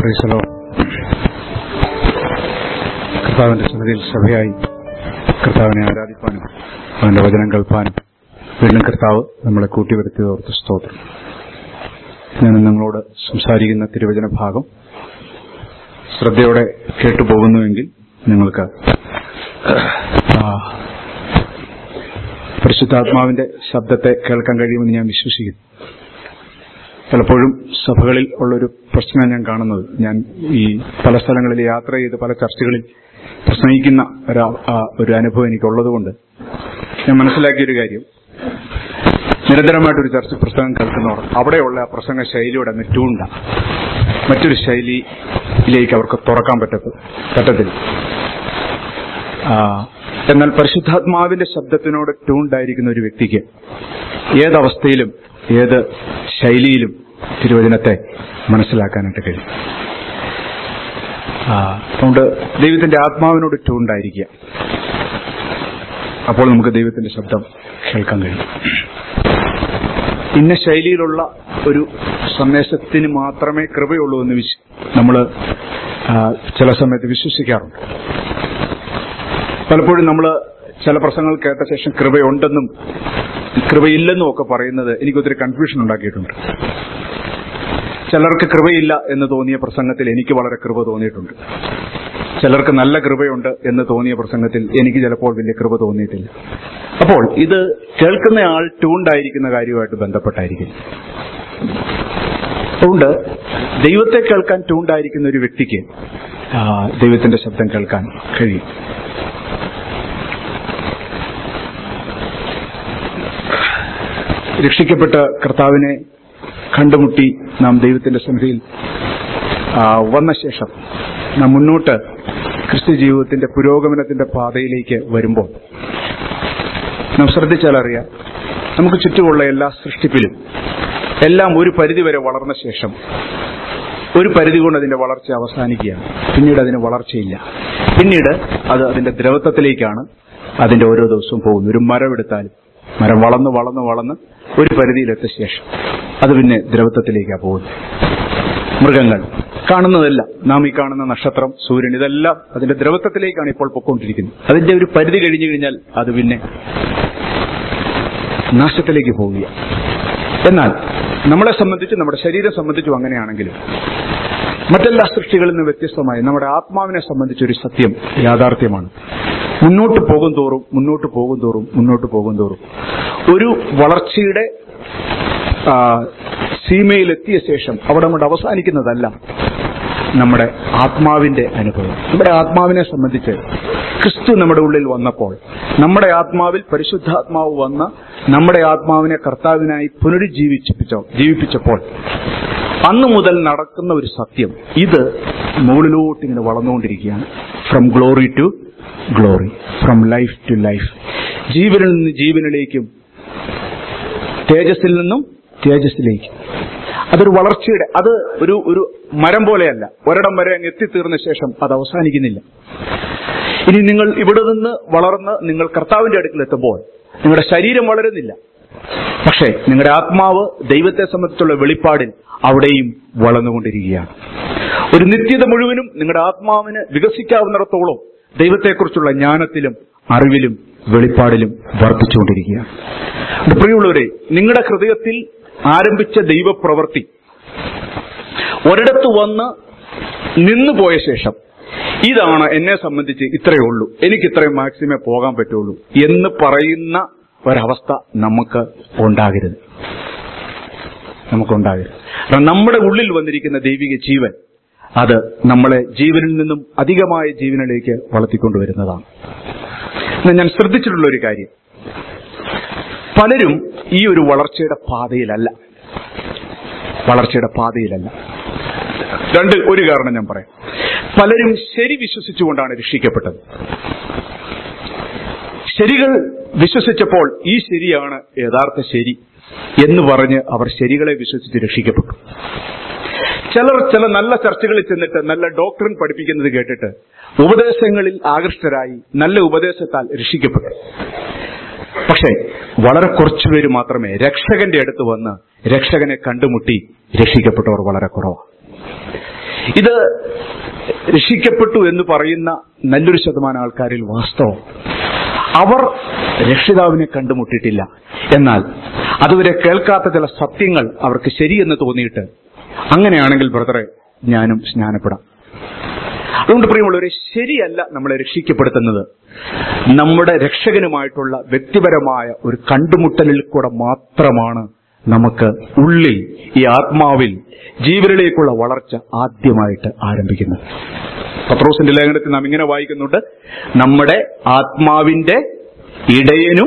പ്രൈസലോ കർത്താവിന്റെ സന്നിധിയിൽ സഭയായി കർത്താവിനെ ആരാധിപ്പാനും അവന്റെ വചനം കേൾപ്പാനും വീണ്ടും കർത്താവ് നമ്മളെ കൂട്ടിവരുത്തിയത് ഓർത്ത് സ്തോത്രം ഞാൻ നിങ്ങളോട് സംസാരിക്കുന്ന തിരുവചന ഭാഗം ശ്രദ്ധയോടെ കേട്ടുപോകുന്നുവെങ്കിൽ നിങ്ങൾക്ക് ആ, പരിശുദ്ധാത്മാവിന്റെ ശബ്ദത്തെ കേൾക്കാൻ കഴിയുമെന്ന് ഞാൻ വിശ്വസിക്കുന്നു പലപ്പോഴും സഭകളിൽ ഉള്ളൊരു പ്രശ്നം ഞാൻ കാണുന്നത് ഞാൻ ഈ പല സ്ഥലങ്ങളിൽ യാത്ര ചെയ്ത് പല ചർച്ചകളിൽ പ്രസംഗിക്കുന്ന ഒരു ആ, ഒരു അനുഭവം എനിക്കുള്ളതുകൊണ്ട് ഞാൻ മനസ്സിലാക്കിയൊരു കാര്യം നിരന്തരമായിട്ടൊരു ചർച്ച പ്രസംഗം കേൾക്കുന്നവർ അവിടെയുള്ള ആ പ്രസംഗ ശൈലിയോടെ അങ്ങ് ട്യൂണ്ട മറ്റൊരു ശൈലിയിലേക്ക് അവർക്ക് തുറക്കാൻ പറ്റത്ത് പറ്റത്തില്ല ആ, എന്നാൽ പരിശുദ്ധാത്മാവിന്റെ ശബ്ദത്തിനോട് ട്യൂണ്ടായിരിക്കുന്ന ഒരു വ്യക്തിക്ക് ഏതവസ്ഥയിലും ഏത് ശൈലിയിലും തിരുവചനത്തെ മനസ്സിലാക്കാനായിട്ട് കഴിയും ആ, അതുകൊണ്ട് ദൈവത്തിന്റെ ആത്മാവിനോട് ട്യൂണ്ടായിരിക്കുക അപ്പോൾ നമുക്ക് ദൈവത്തിന്റെ ശബ്ദം കേൾക്കാൻ കഴിയും ഇന്ന ശൈലിയിലുള്ള ഒരു സന്ദേശത്തിന് മാത്രമേ കൃപയുള്ളൂ എന്ന് വിശ്വ നമ്മൾ ചില സമയത്ത് വിശ്വസിക്കാറുണ്ട് പലപ്പോഴും നമ്മൾ ചില പ്രസംഗങ്ങൾ കേട്ട ശേഷം കൃപയുണ്ടെന്നും കൃപയില്ലെന്നും ഒക്കെ പറയുന്നത് എനിക്കൊത്തിരി കൺഫ്യൂഷൻ ഉണ്ടാക്കിയിട്ടുണ്ട് ചിലർക്ക് കൃപയില്ല എന്ന് തോന്നിയ പ്രസംഗത്തിൽ എനിക്ക് വളരെ കൃപ തോന്നിയിട്ടുണ്ട് ചിലർക്ക് നല്ല കൃപയുണ്ട് എന്ന് തോന്നിയ പ്രസംഗത്തിൽ എനിക്ക് ചിലപ്പോൾ വലിയ കൃപ തോന്നിയിട്ടില്ല അപ്പോൾ ഇത് കേൾക്കുന്നയാൾ ട്യൂണ്ടായിരിക്കുന്ന കാര്യവുമായിട്ട് ബന്ധപ്പെട്ടായിരിക്കും അതുകൊണ്ട് ദൈവത്തെ കേൾക്കാൻ ട്യൂണ്ടായിരിക്കുന്ന ഒരു വ്യക്തിക്ക് ആ, ദൈവത്തിന്റെ ശബ്ദം കേൾക്കാൻ കഴിയും രക്ഷിക്കപ്പെട്ട കർത്താവിനെ കണ്ടുമുട്ടി നാം ദൈവത്തിന്റെ സന്നിധിയിൽ ആ, വന്ന ശേഷം നാം മുന്നോട്ട് ക്രിസ്തു ജീവിതത്തിന്റെ പുരോഗമനത്തിന്റെ പാതയിലേക്ക് വരുമ്പോൾ നാം ശ്രദ്ധിച്ചാൽ അറിയാം നമുക്ക് ചുറ്റുമുള്ള എല്ലാ സൃഷ്ടിപ്പിലും എല്ലാം ഒരു പരിധിവരെ വളർന്ന ശേഷം ഒരു പരിധി കൊണ്ട് അതിന്റെ വളർച്ച അവസാനിക്കുകയാണ് പിന്നീട് അതിന് വളർച്ചയില്ല പിന്നീട് അത് അതിന്റെ ദ്രവത്വത്തിലേക്കാണ് അതിന്റെ ഓരോ ദിവസവും പോകുന്നത് ഒരു മരം എടുത്താലും മരം വളർന്ന് വളർന്ന് വളർന്ന് ഒരു പരിധിയിലെത്തിയ ശേഷം അത് പിന്നെ ദ്രവത്വത്തിലേക്കാണ് പോകുന്നത് മൃഗങ്ങൾ കാണുന്നതെല്ലാം നാം ഈ കാണുന്ന നക്ഷത്രം സൂര്യൻ ഇതെല്ലാം അതിന്റെ ദ്രവത്വത്തിലേക്കാണ് ഇപ്പോൾ പൊക്കോണ്ടിരിക്കുന്നത് അതിന്റെ ഒരു പരിധി കഴിഞ്ഞു കഴിഞ്ഞാൽ അത് പിന്നെ നാശത്തിലേക്ക് പോവുക എന്നാൽ നമ്മളെ സംബന്ധിച്ച് നമ്മുടെ ശരീരം സംബന്ധിച്ചും അങ്ങനെയാണെങ്കിലും മറ്റെല്ലാ സൃഷ്ടികളിൽ നിന്ന് വ്യത്യസ്തമായി നമ്മുടെ ആത്മാവിനെ സംബന്ധിച്ച് ഒരു സത്യം യാഥാർത്ഥ്യമാണ് മുന്നോട്ട് പോകും തോറും മുന്നോട്ട് പോകും തോറും മുന്നോട്ട് പോകും തോറും ഒരു വളർച്ചയുടെ ആ, സീമയിലെത്തിയ ശേഷം അവിടെ കൊണ്ട് അവസാനിക്കുന്നതല്ല നമ്മുടെ ആത്മാവിന്റെ അനുഭവം നമ്മുടെ ആത്മാവിനെ സംബന്ധിച്ച് ക്രിസ്തു നമ്മുടെ ഉള്ളിൽ വന്നപ്പോൾ നമ്മുടെ ആത്മാവിൽ പരിശുദ്ധാത്മാവ് വന്ന് നമ്മുടെ ആത്മാവിനെ കർത്താവിനായി പുനരുജ്ജീവിപ്പിച്ചോ ജീവിപ്പിച്ചപ്പോൾ അന്നു മുതൽ നടക്കുന്ന ഒരു സത്യം ഇത് മുകളിലോട്ട് ഇങ്ങനെ വളർന്നുകൊണ്ടിരിക്കുകയാണ് from glory to glory from life to life ജീവനിൽ നിന്ന് ജീവനിലേക്കും തേജസ്സിൽ നിന്നും തേജസ്സിലേക്ക് അതൊരു വളർച്ചയുടെ അത് ഒരു ഒരു മരം പോലെയല്ല ഒരിടം വരെ അങ്ങ് എത്തിത്തീർന്ന ശേഷം അത് അവസാനിക്കുന്നില്ല ഇനി നിങ്ങൾ ഇവിടെ നിന്ന് വളർന്ന് നിങ്ങൾ കർത്താവിന്റെ അടുക്കൽ എത്തുമ്പോൾ നിങ്ങളുടെ ശരീരം വളരുന്നില്ല പക്ഷേ നിങ്ങളുടെ ആത്മാവ് ദൈവത്തെ സംബന്ധിച്ചുള്ള വെളിപ്പാടിൽ അവിടെയും വളർന്നുകൊണ്ടിരിക്കുകയാണ് ഒരു നിത്യത മുഴുവനും നിങ്ങളുടെ ആത്മാവിന് വികസിക്കാവുന്നിടത്തോളം ദൈവത്തെക്കുറിച്ചുള്ള ജ്ഞാനത്തിലും അറിവിലും വെളിപ്പാടിലും വർദ്ധിച്ചുകൊണ്ടിരിക്കുകയാണ് അതുകൊണ്ട് പ്രിയമുള്ളവരെ നിങ്ങളുടെ ഹൃദയത്തിൽ ആരംഭിച്ച ദൈവപ്രവൃത്തി ഒരിടത്ത് വന്ന് നിന്നുപോയ ശേഷം ഇതാണ് എന്നെ സംബന്ധിച്ച് ഇത്രയേ ഉള്ളൂ എനിക്ക് ഇത്രയും മാക്സിമേ പോകാൻ പറ്റുള്ളൂ എന്ന് പറയുന്ന ഒരവസ്ഥ നമുക്ക് ഉണ്ടാകരുത് നമുക്കുണ്ടാകരുത് കാരണം നമ്മുടെ ഉള്ളിൽ വന്നിരിക്കുന്ന ദൈവിക ജീവൻ അത് നമ്മളെ ജീവനിൽ നിന്നും അധികമായ ജീവനിലേക്ക് വളർത്തിക്കൊണ്ടുവരുന്നതാണ് എന്നാൽ ഞാൻ ശ്രദ്ധിച്ചിട്ടുള്ള ഒരു കാര്യം പലരും ഈ ഒരു വളർച്ചയുടെ പാതയിലല്ല വളർച്ചയുടെ പാതയിലല്ല രണ്ട് ഒരു കാരണം ഞാൻ പറയാം പലരും ശരി വിശ്വസിച്ചുകൊണ്ടാണ് രക്ഷിക്കപ്പെട്ടത് ശരികൾ വിശ്വസിച്ചപ്പോൾ ഈ ശരിയാണ് യഥാർത്ഥ ശരി എന്ന് പറഞ്ഞ് അവർ ശരികളെ വിശ്വസിച്ച് രക്ഷിക്കപ്പെട്ടു ചിലർ ചില നല്ല ചർച്ചകളിൽ ചെന്നിട്ട് നല്ല ഡോക്ടറിൻ പഠിപ്പിക്കുന്നത് കേട്ടിട്ട് ഉപദേശങ്ങളിൽ ആകൃഷ്ടരായി നല്ല ഉപദേശത്താൽ രക്ഷിക്കപ്പെട്ടു പക്ഷേ വളരെ കുറച്ചുപേര് മാത്രമേ രക്ഷകന്റെ അടുത്ത് വന്ന് രക്ഷകനെ കണ്ടുമുട്ടി രക്ഷിക്കപ്പെട്ടവർ വളരെ കുറവാണ് ഇത് രക്ഷിക്കപ്പെട്ടു എന്ന് പറയുന്ന നല്ലൊരു ശതമാനം ആൾക്കാരിൽ വാസ്തവം അവർ രക്ഷിതാവിനെ കണ്ടുമുട്ടിയിട്ടില്ല എന്നാൽ അതുവരെ കേൾക്കാത്ത ചില സത്യങ്ങൾ അവർക്ക് ശരിയെന്ന് തോന്നിയിട്ട് അങ്ങനെയാണെങ്കിൽ ബ്രദറെ ഞാനും സ്നാനപ്പെടാം അതുകൊണ്ട് പ്രിയമുള്ളവരെ ശരിയല്ല നമ്മളെ രക്ഷിക്കപ്പെടുത്തുന്നത് നമ്മുടെ രക്ഷകനുമായിട്ടുള്ള വ്യക്തിപരമായ ഒരു കണ്ടുമുട്ടലിൽ കൂടെ മാത്രമാണ് നമുക്ക് ഉള്ളിൽ ഈ ആത്മാവിൽ ജീവനിലേക്കുള്ള വളർച്ച ആദ്യമായിട്ട് ആരംഭിക്കുന്നത് പത്രോസിന്റെ ലേഖനത്തിൽ നാം ഇങ്ങനെ വായിക്കുന്നുണ്ട് നമ്മുടെ ആത്മാവിന്റെ ഇടയനും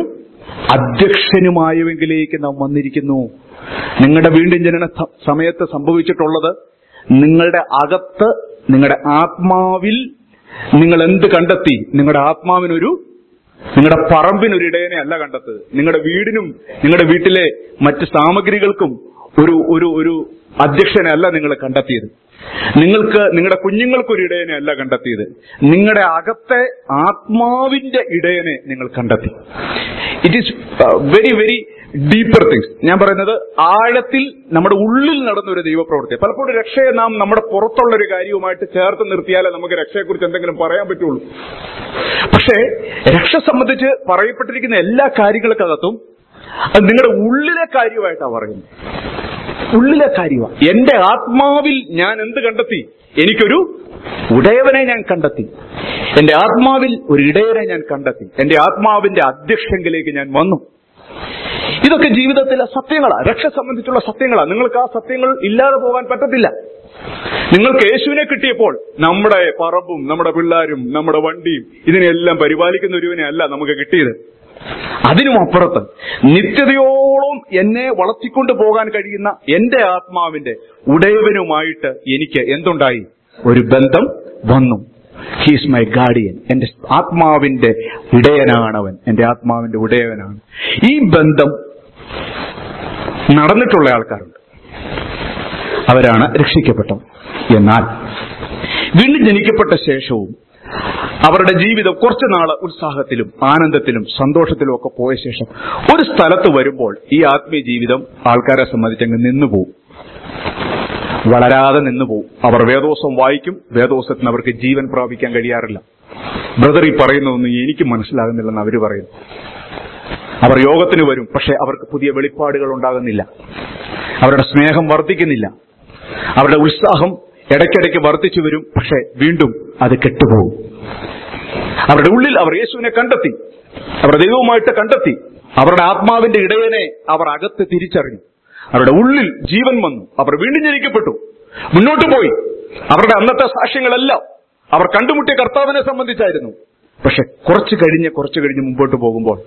അധ്യക്ഷനുമായവെങ്കിലേക്ക് നാം വന്നിരിക്കുന്നു നിങ്ങളുടെ വീണ്ടും ജനന സ- സമയത്ത് സംഭവിച്ചിട്ടുള്ളത് നിങ്ങളുടെ അകത്ത് നിങ്ങളുടെ ആത്മാവിൽ നിങ്ങൾ എന്ത് കണ്ടെത്തി നിങ്ങളുടെ ആത്മാവിനൊരു നിങ്ങളുടെ പറമ്പിനൊരു ഇടയനെ അല്ല കണ്ടെത്തത് നിങ്ങളുടെ വീടിനും നിങ്ങളുടെ വീട്ടിലെ മറ്റ് സാമഗ്രികൾക്കും ഒരു ഒരു ഒരു അധ്യക്ഷനെ അല്ല നിങ്ങൾ കണ്ടെത്തിയത് നിങ്ങൾക്ക് നിങ്ങളുടെ കുഞ്ഞുങ്ങൾക്കൊരു ഇടയനെ അല്ല കണ്ടെത്തിയത് നിങ്ങളുടെ അകത്തെ ആത്മാവിന്റെ ഇടയനെ നിങ്ങൾ കണ്ടെത്തി it is very very deeper things ഞാൻ പറയുന്നത് ആഴത്തിൽ നമ്മുടെ ഉള്ളിൽ നടന്ന ഒരു ദൈവപ്രവൃത്തി പലപ്പോഴും രക്ഷയെ നാം നമ്മുടെ പുറത്തുള്ള ഒരു കാര്യവുമായിട്ട് ചേർത്ത് നിർത്തിയാലേ നമുക്ക് രക്ഷയെക്കുറിച്ച് എന്തെങ്കിലും പറയാൻ പറ്റുള്ളൂ പക്ഷേ രക്ഷ സംബന്ധിച്ച് പറയപ്പെട്ടിരിക്കുന്ന എല്ലാ കാര്യങ്ങൾക്കകത്തും അത് നിങ്ങളുടെ ഉള്ളിലെ കാര്യമായിട്ടാണ് പറയുന്നത് ഉള്ളിലെ കാര്യമാണ് എന്റെ ആത്മാവിൽ ഞാൻ എന്ത് കണ്ടെത്തി എനിക്കൊരു ഉടയവനെ ഞാൻ കണ്ടെത്തി എന്റെ ആത്മാവിൽ ഒരു ഇടയനെ ഞാൻ കണ്ടെത്തി എന്റെ ആത്മാവിന്റെ അധ്യക്ഷങ്കിലേക്ക് ഞാൻ വന്നു ഇതൊക്കെ ജീവിതത്തിലെ സത്യങ്ങളാണ് രക്ഷ സംബന്ധിച്ചുള്ള സത്യങ്ങളാണ് നിങ്ങൾക്ക് ആ സത്യങ്ങൾ ഇല്ലാതെ പോകാൻ പറ്റത്തില്ല നിങ്ങൾക്ക് യേശുവിനെ കിട്ടിയപ്പോൾ നമ്മുടെ പറമ്പും നമ്മുടെ പിള്ളാരും നമ്മുടെ വണ്ടിയും ഇതിനെല്ലാം പരിപാലിക്കുന്ന ഒരുവിനെ അല്ല നമുക്ക് കിട്ടിയത് അതിനും അപ്പുറത്ത് നിത്യതയോളം എന്നെ വളർത്തിക്കൊണ്ട് പോകാൻ കഴിയുന്ന എന്റെ ആത്മാവിന്റെ ഉടയവനുമായിട്ട് എനിക്ക് എന്തുണ്ടായി ഒരു ബന്ധം വന്നു ഹീസ് മൈ ഗാർഡിയൻ എന്റെ ആത്മാവിന്റെ ഇടയനാണവൻ എന്റെ ആത്മാവിന്റെ ഉടയവനാണ് ഈ ബന്ധം നടന്നിട്ടുള്ള ആൾക്കാരുണ്ട് അവരാണ് രക്ഷിക്കപ്പെട്ടത് എന്നാൽ വീണ്ടും ജനിക്കപ്പെട്ട ശേഷവും അവരുടെ ജീവിതം കുറച്ചു നാള് ഉത്സാഹത്തിലും ആനന്ദത്തിലും സന്തോഷത്തിലും ഒക്കെ പോയ ശേഷം ഒരു സ്ഥലത്ത് വരുമ്പോൾ ഈ ആത്മീയ ജീവിതം ആൾക്കാരെ സംബന്ധിച്ചങ്ങ് നിന്നുപോകും വളരാതെ നിന്നുപോകും അവർ വേദോസം വായിക്കും വേദോസത്തിന് അവർക്ക് ജീവൻ പ്രാപിക്കാൻ കഴിയാറില്ല ബ്രദർ ഈ പറയുന്നതൊന്നും എനിക്ക് മനസ്സിലാകുന്നില്ലെന്ന് അവർ പറയുന്നു അവർ യോഗത്തിന് വരും പക്ഷെ അവർക്ക് പുതിയ വെളിപ്പാടുകൾ ഉണ്ടാകുന്നില്ല അവരുടെ സ്നേഹം വർദ്ധിക്കുന്നില്ല അവരുടെ ഉത്സാഹം ഇടയ്ക്കിടയ്ക്ക് വർദ്ധിച്ചു വരും പക്ഷെ വീണ്ടും അത് കെട്ടുപോകും അവരുടെ ഉള്ളിൽ അവർ യേശുവിനെ കണ്ടെത്തി അവരുടെ ദൈവവുമായിട്ട് കണ്ടെത്തി അവരുടെ ആത്മാവിന്റെ ഇടയനെ അവർ അകത്ത് തിരിച്ചറിഞ്ഞു അവരുടെ ഉള്ളിൽ ജീവൻ വന്നു അവർ വീണ്ടും ജനിക്കപ്പെട്ടു മുന്നോട്ട് പോയി അവരുടെ അന്നത്തെ സാക്ഷ്യങ്ങളെല്ലാം അവർ കണ്ടുമുട്ടിയ കർത്താവിനെ സംബന്ധിച്ചായിരുന്നു പക്ഷെ കുറച്ച് കഴിഞ്ഞ് കുറച്ച് കഴിഞ്ഞ് മുമ്പോട്ട് പോകുമ്പോൾ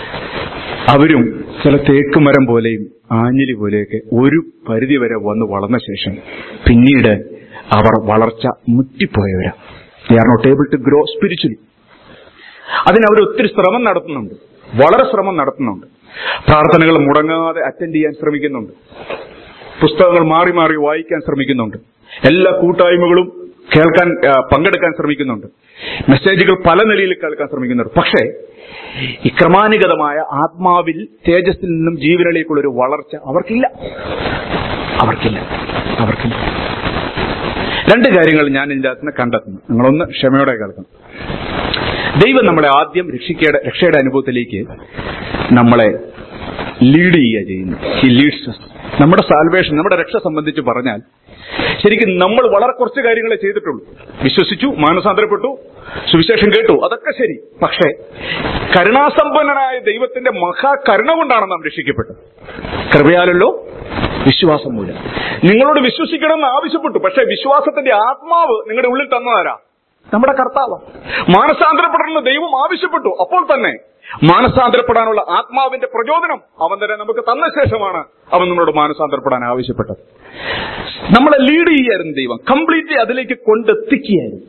അവരും ചില തേക്കുമരം പോലെയും ആഞ്ഞിലി പോലെയൊക്കെ ഒരു പരിധി വരെ വന്ന് വളർന്ന ശേഷം പിന്നീട് അവർ വളർച്ച മുറ്റിപ്പോയവരാ they are not able to grow spiritually അതിന് അവർ ഒത്തിരി ശ്രമം നടത്തുന്നുണ്ട് വളരെ ശ്രമം നടത്തുന്നുണ്ട് പ്രാർത്ഥനകൾ മുടങ്ങാതെ അറ്റൻഡ് ചെയ്യാൻ ശ്രമിക്കുന്നുണ്ട് പുസ്തകങ്ങൾ മാറി മാറി വായിക്കാൻ ശ്രമിക്കുന്നുണ്ട് എല്ലാ കൂട്ടായ്മകളും കേൾക്കാൻ ആ, പങ്കെടുക്കാൻ ശ്രമിക്കുന്നുണ്ട് മെസ്സേജുകൾ പല നിലയിൽ കേൾക്കാൻ ശ്രമിക്കുന്നുണ്ട് പക്ഷേ ഈ ക്രമാനുഗതമായ ആത്മാവിൽ തേജസ്സിൽ നിന്നും ജീവനിലേക്കുള്ള ഒരു വളർച്ച അവർക്കില്ല അവർക്കില്ല അവർക്കില്ല രണ്ട് കാര്യങ്ങൾ ഞാൻ ഇതിന്റെ അകത്ത് കണ്ടെത്തുന്നു നിങ്ങളൊന്ന് ക്ഷമയോടെ കേൾക്കണം ദൈവം നമ്മളെ ആദ്യം രക്ഷിക്കയുടെ രക്ഷയുടെ അനുഭവത്തിലേക്ക് നമ്മളെ ലീഡ് ചെയ്യുക ചെയ്യുന്നു ഹി ലീഡ്സ് നമ്മുടെ സാൽവേഷൻ നമ്മുടെ രക്ഷ സംബന്ധിച്ച് പറഞ്ഞാൽ ശരിക്കും നമ്മൾ വളരെ കുറച്ച് കാര്യങ്ങളെ ചെയ്തിട്ടുള്ളൂ വിശ്വസിച്ചു മാനസാന്തരപ്പെട്ടു സുവിശേഷം കേട്ടു അതൊക്കെ ശരി പക്ഷേ കരുണാസമ്പന്നനായ ദൈവത്തിന്റെ മഹാകരുണ കൊണ്ടാണ് നാം രക്ഷിക്കപ്പെട്ടത് കൃപയാലല്ലോ വിശ്വാസം മൂലം നിങ്ങളോട് വിശ്വസിക്കണമെന്ന് ആവശ്യപ്പെട്ടു പക്ഷേ വിശ്വാസത്തിന്റെ ആത്മാവ് നിങ്ങളുടെ ഉള്ളിൽ തന്നതാരാ നമ്മുടെ കർത്താവ് മാനസാന്തരപ്പെടണമെന്ന് ദൈവം ആവശ്യപ്പെട്ടു അപ്പോൾ തന്നെ മാനസാന്തരപ്പെടാനുള്ള ആത്മാവിന്റെ പ്രചോദനം അവൻ തന്നെ നമുക്ക് തന്ന ശേഷമാണ് അവൻ നമ്മളോട് മാനസാന്തരപ്പെടാൻ ആവശ്യപ്പെട്ടത് നമ്മളെ ലീഡ് ചെയ്യായിരുന്നു ദൈവം കംപ്ലീറ്റ്ലി അതിലേക്ക് കൊണ്ടെത്തിക്കുകയായിരുന്നു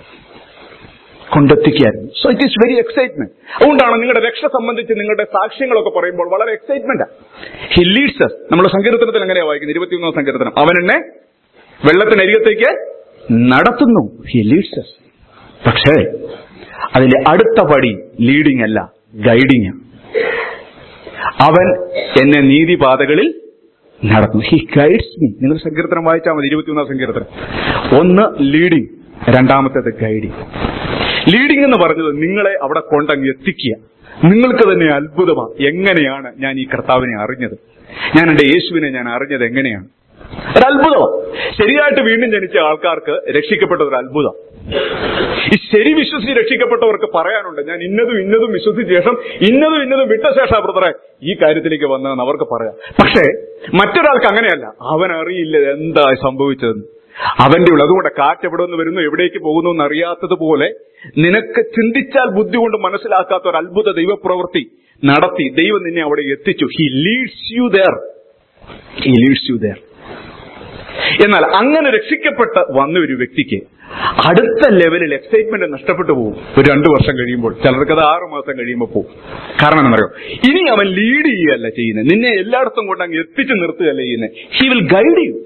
കൊണ്ടെത്തിക്കുകയായിരുന്നു so it is very excitement അതുകൊണ്ടാണ് നിങ്ങളുടെ രക്ഷ സംബന്ധിച്ച് നിങ്ങളുടെ സാക്ഷ്യങ്ങളൊക്കെ പറയുമ്പോൾ വളരെ എക്സൈറ്റ്മെന്റ് ഹി ലീഡ്സ് നമ്മൾ സങ്കീർത്തനത്തിൽ എങ്ങനെയാ വായിക്കുന്നത് ഇരുപത്തിയൊന്നാം സങ്കീർത്തനം അവൻ എന്നെ വെള്ളത്തിനരികത്തേക്ക് നടത്തുന്നു ഹി ലീഡ്സ് പക്ഷേ അതിന്റെ അടുത്ത പടി ലീഡിംഗ് അല്ല ഗൈഡിങ് അവൻ എന്നെ നീതിപാതകളിൽ നടത്തുന്നു ഹി ഗൈഡ്സ് മീ നിങ്ങൾ സങ്കീർത്തനം വായിച്ചാൽ മതി ഇരുപത്തിയൊന്നാം സങ്കീർത്തനം ഒന്ന് ലീഡിങ് രണ്ടാമത്തേത് ഗൈഡിങ് ലീഡിംഗ് എന്ന് പറഞ്ഞത് നിങ്ങളെ അവിടെ കൊണ്ടങ്ങ് എത്തിക്കുക നിങ്ങൾക്ക് തന്നെ അത്ഭുതമാണ് എങ്ങനെയാണ് ഞാൻ ഈ കർത്താവിനെ അറിഞ്ഞത് ഞാൻ എന്റെ യേശുവിനെ ഞാൻ അറിഞ്ഞത് എങ്ങനെയാണ് ഒരു അത്ഭുതമാണ് ശരിയായിട്ട് വീണ്ടും ജനിച്ച ആൾക്കാർക്ക് രക്ഷിക്കപ്പെട്ട ഒരു അത്ഭുതം ഈ ശരി വിശ്വസിച്ച് രക്ഷിക്കപ്പെട്ടവർക്ക് പറയാനുണ്ട് ഞാൻ ഇന്നതും ഇന്നതും വിശ്വസിച്ച ശേഷം ഇന്നതും ഇന്നതും വിട്ട ശേഷം ബ്രദറെ ഈ കാര്യത്തിലേക്ക് വന്നതെന്ന് അവർക്ക് പറയാം പക്ഷേ മറ്റൊരാൾക്ക് അങ്ങനെയല്ല അവൻ അറിയില്ല എന്താ സംഭവിച്ചതെന്ന് അവന്റെ ഉള്ളു അതുകൊണ്ട് കാറ്റ് എവിടെ നിന്ന് വരുന്നു എവിടേക്ക് പോകുന്നു എന്ന് അറിയാത്തതുപോലെ നിനക്ക് ചിന്തിച്ചാൽ ബുദ്ധി കൊണ്ട് മനസ്സിലാക്കാത്ത ഒരു അത്ഭുത ദൈവപ്രവൃത്തി നടത്തി ദൈവം നിന്നെ അവിടെ എത്തിച്ചു he leads you there he leads you there എന്നാൽ അങ്ങനെ രക്ഷിക്കപ്പെട്ട് വന്ന ഒരു വ്യക്തിക്ക് അടുത്ത ലെവലിൽ എക്സൈറ്റ്മെന്റ് നഷ്ടപ്പെട്ടു പോകും ഒരു രണ്ടു വർഷം കഴിയുമ്പോൾ ചിലർക്ക് അത് ആറു മാസം കഴിയുമ്പോൾ പോകും കാരണം എന്നറിയോ ഇനി അവൻ ലീഡ് ചെയ്യുകയല്ല ചെയ്യുന്നത് നിന്നെ എല്ലായിടത്തും കൊണ്ട് അങ്ങ് എത്തിച്ചു നിർത്തുകയല്ല ചെയ്യുന്നത് ഹി വിൽ ഗൈഡ് യു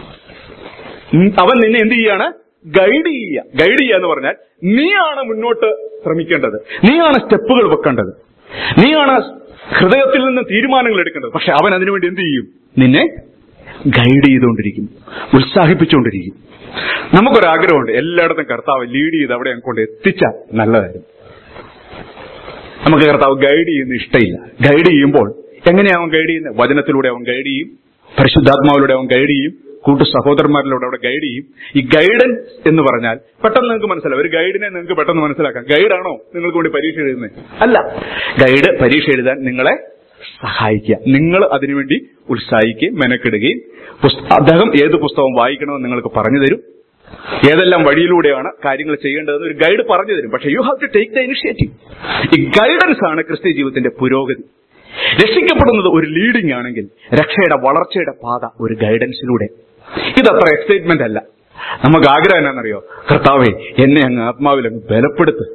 അവൻ നിന്നെ എന്ത് ചെയ്യാണ് ഗൈഡ് ചെയ്യുക ഗൈഡ് ചെയ്യുക എന്ന് പറഞ്ഞാൽ നീയാണ് മുന്നോട്ട് ശ്രമിക്കേണ്ടത് നീയാണ് സ്റ്റെപ്പുകൾ വെക്കേണ്ടത് നീയാണ് ഹൃദയത്തിൽ നിന്ന് തീരുമാനങ്ങൾ എടുക്കേണ്ടത് പക്ഷെ അവൻ അതിനുവേണ്ടി എന്ത് ചെയ്യും നിന്നെ ഗൈഡ് ചെയ്തുകൊണ്ടിരിക്കും ഉത്സാഹിപ്പിച്ചുകൊണ്ടിരിക്കും നമുക്കൊരാഗ്രഹമുണ്ട് എല്ലായിടത്തും കർത്താവ് ലീഡ് ചെയ്ത് അവിടെ കൊണ്ട് എത്തിച്ചാൽ നല്ലതായിരുന്നു നമുക്ക് കർത്താവ് ഗൈഡ് ചെയ്യുന്ന ഇഷ്ടമില്ല ഗൈഡ് ചെയ്യുമ്പോൾ എങ്ങനെയാ അവൻ ഗൈഡ് ചെയ്യുന്നത് വചനത്തിലൂടെ അവൻ ഗൈഡ് ചെയ്യും പരിശുദ്ധാത്മാവിലൂടെ അവൻ ഗൈഡ് ചെയ്യും കൂട്ടു സഹോദരന്മാരിലൂടെ അവിടെ ഗൈഡ് ചെയ്യും ഈ ഗൈഡൻസ് എന്ന് പറഞ്ഞാൽ പെട്ടെന്ന് നിങ്ങൾക്ക് മനസ്സിലാവും ഒരു ഗൈഡിനെ നിങ്ങൾക്ക് പെട്ടെന്ന് മനസ്സിലാക്കാം ഗൈഡാണോ നിങ്ങൾക്ക് വേണ്ടി പരീക്ഷ എഴുതുന്നത് അല്ല ഗൈഡ് പരീക്ഷ എഴുതാൻ നിങ്ങളെ സഹായിക്കുക നിങ്ങൾ അതിനുവേണ്ടി ഉത്സാഹിക്കുകയും മെനക്കെടുകയും പുസ്ത- അദ്ദേഹം ഏത് പുസ്തകം വായിക്കണമെന്ന് നിങ്ങൾക്ക് പറഞ്ഞു തരും ഏതെല്ലാം വഴിയിലൂടെയാണ് കാര്യങ്ങൾ ചെയ്യേണ്ടതെന്ന് ഒരു ഗൈഡ് പറഞ്ഞു തരും പക്ഷെ you have to take the initiative ഈ ഗൈഡൻസ് ആണ് ക്രിസ്ത്യ ജീവിതത്തിന്റെ പുരോഗതി രക്ഷിക്കപ്പെടുന്നത് ഒരു ലീഡിംഗ് ആണെങ്കിൽ രക്ഷയുടെ വളർച്ചയുടെ പാത ഒരു ഗൈഡൻസിലൂടെ ഇതത്ര എക്സൈറ്റ്മെന്റ് അല്ല നമുക്ക് ആഗ്രഹം എന്നാണെന്നറിയോ കർത്താവെ എന്നെ അങ്ങ് ആത്മാവിൽ അങ്ങ് ബലപ്പെടുത്ത്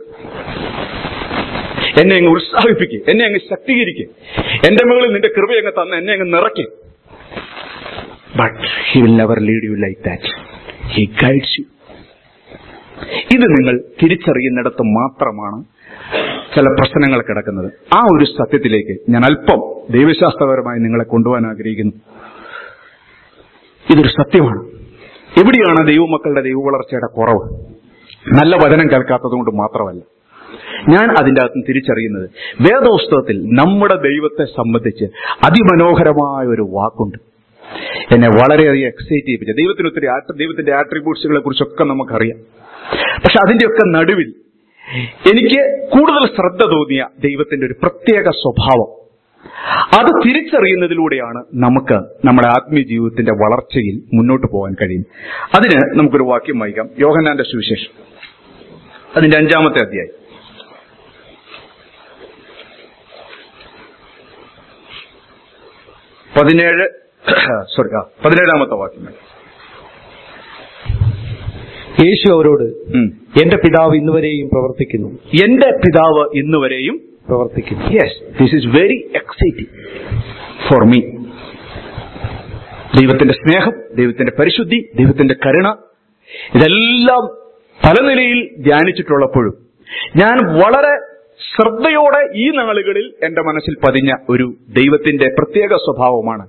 എന്നെ അങ്ങ് ഉത്സാഹിപ്പിക്കുക എന്നെ അങ്ങ് ശക്തീകരിക്കുക എന്റെ മുകളിൽ നിന്റെ കൃപ അങ്ങ് തന്ന് എന്നെ അങ്ങ് നിറയ്ക്കുക but he will never lead you like that he guides you ഇത് നിങ്ങൾ തിരിച്ചറിയുന്നിടത്ത് മാത്രമാണ് ചില പ്രശ്നങ്ങൾ കിടക്കുന്നത് ആ ഒരു സത്യത്തിലേക്ക് ഞാൻ അല്പം ദൈവശാസ്ത്രപരമായി നിങ്ങളെ കൊണ്ടുപോകാൻ ആഗ്രഹിക്കുന്നു ഇതൊരു സത്യമാണ് എവിടെയാണ് ദൈവമക്കളുടെ ദൈവവളർച്ചയുടെ കുറവ് നല്ല വചനം കേൾക്കാത്തത് കൊണ്ട് മാത്രമല്ല ഞാൻ അതിന്റെ അകത്ത് തിരിച്ചറിയുന്നത് വേദോസ്തവത്തിൽ നമ്മുടെ ദൈവത്തെ സംബന്ധിച്ച് അതിമനോഹരമായ ഒരു വാക്കുണ്ട് എന്നെ വളരെയധികം എക്സൈറ്റ് ചെയ്യിപ്പിച്ച ദൈവത്തിന് ഒത്തിരി ആട്രി- ദൈവത്തിന്റെ ആട്രിബ്യൂട്ട്സുകളെ കുറിച്ചൊക്കെ നമുക്കറിയാം പക്ഷെ അതിന്റെയൊക്കെ നടുവിൽ എനിക്ക് കൂടുതൽ ശ്രദ്ധ തോന്നിയ ദൈവത്തിന്റെ ഒരു പ്രത്യേക സ്വഭാവം അത് തിരിച്ചറിയുന്നതിലൂടെയാണ് നമുക്ക് നമ്മുടെ ആത്മീയ ജീവിതത്തിന്റെ വളർച്ചയിൽ മുന്നോട്ട് പോകാൻ കഴിയും അതിന് നമുക്കൊരു വാക്യം വായിക്കാം യോഹന്നാന്റെ സുവിശേഷം അതിന്റെ അഞ്ചാമത്തെ അധ്യായം പതിനേഴ് സോറി ആ പതിനേഴാമത്തെ വാക്യം യേശു അവരോട് ഉം. എന്റെ പിതാവ് ഇന്നുവരെയും പ്രവർത്തിക്കുന്നു എന്റെ പിതാവ് ഇന്നുവരെയും പ്രവർത്തിക്കുന്നു yes this is very exciting for me ദൈവത്തിന്റെ സ്നേഹം ദൈവത്തിന്റെ പരിശുദ്ധി ദൈവത്തിന്റെ കരുണ ഇതെല്ലാം പല നിലയിൽ ധ്യാനിച്ചിട്ടുള്ളപ്പോഴും ഞാൻ വളരെ ശ്രദ്ധയോടെ ഈ നാളുകളിൽ എന്റെ മനസ്സിൽ പതിഞ്ഞ ഒരു ദൈവത്തിന്റെ പ്രത്യേക സ്വഭാവമാണ്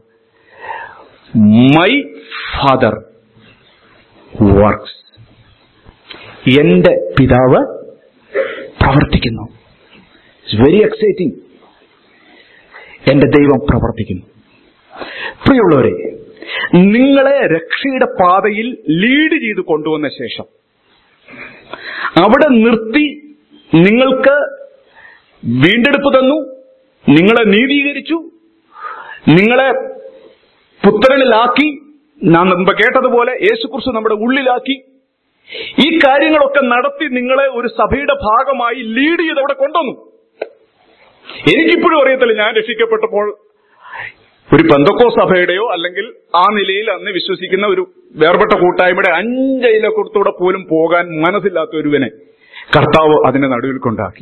മൈ ഫാദർ വർക്ക്സ് എന്റെ പിതാവ് പ്രവർത്തിക്കുന്നു ഇറ്റ്സ് വെരി എക്സൈറ്റിംഗ് എന്റെ ദൈവം പ്രവർത്തിക്കുന്നു പ്രിയമുള്ളവരെ നിങ്ങളെ രക്ഷയുടെ പാതയിൽ ലീഡ് ചെയ്ത് കൊണ്ടുവന്ന ശേഷം അവിടെ നിർത്തി നിങ്ങൾക്ക് വീണ്ടെടുപ്പ് തന്നു നിങ്ങളെ നീതീകരിച്ചു നിങ്ങളെ പുത്രനിലാക്കി നാം മുമ്പ് കേട്ടതുപോലെ യേശുക്രിസ്തു നമ്മുടെ ഉള്ളിലാക്കി ഈ കാര്യങ്ങളൊക്കെ നടത്തി നിങ്ങളെ ഒരു സഭയുടെ ഭാഗമായി ലീഡ് ചെയ്ത് അവിടെ കൊണ്ടുവന്നു എനിക്കിപ്പോഴും അറിയത്തില്ല ഞാൻ രക്ഷിക്കപ്പെട്ടപ്പോൾ ഒരു പെന്തക്കോ സഭയുടെയോ അല്ലെങ്കിൽ ആ നിലയിൽ അന്ന് വിശ്വസിക്കുന്ന ഒരു വേർപെട്ട കൂട്ടായ്മയുടെ അഞ്ചയിലക്കുറത്തൂടെ പോലും പോകാൻ മനസ്സില്ലാത്ത ഒരുവനെ കർത്താവ് അതിന്റെ നടുവിൽ കൊണ്ടാക്കി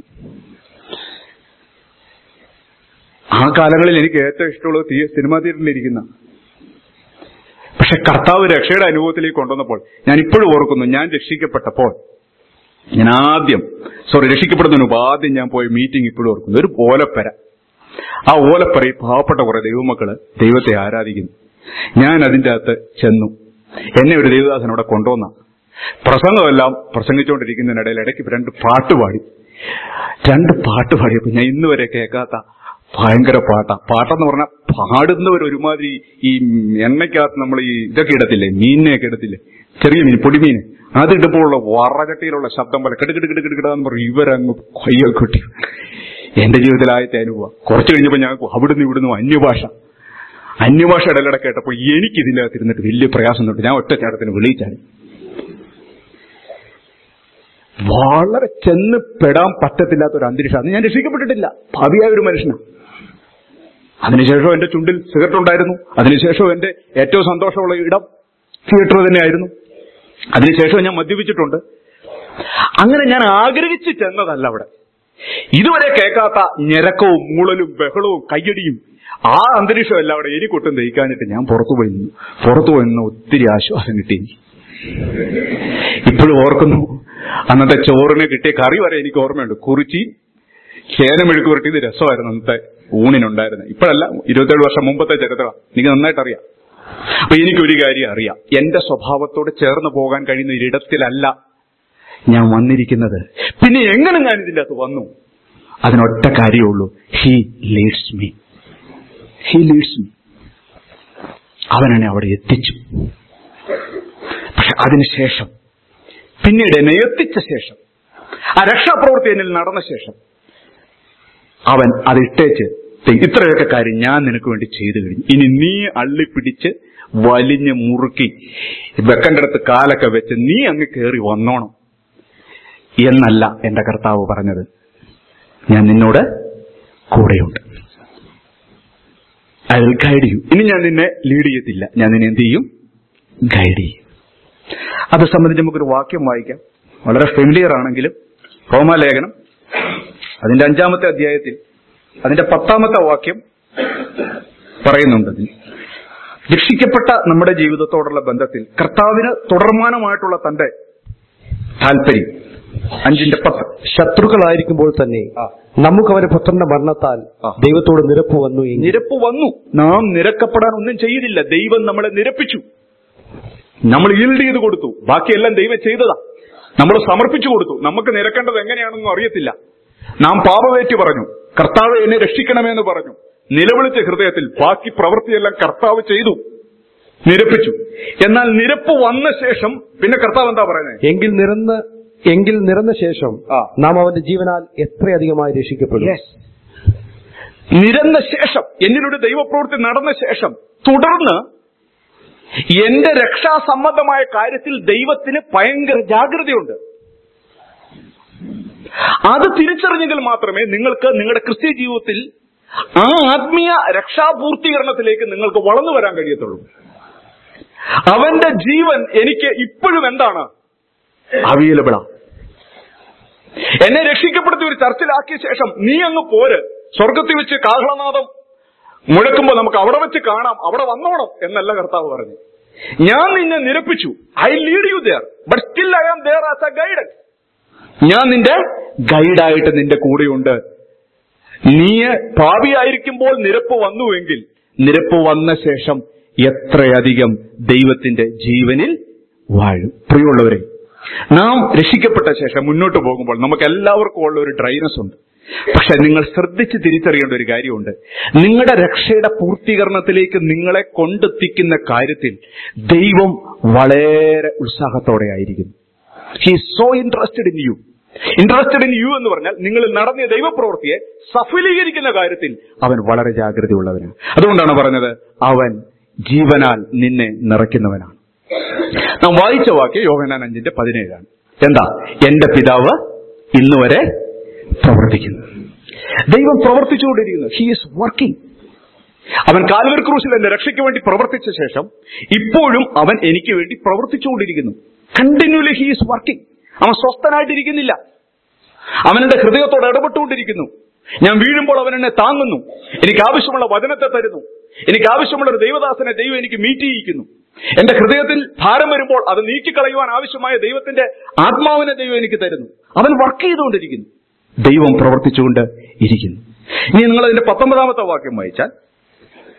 ആ കാലങ്ങളിൽ എനിക്ക് ഏറ്റവും ഇഷ്ടമുള്ളത് തീ- സിനിമാ തിയേറ്ററിലിരിക്കുന്ന പക്ഷെ കർത്താവ് രക്ഷയുടെ അനുഭവത്തിലേക്ക് കൊണ്ടുവന്നപ്പോൾ ഞാൻ ഇപ്പോഴും ഓർക്കുന്നു ഞാൻ രക്ഷിക്കപ്പെട്ടപ്പോൾ ഞാൻ ആദ്യം സോറി രക്ഷിക്കപ്പെടുന്നതിന് മുമ്പ് ആദ്യം ഞാൻ പോയ മീറ്റിംഗ് ഇപ്പോഴും ഓർക്കുന്നു ഒരു ഓലപ്പര ആ ഓലപ്പരയിൽ പാവപ്പെട്ട കുറെ ദൈവമക്കള് ദൈവത്തെ ആരാധിക്കുന്നു ഞാൻ അതിന്റെ അകത്ത് ചെന്നു എന്നെ ഒരു ദേവദാസൻ അവിടെ കൊണ്ടുവന്ന പ്രസംഗമെല്ലാം പ്രസംഗിച്ചുകൊണ്ടിരിക്കുന്നതിനിടയിൽ ഇടയ്ക്ക് രണ്ട് പാട്ട് പാടി രണ്ട് പാട്ട് പാടിയപ്പോ ഞാൻ ഇന്ന് വരെ കേൾക്കാത്ത ഭയങ്കര പാട്ടാ പാട്ടെന്ന് പറഞ്ഞാൽ പാടുന്നവർ ഒരുമാതിരി ഈ എണ്ണയ്ക്കകത്ത് നമ്മൾ ഈ ഇതൊക്കെ ഇടത്തില്ലേ മീനിനെയൊക്കെ ഇടത്തില്ലേ ചെറിയ മീൻ പൊടിമീൻ അതിടുമ്പോഴുള്ള വറചട്ടിയിലുള്ള ശബ്ദം പോലെ കിടുകിട് കിടുകിട് കിടാന്ന് പറഞ്ഞു ഇവരങ്ങ് കൊയ്യോ കൊട്ടി എന്റെ ജീവിതത്തിലായത്തെ അനുഭവം കുറച്ച് കഴിഞ്ഞപ്പോൾ ഞാൻ അവിടുന്ന് ഇവിടുന്ന് അന്യഭാഷ അന്യഭാഷ ഇടയിലൂടെ കേട്ടപ്പോൾ എനിക്ക് ഇതിനകത്ത് ഇരുന്നിട്ട് വലിയ പ്രയാസം തൊട്ട് ഞാൻ ഒറ്റ ചേട്ടത്തിന് വിളിച്ചാണ് വളരെ ചെന്ന് പെടാൻ പറ്റത്തില്ലാത്ത ഒരു അന്തരീക്ഷം അത് ഞാൻ രക്ഷിക്കപ്പെട്ടിട്ടില്ല ഭാവിയായ ഒരു മനുഷ്യനാണ് അതിനുശേഷം എന്റെ ചുണ്ടിൽ സിഗരറ്റ് ഉണ്ടായിരുന്നു അതിനുശേഷം എന്റെ ഏറ്റവും സന്തോഷമുള്ള ഇടം തിയേറ്റർ തന്നെയായിരുന്നു അതിനുശേഷം ഞാൻ മദ്യപിച്ചിട്ടുണ്ട് അങ്ങനെ ഞാൻ ആഗ്രഹിച്ച് ചെന്നതല്ല അവിടെ ഇതുവരെ കേൾക്കാത്ത ഞെരക്കവും മൂളലും ബഹളവും കയ്യടിയും ആ അന്തരീക്ഷം എല്ലാം അവിടെ എനിക്കൊട്ടും ദഹിക്കാഞ്ഞിട്ട് ഞാൻ പുറത്തു പോയി നിന്നു പുറത്തു പോയി നിന്ന് ഒത്തിരി ആശ്വാസം കിട്ടി എനിക്ക്. ഇപ്പോഴും ഓർക്കുന്നു അന്നത്തെ ചോറിന് കിട്ടിയ കറി വരെ എനിക്ക് ഓർമ്മയുണ്ട് കുറിച്ചി ചേന മെഴുക്ക് പുരട്ടിയത് രസമായിരുന്നു അന്നത്തെ ഊണിനുണ്ടായിരുന്നത് ഇപ്പോഴല്ല ഇരുപത്തേഴ് വർഷം മുമ്പത്തെ ചരിത്രം എനിക്ക് നന്നായിട്ട് അറിയാം അപ്പൊ എനിക്കൊരു കാര്യം അറിയാം എന്റെ സ്വഭാവത്തോട് ചേർന്ന് പോകാൻ കഴിയുന്ന ഒരിടത്തിലല്ല ഞാൻ വന്നിരിക്കുന്നത് പിന്നെ എങ്ങനെ ഞാൻ ഇതിന്റെ അകത്ത് വന്നു അതിനൊറ്റ കാര്യമുള്ളൂ he leads me he leads me അവൻ എന്നെ അവിടെ എത്തിച്ചു പക്ഷെ അതിനുശേഷം പിന്നീട് എന്നെ എത്തിച്ച ശേഷം ആ രക്ഷാപ്രവൃത്തി എന്നിൽ നടന്ന ശേഷം അവൻ അതിട്ടേച്ച് ഇത്രയൊക്കെ കാര്യം ഞാൻ നിനക്ക് വേണ്ടി ചെയ്തു കഴിഞ്ഞു ഇനി നീ അള്ളിപ്പിടിച്ച് വലിഞ്ഞ് മുറുക്കി വെക്കൻ്റെ അടുത്ത് കാലൊക്കെ വെച്ച് നീ അങ്ങ് കയറി വന്നോണം എന്നല്ല എന്റെ കർത്താവ് പറഞ്ഞത് ഞാൻ നിന്നോട് കൂടെയുണ്ട് ഐ വിൽ ഗൈഡ് യു ഇനി ഞാൻ നിന്നെ ലീഡ് ചെയ്യത്തില്ല ഞാൻ നിന്നെ എന്ത് ചെയ്യും ഗൈഡ് ചെയ്യും അത് സംബന്ധിച്ച് നമുക്കൊരു വാക്യം വായിക്കാം വളരെ ഫെമിലിയർ ആണെങ്കിലും റോമാലേഖനം അതിന്റെ അഞ്ചാമത്തെ അധ്യായത്തിൽ അതിന്റെ പത്താമത്തെ വാക്യം പറയുന്നുണ്ട് അതിൽ. രക്ഷിക്കപ്പെട്ട നമ്മുടെ ജീവിതത്തോടുള്ള ബന്ധത്തിൽ കർത്താവിന് തുടർമാനമായിട്ടുള്ള തന്റെ താല്പര്യം അഞ്ചിന്റെ പത്ത് ശത്രുക്കളായിരിക്കുമ്പോൾ തന്നെ ആ. നമുക്ക് അവന്റെ പുത്രന്റെ മരണത്താൽ ആ. ദൈവത്തോട് നിരപ്പ് വന്നു എങ്കിൽ നിരപ്പ് വന്നു നാം നിരക്കപ്പെടാൻ ഒന്നും ചെയ്തില്ല ദൈവം നമ്മളെ നിരപ്പിച്ചു നമ്മൾ ഈൽഡ് ചെയ്ത് കൊടുത്തു ബാക്കിയെല്ലാം ദൈവം ചെയ്തതാ നമ്മൾ സമർപ്പിച്ചു കൊടുത്തു നമുക്ക് നിരക്കേണ്ടത് എങ്ങനെയാണെന്നും അറിയത്തില്ല നാം പാപവേറ്റ് പറഞ്ഞു കർത്താവ് എന്നെ രക്ഷിക്കണമെന്ന് പറഞ്ഞു നിലവിളിച്ച ഹൃദയത്തിൽ ബാക്കി പ്രവൃത്തിയെല്ലാം കർത്താവ് ചെയ്തു നിരപ്പിച്ചു എന്നാൽ നിരപ്പ് വന്ന ശേഷം പിന്നെ കർത്താവ് എന്താ പറയുന്നത് എങ്കിൽ നിറന്ന എങ്കിൽ നിറന്ന ശേഷം ആ. നാം അവന്റെ ജീവനാൽ എത്രയധികമായി രക്ഷിക്കപ്പെടും നിരന്ന ശേഷം എന്നിലൂടെ ദൈവപ്രവൃത്തി നടന്ന ശേഷം തുടർന്ന് എന്റെ രക്ഷാസംബന്ധമായ കാര്യത്തിൽ ദൈവത്തിന് ഭയങ്കര ജാഗ്രതയുണ്ട് അത് തിരിച്ചറിഞ്ഞെങ്കിൽ മാത്രമേ നിങ്ങൾക്ക് നിങ്ങളുടെ ക്രിസ്ത്യ ജീവിതത്തിൽ ആ ആത്മീയ രക്ഷാപൂർത്തീകരണത്തിലേക്ക് നിങ്ങൾക്ക് വളർന്നു വരാൻ കഴിയത്തുള്ളൂ അവന്റെ ജീവൻ എനിക്ക് ഇപ്പോഴും എന്താണ് അവൈലബിളാ എന്നെ രക്ഷിക്കപ്പെടുത്തി ഒരു ചർച്ചിലാക്കിയ ശേഷം നീ അങ്ങ് പോര് സ്വർഗത്തിൽ വെച്ച് കാഹളനാദം മുഴക്കുമ്പോൾ നമുക്ക് അവിടെ വെച്ച് കാണാം അവിടെ വന്നോണം എന്നല്ല കർത്താവ് പറഞ്ഞു ഞാൻ നിന്നെ നിരപ്പിച്ചു I lead you there but still I am there as a guidance ഞാൻ നിന്റെ ഗൈഡായിട്ട് നിന്റെ കൂടെയുണ്ട് നീ പാപിയായിരിക്കുമ്പോൾ നിരപ്പ് വന്നുവെങ്കിൽ നിരപ്പ് വന്ന ശേഷം എത്രയധികം ദൈവത്തിന്റെ ജീവനിൽ വാഴും പ്രിയമുള്ളവരെ നാം രക്ഷിക്കപ്പെട്ട ശേഷം മുന്നോട്ട് പോകുമ്പോൾ നമുക്ക് എല്ലാവർക്കും ഉള്ള ഒരു ഡ്രൈനസ് ഉണ്ട് പക്ഷെ നിങ്ങൾ ശ്രദ്ധിച്ച് തിരിച്ചറിയേണ്ട ഒരു കാര്യമുണ്ട് നിങ്ങളുടെ രക്ഷയുടെ പൂർത്തീകരണത്തിലേക്ക് നിങ്ങളെ കൊണ്ടെത്തിക്കുന്ന കാര്യത്തിൽ ദൈവം വളരെ ഉത്സാഹത്തോടെ ആയിരിക്കുന്നു he so interested in you interested in you എന്ന് പറഞ്ഞാൽ നിങ്ങൾ നടത്തിയ ദൈവപ്രവൃത്തിയെ സഫലീകരിക്കുന്ന കാര്യത്തിൽ അവൻ വളരെ ജാഗ്രതയുള്ളവനാണ് അതുകൊണ്ടാണ് പറഞ്ഞത് അവൻ ജീവനാൽ നിന്നെ നിറയ്ക്കുന്നവനാണ് നാം വായിച്ച വാക്യം യോഹനാൻ അഞ്ചിന്റെ പതിനേഴാണ് എന്താ എന്റെ പിതാവ് ഇന്ന് വരെ പ്രവർത്തിക്കുന്നു ദൈവം പ്രവർത്തിച്ചുകൊണ്ടിരിക്കുന്നു ഹി ഈസ് വർക്കിംഗ് അവൻ കാൽവർ ക്രൂശിൽ എന്റെ രക്ഷയ്ക്ക് വേണ്ടി പ്രവർത്തിച്ച ശേഷം ഇപ്പോഴും അവൻ എനിക്ക് വേണ്ടി പ്രവർത്തിച്ചുകൊണ്ടിരിക്കുന്നു കണ്ടിന്യൂലി ഹി ഈസ് വർക്കിംഗ് അവൻ സ്വസ്ഥനായിട്ടിരിക്കുന്നില്ല അവൻ എന്റെ ഹൃദയത്തോട് ഇടപെട്ടുകൊണ്ടിരിക്കുന്നു ഞാൻ വീഴുമ്പോൾ അവൻ എന്നെ താങ്ങുന്നു എനിക്ക് ആവശ്യമുള്ള വചനത്തെ തരുന്നു എനിക്ക് ആവശ്യമുള്ള ഒരു ദൈവദാസനെ ദൈവം എനിക്ക് മീറ്റ് ചെയ്യിക്കുന്നു എന്റെ ഹൃദയത്തിൽ ഭാരം വരുമ്പോൾ അത് നീക്കിക്കളയുവാൻ ആവശ്യമായ ദൈവത്തിന്റെ ആത്മാവിനെ ദൈവം എനിക്ക് തരുന്നു അവൻ വർക്ക് ചെയ്തുകൊണ്ടിരിക്കുന്നു ദൈവം പ്രവർത്തിച്ചുകൊണ്ട് ഇരിക്കുന്നു ഇനി നിങ്ങൾ അതിന്റെ പത്തൊമ്പതാമത്തെ വാക്യം വായിച്ചാൽ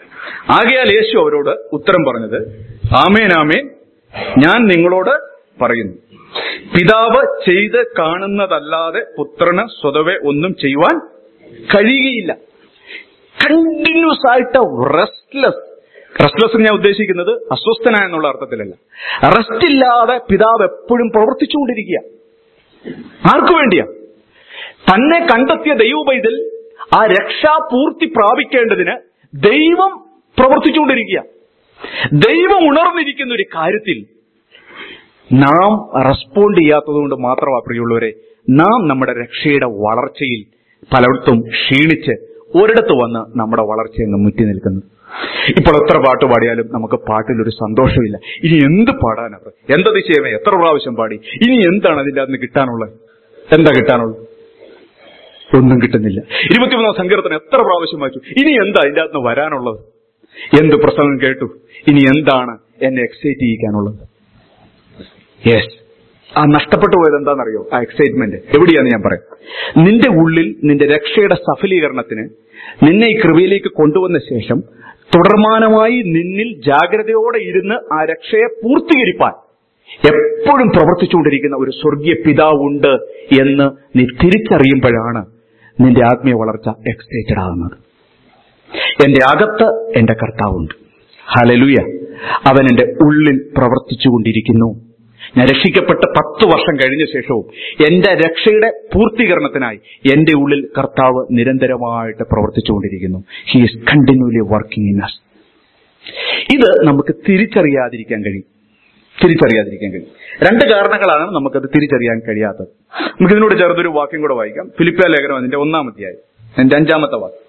ആകയാൽ യേശു അവരോട് ഉത്തരം പറഞ്ഞത് ആമേൻ ആമേൻ ഞാൻ നിങ്ങളോട് പറയുന്നു പിതാവ് ചെയ്ത് കാണുന്നതല്ലാതെ പുത്രന് സ്വതവേ ഒന്നും ചെയ്യുവാൻ കഴിയുകയില്ല കണ്ടിന്യൂസ് ആയിട്ട് റെസ്റ്റ്ലെസ് റെസ്റ്റ്ലെസ് ഞാൻ ഉദ്ദേശിക്കുന്നത് അസ്വസ്ഥനായ എന്നുള്ള അർത്ഥത്തിലല്ല റെസ്റ്റ് ഇല്ലാതെ പിതാവ് എപ്പോഴും പ്രവർത്തിച്ചുകൊണ്ടിരിക്കുക ആർക്കു വേണ്ടിയാ തന്നെ കണ്ടെത്തിയ ദൈവപൈതൽ ആ രക്ഷാപൂർത്തി പ്രാപിക്കേണ്ടതിന് ദൈവം പ്രവർത്തിച്ചുകൊണ്ടിരിക്കുക ദൈവം ഉണർന്നിരിക്കുന്ന ഒരു കാര്യത്തിൽ നാം റെസ്പോണ്ട് ചെയ്യാത്തതുകൊണ്ട് മാത്രമാ പ്രിയമുള്ളവരെ നാം നമ്മുടെ രക്ഷയുടെ വളർച്ചയിൽ പലയിടത്തും ക്ഷീണിച്ച് ഒരിടത്ത് വന്ന് നമ്മുടെ വളർച്ചയങ്ങ് മുറ്റി നിൽക്കുന്നു ഇപ്പോൾ എത്ര പാട്ട് പാടിയാലും നമുക്ക് പാട്ടിലൊരു സന്തോഷമില്ല ഇനി എന്ത് പാടാനാണ് എന്താ ദിശയമേ എത്ര പ്രാവശ്യം പാടി ഇനി എന്താണ് അതിൻ്റെ അന്ന് കിട്ടാനുള്ളത് എന്താ കിട്ടാനുള്ളത് ഒന്നും കിട്ടുന്നില്ല ഇരുപത്തിമൂന്നാം സങ്കീർത്തനം എത്ര പ്രാവശ്യം വായിച്ചു ഇനി എന്താ അതിൻ്റെ അകത്ത് വരാനുള്ളത് എന്ത് പ്രസംഗം കേട്ടു ഇനി എന്താണ് എന്നെ എക്സൈറ്റ് ചെയ്യിക്കാനുള്ളത് യെസ് ആ നഷ്ടപ്പെട്ടു പോയത് എന്താണെന്നറിയോ ആ എക്സൈറ്റ്മെന്റ് എവിടെയാന്ന് ഞാൻ പറയാം നിന്റെ ഉള്ളിൽ നിന്റെ രക്ഷയുടെ സഫലീകരണത്തിന് നിന്നെ ഈ കൃപയിലേക്ക് കൊണ്ടുവന്ന ശേഷം തുടർമാനമായി നിന്നിൽ ജാഗ്രതയോടെ ഇരുന്ന് ആ രക്ഷയെ പൂർത്തീകരിപ്പാൻ എപ്പോഴും പ്രവർത്തിച്ചുകൊണ്ടിരിക്കുന്ന ഒരു സ്വർഗീയ പിതാവുണ്ട് എന്ന് നീ തിരിച്ചറിയുമ്പോഴാണ് നിന്റെ ആത്മീയ വളർച്ച എക്സൈറ്റഡ് ആകുന്നത് എന്റെ അകത്ത് എന്റെ കർത്താവുണ്ട് ഹലലുയ അവൻ എന്റെ ഉള്ളിൽ പ്രവർത്തിച്ചുകൊണ്ടിരിക്കുന്നു ഞാൻ രക്ഷിക്കപ്പെട്ട പത്ത് വർഷം കഴിഞ്ഞ ശേഷവും എന്റെ രക്ഷയുടെ പൂർത്തീകരണത്തിനായി എന്റെ ഉള്ളിൽ കർത്താവ് നിരന്തരമായിട്ട് പ്രവർത്തിച്ചുകൊണ്ടിരിക്കുന്നു he is continuously working in us ഇത് നമുക്ക് തിരിച്ചറിയാതിരിക്കാൻ കഴിയും തിരിച്ചറിയാതിരിക്കാൻ കഴിയും രണ്ട് കാരണങ്ങളാണ് നമുക്കത് തിരിച്ചറിയാൻ കഴിയാത്തത് നമുക്ക് ഇതിനോട് ചേർത്തൊരു വാക്യം കൂടെ വായിക്കാം ഫിലിപ്പിയ ലേഖനം അതിന്റെ ഒന്നാമത്തെയായി അതിന്റെ അഞ്ചാമത്തെ വാക്യം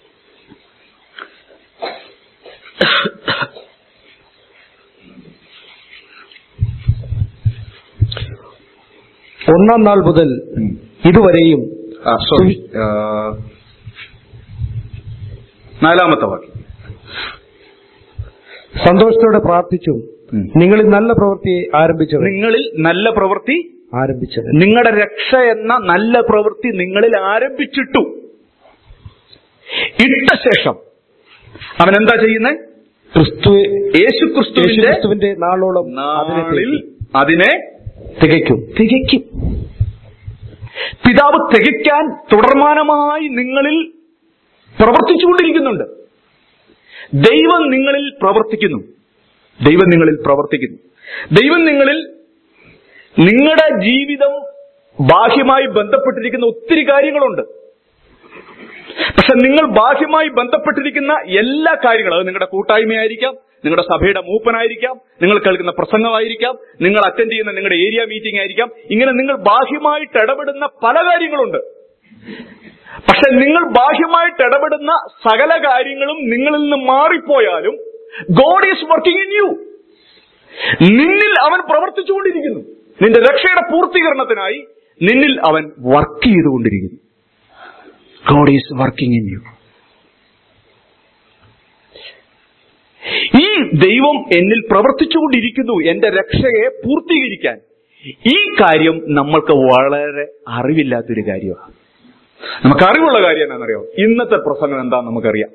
ഒന്നാം നാൾ മുതൽ ഇതുവരെയും സോറി നാലാമത്തെ വാക്യം സന്തോഷത്തോടെ പ്രാർത്ഥിച്ചും ഉം. നിങ്ങളിൽ നല്ല പ്രവൃത്തിയെ ആരംഭിച്ചവർ നിങ്ങളിൽ നല്ല പ്രവൃത്തി ആരംഭിച്ചത് നിങ്ങളുടെ രക്ഷ എന്ന നല്ല പ്രവൃത്തി നിങ്ങളിൽ ആരംഭിച്ചിട്ടു ഇട്ട ശേഷം അവൻ എന്താ ചെയ്യുന്നത് ക്രിസ്തു യേശു ക്രിസ്തുവിന്റെ യേശുക്രിസ്തുവിന്റെ നാളോളം അതിനെ നാളിൽ തികയ്ക്കും. അതിനെ തികയ്ക്കും തികയ്ക്കും പിതാവ് തികയ്ക്കാൻ തുടർമാനമായി നിങ്ങളിൽ പ്രവർത്തിച്ചുകൊണ്ടിരിക്കുന്നുണ്ട് ദൈവം നിങ്ങളിൽ പ്രവർത്തിക്കുന്നു ദൈവം നിങ്ങളിൽ പ്രവർത്തിക്കുന്നു ദൈവം നിങ്ങളിൽ നിങ്ങളുടെ ജീവിതം ബാഹ്യമായി ബന്ധപ്പെട്ടിരിക്കുന്ന ഒത്തിരി കാര്യങ്ങളുണ്ട് പക്ഷെ നിങ്ങൾ ബാഹ്യമായി ബന്ധപ്പെട്ടിരിക്കുന്ന എല്ലാ കാര്യങ്ങളും അത് നിങ്ങളുടെ കൂട്ടായ്മയായിരിക്കാം നിങ്ങളുടെ സഭയുടെ മൂപ്പനായിരിക്കാം നിങ്ങൾ കേൾക്കുന്ന പ്രസംഗമായിരിക്കാം നിങ്ങൾ അറ്റൻഡ് ചെയ്യുന്ന നിങ്ങളുടെ ഏരിയ മീറ്റിംഗ് ആയിരിക്കാം ഇങ്ങനെ നിങ്ങൾ ബാഹ്യമായിട്ട് ഇടപെടുന്ന പല കാര്യങ്ങളുണ്ട് പക്ഷെ നിങ്ങൾ ബാഹ്യമായിട്ട് ഇടപെടുന്ന സകല കാര്യങ്ങളും നിങ്ങളിൽ നിന്ന് മാറിപ്പോയാലും God is working in you നിന്നിൽ അവൻ പ്രവർത്തിച്ചുകൊണ്ടിരിക്കുന്നു നിന്റെ രക്ഷയുടെ പൂർത്തീകരണത്തിനായി നിന്നിൽ അവൻ വർക്ക് ചെയ്തുകൊണ്ടിരിക്കുന്നു God is working in you ഈ ദൈവം എന്നിൽ പ്രവർത്തിച്ചുകൊണ്ടിരിക്കുന്നു എന്റെ രക്ഷയെ പൂർത്തീകരിക്കാൻ ഈ കാര്യം നമ്മൾക്ക് വളരെ അറിവില്ലാത്തൊരു കാര്യമാണ് നമുക്ക് അറിവുള്ള കാര്യം എന്താണെന്നറിയോ ഇന്നത്തെ പ്രസംഗം എന്താണെന്ന് നമുക്കറിയാം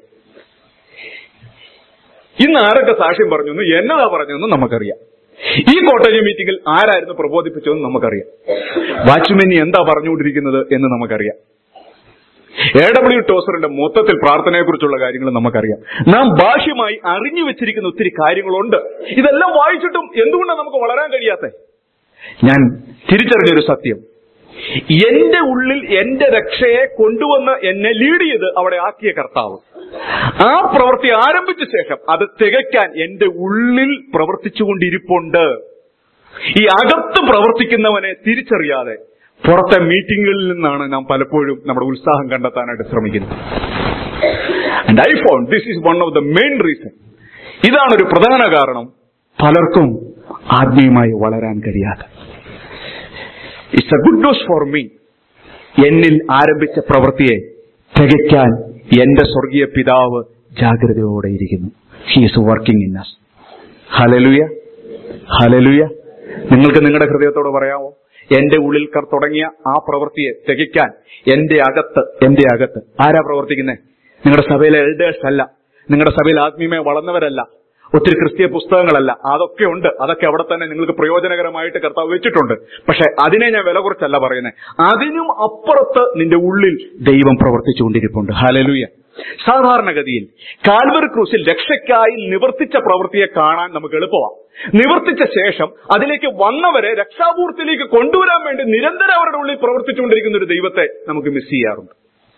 ഇന്ന് ആരൊക്കെ സാക്ഷ്യം പറഞ്ഞു എന്ന് എന്നതാ പറഞ്ഞതെന്ന് നമുക്കറിയാം ഈ കോട്ടേജ് മീറ്റിംഗിൽ ആരായിരുന്നു പ്രബോധിപ്പിച്ചതെന്ന് നമുക്കറിയാം വാച്ച്മെനി എന്താ പറഞ്ഞുകൊണ്ടിരിക്കുന്നത് എന്ന് നമുക്കറിയാം എ ഡബ്ല്യു ടോസറിന്റെ മൊത്തത്തിൽ പ്രാർത്ഥനയെക്കുറിച്ചുള്ള കാര്യങ്ങൾ നമുക്കറിയാം നാം ബാഹ്യമായി അറിഞ്ഞു വെച്ചിരിക്കുന്ന ഒത്തിരി കാര്യങ്ങളുണ്ട് ഇതെല്ലാം വായിച്ചിട്ടും എന്തുകൊണ്ടാണ് നമുക്ക് വളരാൻ കഴിയാത്ത ഞാൻ തിരിച്ചറിഞ്ഞൊരു സത്യം എന്റെ ഉള്ളിൽ എന്റെ രക്ഷയെ കൊണ്ടുവന്ന് എന്നെ ലീഡ് ചെയ്ത് അവിടെ ആക്കിയ കർത്താവ് ആ പ്രവൃത്തി ആരംഭിച്ച ശേഷം അത് തികയ്ക്കാൻ എന്റെ ഉള്ളിൽ പ്രവർത്തിച്ചുകൊണ്ടിരിപ്പുണ്ട് ഈ അകത്ത് പ്രവർത്തിക്കുന്നവനെ തിരിച്ചറിയാതെ പുറത്തെ മീറ്റിങ്ങുകളിൽ നിന്നാണ് നാം പലപ്പോഴും നമ്മുടെ ഉത്സാഹം കണ്ടെത്താനായിട്ട് ശ്രമിക്കുന്നത് and I found this is one of the main reason ഇതാണ് ഒരു പ്രധാന കാരണം പലർക്കും ആത്മീയമായി വളരാൻ കഴിയാതെ it's a good news for me എന്നിൽ ആരംഭിച്ച പ്രവൃത്തിയെ തികയ്ക്കാൻ എന്റെ സ്വർഗീയ പിതാവ് ജാഗ്രതയോടെ ഇരിക്കുന്നു he is working in us hallelujah hallelujah നിങ്ങൾക്ക് നിങ്ങളുടെ ഹൃദയത്തോട് പറയാമോ എന്റെ ഉള്ളിൽ കർ തുടങ്ങിയ ആ പ്രവൃത്തിയെ തികയ്ക്കാൻ എന്റെ അകത്ത് എന്റെ അകത്ത് ആരാ പ്രവർത്തിക്കുന്നത് നിങ്ങളുടെ സഭയിലെ എൽഡേഴ്സ് അല്ല നിങ്ങളുടെ സഭയിൽ ആത്മീയമായി വളർന്നവരല്ല ഒത്തിരി ക്രിസ്തീയ പുസ്തകങ്ങളല്ല അതൊക്കെ ഉണ്ട് അതൊക്കെ അവിടെ തന്നെ നിങ്ങൾക്ക് പ്രയോജനകരമായിട്ട് കർത്താവ് വെച്ചിട്ടുണ്ട് പക്ഷെ അതിനെ ഞാൻ വില കുറച്ചല്ല പറയുന്നത് അതിനും അപ്പുറത്ത് നിന്റെ ഉള്ളിൽ ദൈവം പ്രവർത്തിച്ചുകൊണ്ടിരിപ്പുണ്ട് ഹാലലൂയ സാധാരണഗതിയിൽ കാൽവറി ക്രൂസിൽ രക്ഷയ്ക്കായി നിവർത്തിച്ച പ്രവൃത്തിയെ കാണാൻ നമുക്ക് എളുപ്പമാണ് നിവർത്തിച്ച ശേഷം അതിലേക്ക് വന്നവരെ രക്ഷാപൂർത്തിയിലേക്ക് കൊണ്ടുവരാൻ വേണ്ടി നിരന്തരം അവരുടെ ഉള്ളിൽ പ്രവർത്തിച്ചുകൊണ്ടിരിക്കുന്ന ഒരു ദൈവത്തെ നമുക്ക് മിസ് ചെയ്യാറുണ്ട്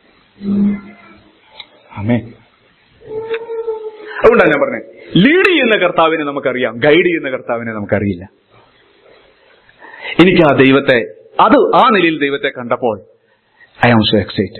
ആമേ അതുകൊണ്ടാണ് ഞാൻ പറഞ്ഞത് ലീഡ് ചെയ്യുന്ന കർത്താവിനെ നമുക്കറിയാം ഗൈഡ് ചെയ്യുന്ന കർത്താവിനെ നമുക്കറിയില്ല എനിക്ക് ആ ദൈവത്തെ അത് ആ നിലയിൽ ദൈവത്തെ കണ്ടപ്പോൾ I am so excited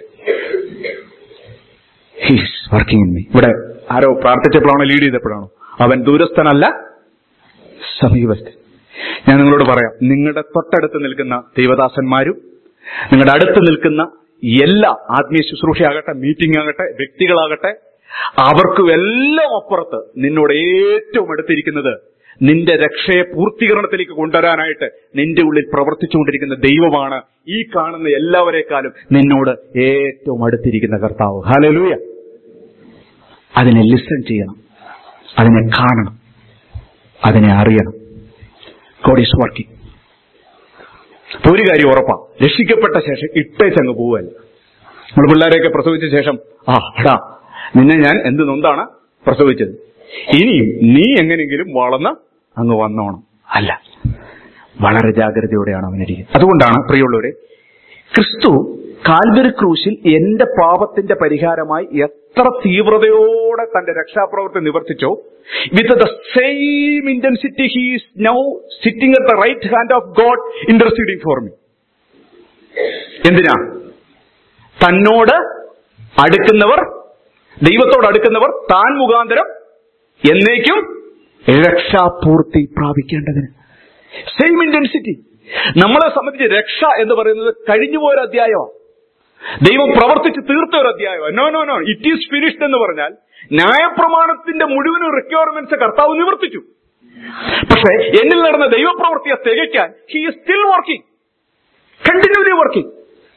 he's working in me ഇവിടെ ആരോ പ്രാർത്ഥിച്ചപ്പോഴാണോ ലീഡ് ചെയ്തപ്പോഴാണോ അവൻ ദൂരസ്ഥനല്ല സമീപസ്ഥൻ ഞാൻ നിങ്ങളോട് പറയാം നിങ്ങളുടെ തൊട്ടടുത്ത് നിൽക്കുന്ന ദൈവദാസന്മാരും നിങ്ങളുടെ അടുത്ത് നിൽക്കുന്ന എല്ലാ ആത്മീയ ശുശ്രൂഷയാകട്ടെ മീറ്റിംഗ് ആകട്ടെ വ്യക്തികളാകട്ടെ അവർക്കും എല്ലാം അപ്പുറത്ത് നിന്നോട് ഏറ്റവും അടുത്തിരിക്കുന്നത് നിന്റെ രക്ഷയെ പൂർത്തീകരണത്തിലേക്ക് കൊണ്ടുവരാനായിട്ട് നിന്റെ ഉള്ളിൽ പ്രവർത്തിച്ചുകൊണ്ടിരിക്കുന്ന ദൈവമാണ് ഈ കാണുന്ന എല്ലാവരെക്കാളും നിന്നോട് ഏറ്റവും അടുത്തിരിക്കുന്ന കർത്താവ് ഹലലൂയ അതിനെ ലിസൺ ചെയ്യണം അതിനെ കാണണം അതിനെ അറിയണം ഗോഡ് ഈസ് വർക്കിംഗ് അപ്പൊ ഒരു കാര്യം ഉറപ്പാ രക്ഷിക്കപ്പെട്ട ശേഷം ഇട്ടേച്ചങ്ങ് പോവല്ല നമ്മൾ പിള്ളേരെയൊക്കെ പ്രസവിച്ച ശേഷം ആ എടാ നിന്നെ ഞാൻ എന്ത് നൊന്താണ് പ്രസവിച്ചത് ഇനിയും നീ എങ്ങനെയെങ്കിലും വളർന്ന് അങ്ങ് വന്നോണം അല്ല വളരെ ജാഗ്രതയോടെയാണ് അവനിരിക്കുന്നത് അതുകൊണ്ടാണ് പ്രിയമുള്ളവരെ ക്രിസ്തു കാൽവരി ക്രൂശിൽ എന്റെ പാപത്തിന്റെ പരിഹാരമായി എത്ര തീവ്രതയോടെ തന്റെ രക്ഷാപ്രവർത്തി നിവർത്തിച്ചോ with the same intensity he's now sitting at the right hand of God interceding for me എന്തിനാ തന്നോട് അടുക്കുന്നവർ ദൈവത്തോട് അടുക്കുന്നവർ താൻ മുഖാന്തരം എന്നേക്കും രക്ഷാപൂർത്തി പ്രാപിക്കേണ്ടതിന് സെയിം ഇന്റൻസിറ്റി നമ്മളെ സംബന്ധിച്ച് രക്ഷ എന്ന് പറയുന്നത് കഴിഞ്ഞുപോയൊരു അധ്യായമാണ് ദൈവം പ്രവർത്തിച്ച് തീർത്ത ഒരു അധ്യായമാണ് no no no it is finished എന്ന് പറഞ്ഞാൽ ന്യായപ്രമാണത്തിന്റെ മുഴുവൻ റിക്വയർമെന്റ്സ് കർത്താവ് നിവർത്തിച്ചു പക്ഷേ എന്നിൽ നടന്ന ദൈവപ്രവൃത്തിയെ തികയ്ക്കാൻ he is still working continually working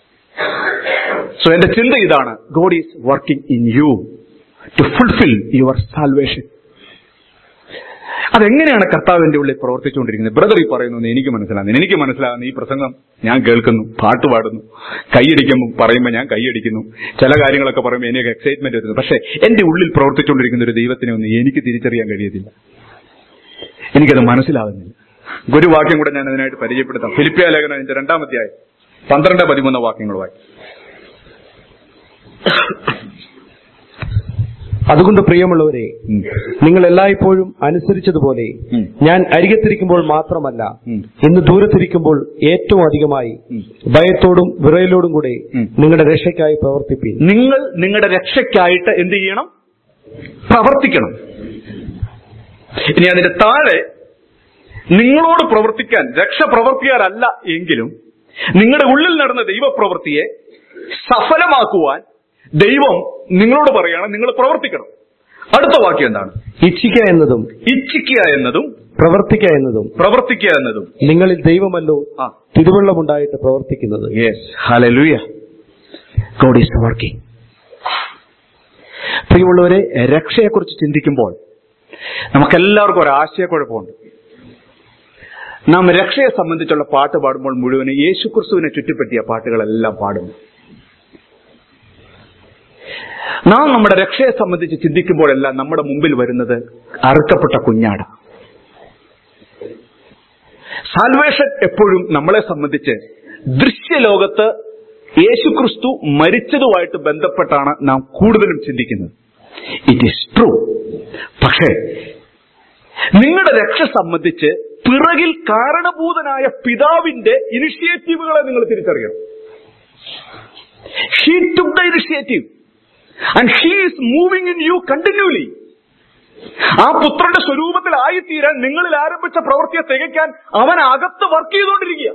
so എന്റെ ചിന്ത ഇതാണ് God is working in you to fulfil your salvation അതെങ്ങനെയാണ് കർത്താവിന്റെ ഉള്ളിൽ പ്രവർത്തിച്ചുകൊണ്ടിരിക്കുന്നത് ബ്രദർ ഈ പറയുന്നു എനിക്ക് മനസ്സിലാകുന്നു എനിക്ക് മനസ്സിലാകുന്നു ഈ പ്രസംഗം ഞാൻ കേൾക്കുന്നു പാട്ട് പാടുന്നു കൈയടിക്കുമ്പോൾ പറയുമ്പോൾ ഞാൻ കൈയടിക്കുന്നു ചില കാര്യങ്ങളൊക്കെ പറയുമ്പോൾ എനിക്ക് എക്സൈറ്റ്മെന്റ് വരുന്നു പക്ഷേ എന്റെ ഉള്ളിൽ പ്രവർത്തിച്ചുകൊണ്ടിരിക്കുന്ന ഒരു ദൈവത്തിനെ ഒന്നും എനിക്ക് തിരിച്ചറിയാൻ കഴിയത്തില്ല എനിക്കത് മനസ്സിലാകുന്നില്ല ഒരു വാക്യം കൂടെ ഞാൻ അതിനായിട്ട് പരിചയപ്പെടുത്താം ഫിലിപ്പിയ ലേഖനം അതിന്റെ രണ്ടാമധ്യായം പന്ത്രണ്ട് പതിമൂന്ന് വാക്യങ്ങളുമായി അതുകൊണ്ട് പ്രിയമുള്ളവരെ ഉം. നിങ്ങൾ എല്ലായ്പ്പോഴും അനുസരിച്ചതുപോലെ ഉം. ഞാൻ അരികത്തിരിക്കുമ്പോൾ മാത്രമല്ല ഉം. ഇന്ന് ദൂരത്തിരിക്കുമ്പോൾ ഏറ്റവും അധികമായി ഉം. ഭയത്തോടും വിറയലോടും കൂടെ ഉം. നിങ്ങളുടെ രക്ഷയ്ക്കായി പ്രവർത്തിപ്പീൻ നിങ്ങൾ നിങ്ങളുടെ രക്ഷയ്ക്കായിട്ട് എന്ത് ചെയ്യണം പ്രവർത്തിക്കണം ഇനി അതിന്റെ താഴെ നിങ്ങളോട് പ്രവർത്തിക്കാൻ രക്ഷ പ്രവർത്തിക്കാരല്ല എങ്കിലും നിങ്ങളുടെ ഉള്ളിൽ നടന്ന ദൈവപ്രവൃത്തിയെ സഫലമാക്കുവാൻ ദൈവം നിങ്ങളോട് പറയാണ് നിങ്ങൾ പ്രവർത്തിക്കണം അടുത്ത വാക്യം എന്താണ് ഇച്ഛിക്ക എന്നതും ഇച്ഛിക്കുക എന്നതും പ്രവർത്തിക്ക എന്നതും പ്രവർത്തിക്കുക എന്നതും നിങ്ങളിൽ ദൈവമല്ലോ ആ തിരുവള്ളമുണ്ടായിട്ട് പ്രവർത്തിക്കുന്നത് yes hallelujah God is working പ്രിയമുള്ളവരെ രക്ഷയെക്കുറിച്ച് ചിന്തിക്കുമ്പോൾ നമുക്കെല്ലാവർക്കും ഒരു ആശയക്കുഴപ്പമുണ്ട് നാം രക്ഷയെ സംബന്ധിച്ചുള്ള പാട്ട് പാടുമ്പോൾ മുഴുവനും യേശുക്രിസ്തുവിനെ ചുറ്റിപ്പറ്റിയ പാട്ടുകളെല്ലാം പാടുന്നു നാം നമ്മുടെ രക്ഷയെ സംബന്ധിച്ച് ചിന്തിക്കുമ്പോഴെല്ലാം നമ്മുടെ മുമ്പിൽ വരുന്നത് അറുക്കപ്പെട്ട കുഞ്ഞാട സാൽവേഷൻ എപ്പോഴും നമ്മളെ സംബന്ധിച്ച് ദൃശ്യലോകത്ത് യേശുക്രിസ്തു മരിച്ചതുമായിട്ട് ബന്ധപ്പെട്ടാണ് നാം കൂടുതലും ചിന്തിക്കുന്നത് ഇറ്റ് ഈസ് ട്രൂ പക്ഷേ നിങ്ങളുടെ രക്ഷ സംബന്ധിച്ച് പിറകിൽ കാരണഭൂതനായ പിതാവിന്റെ ഇനിഷ്യേറ്റീവുകളെ നിങ്ങൾ തിരിച്ചറിയണം he took the initiative and he is moving in you continually ആ പുത്രന്റെ സ്വരൂപത്തിലായിത്തീരാൻ നിങ്ങളിൽ ആരംഭിച്ച പ്രവൃത്തിയെ തികയ്ക്കാൻ അവൻ അകത്ത് വർക്ക് ചെയ്തുകൊണ്ടിരിക്കുക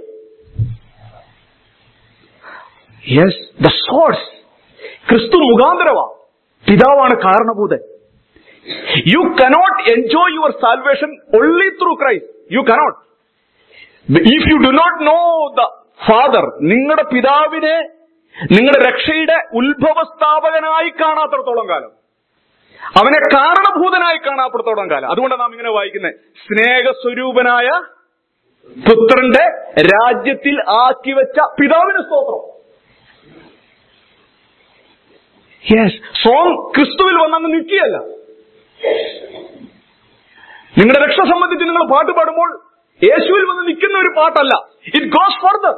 യെസ് ദ സോഴ്സ് ക്രിസ്തു മുഖാന്തരവാ പിതാവാണ് കാരണഭൂതൻ you cannot enjoy your salvation only through Christ you cannot if you do not know the father നിങ്ങളുടെ പിതാവിനെ നിങ്ങളുടെ രക്ഷയുടെ ഉത്ഭവസ്ഥാപകനായി കാണാത്തിടത്തോളം കാലം അവനെ കാരണഭൂതനായി കാണപ്പെടുത്തോളം കാലം അതുകൊണ്ടാണ് നാം ഇങ്ങനെ വായിക്കുന്നത് സ്നേഹസ്വരൂപനായ പുത്രന്റെ രാജ്യത്തിൽ ആക്കി വെച്ച പിതാവിന് സ്തോത്രം യെസ് സോം ക്രിസ്തുവിൽ വന്നങ്ങ് നിൽക്കുകയല്ല നിങ്ങളുടെ രക്ഷ സംബന്ധിച്ച് നിങ്ങൾ പാട്ട് പാടുമ്പോൾ യേശുവിൽ വന്ന് നിൽക്കുന്ന ഒരു പാട്ടല്ല ഇറ്റ് ഗോസ് ഫർദർ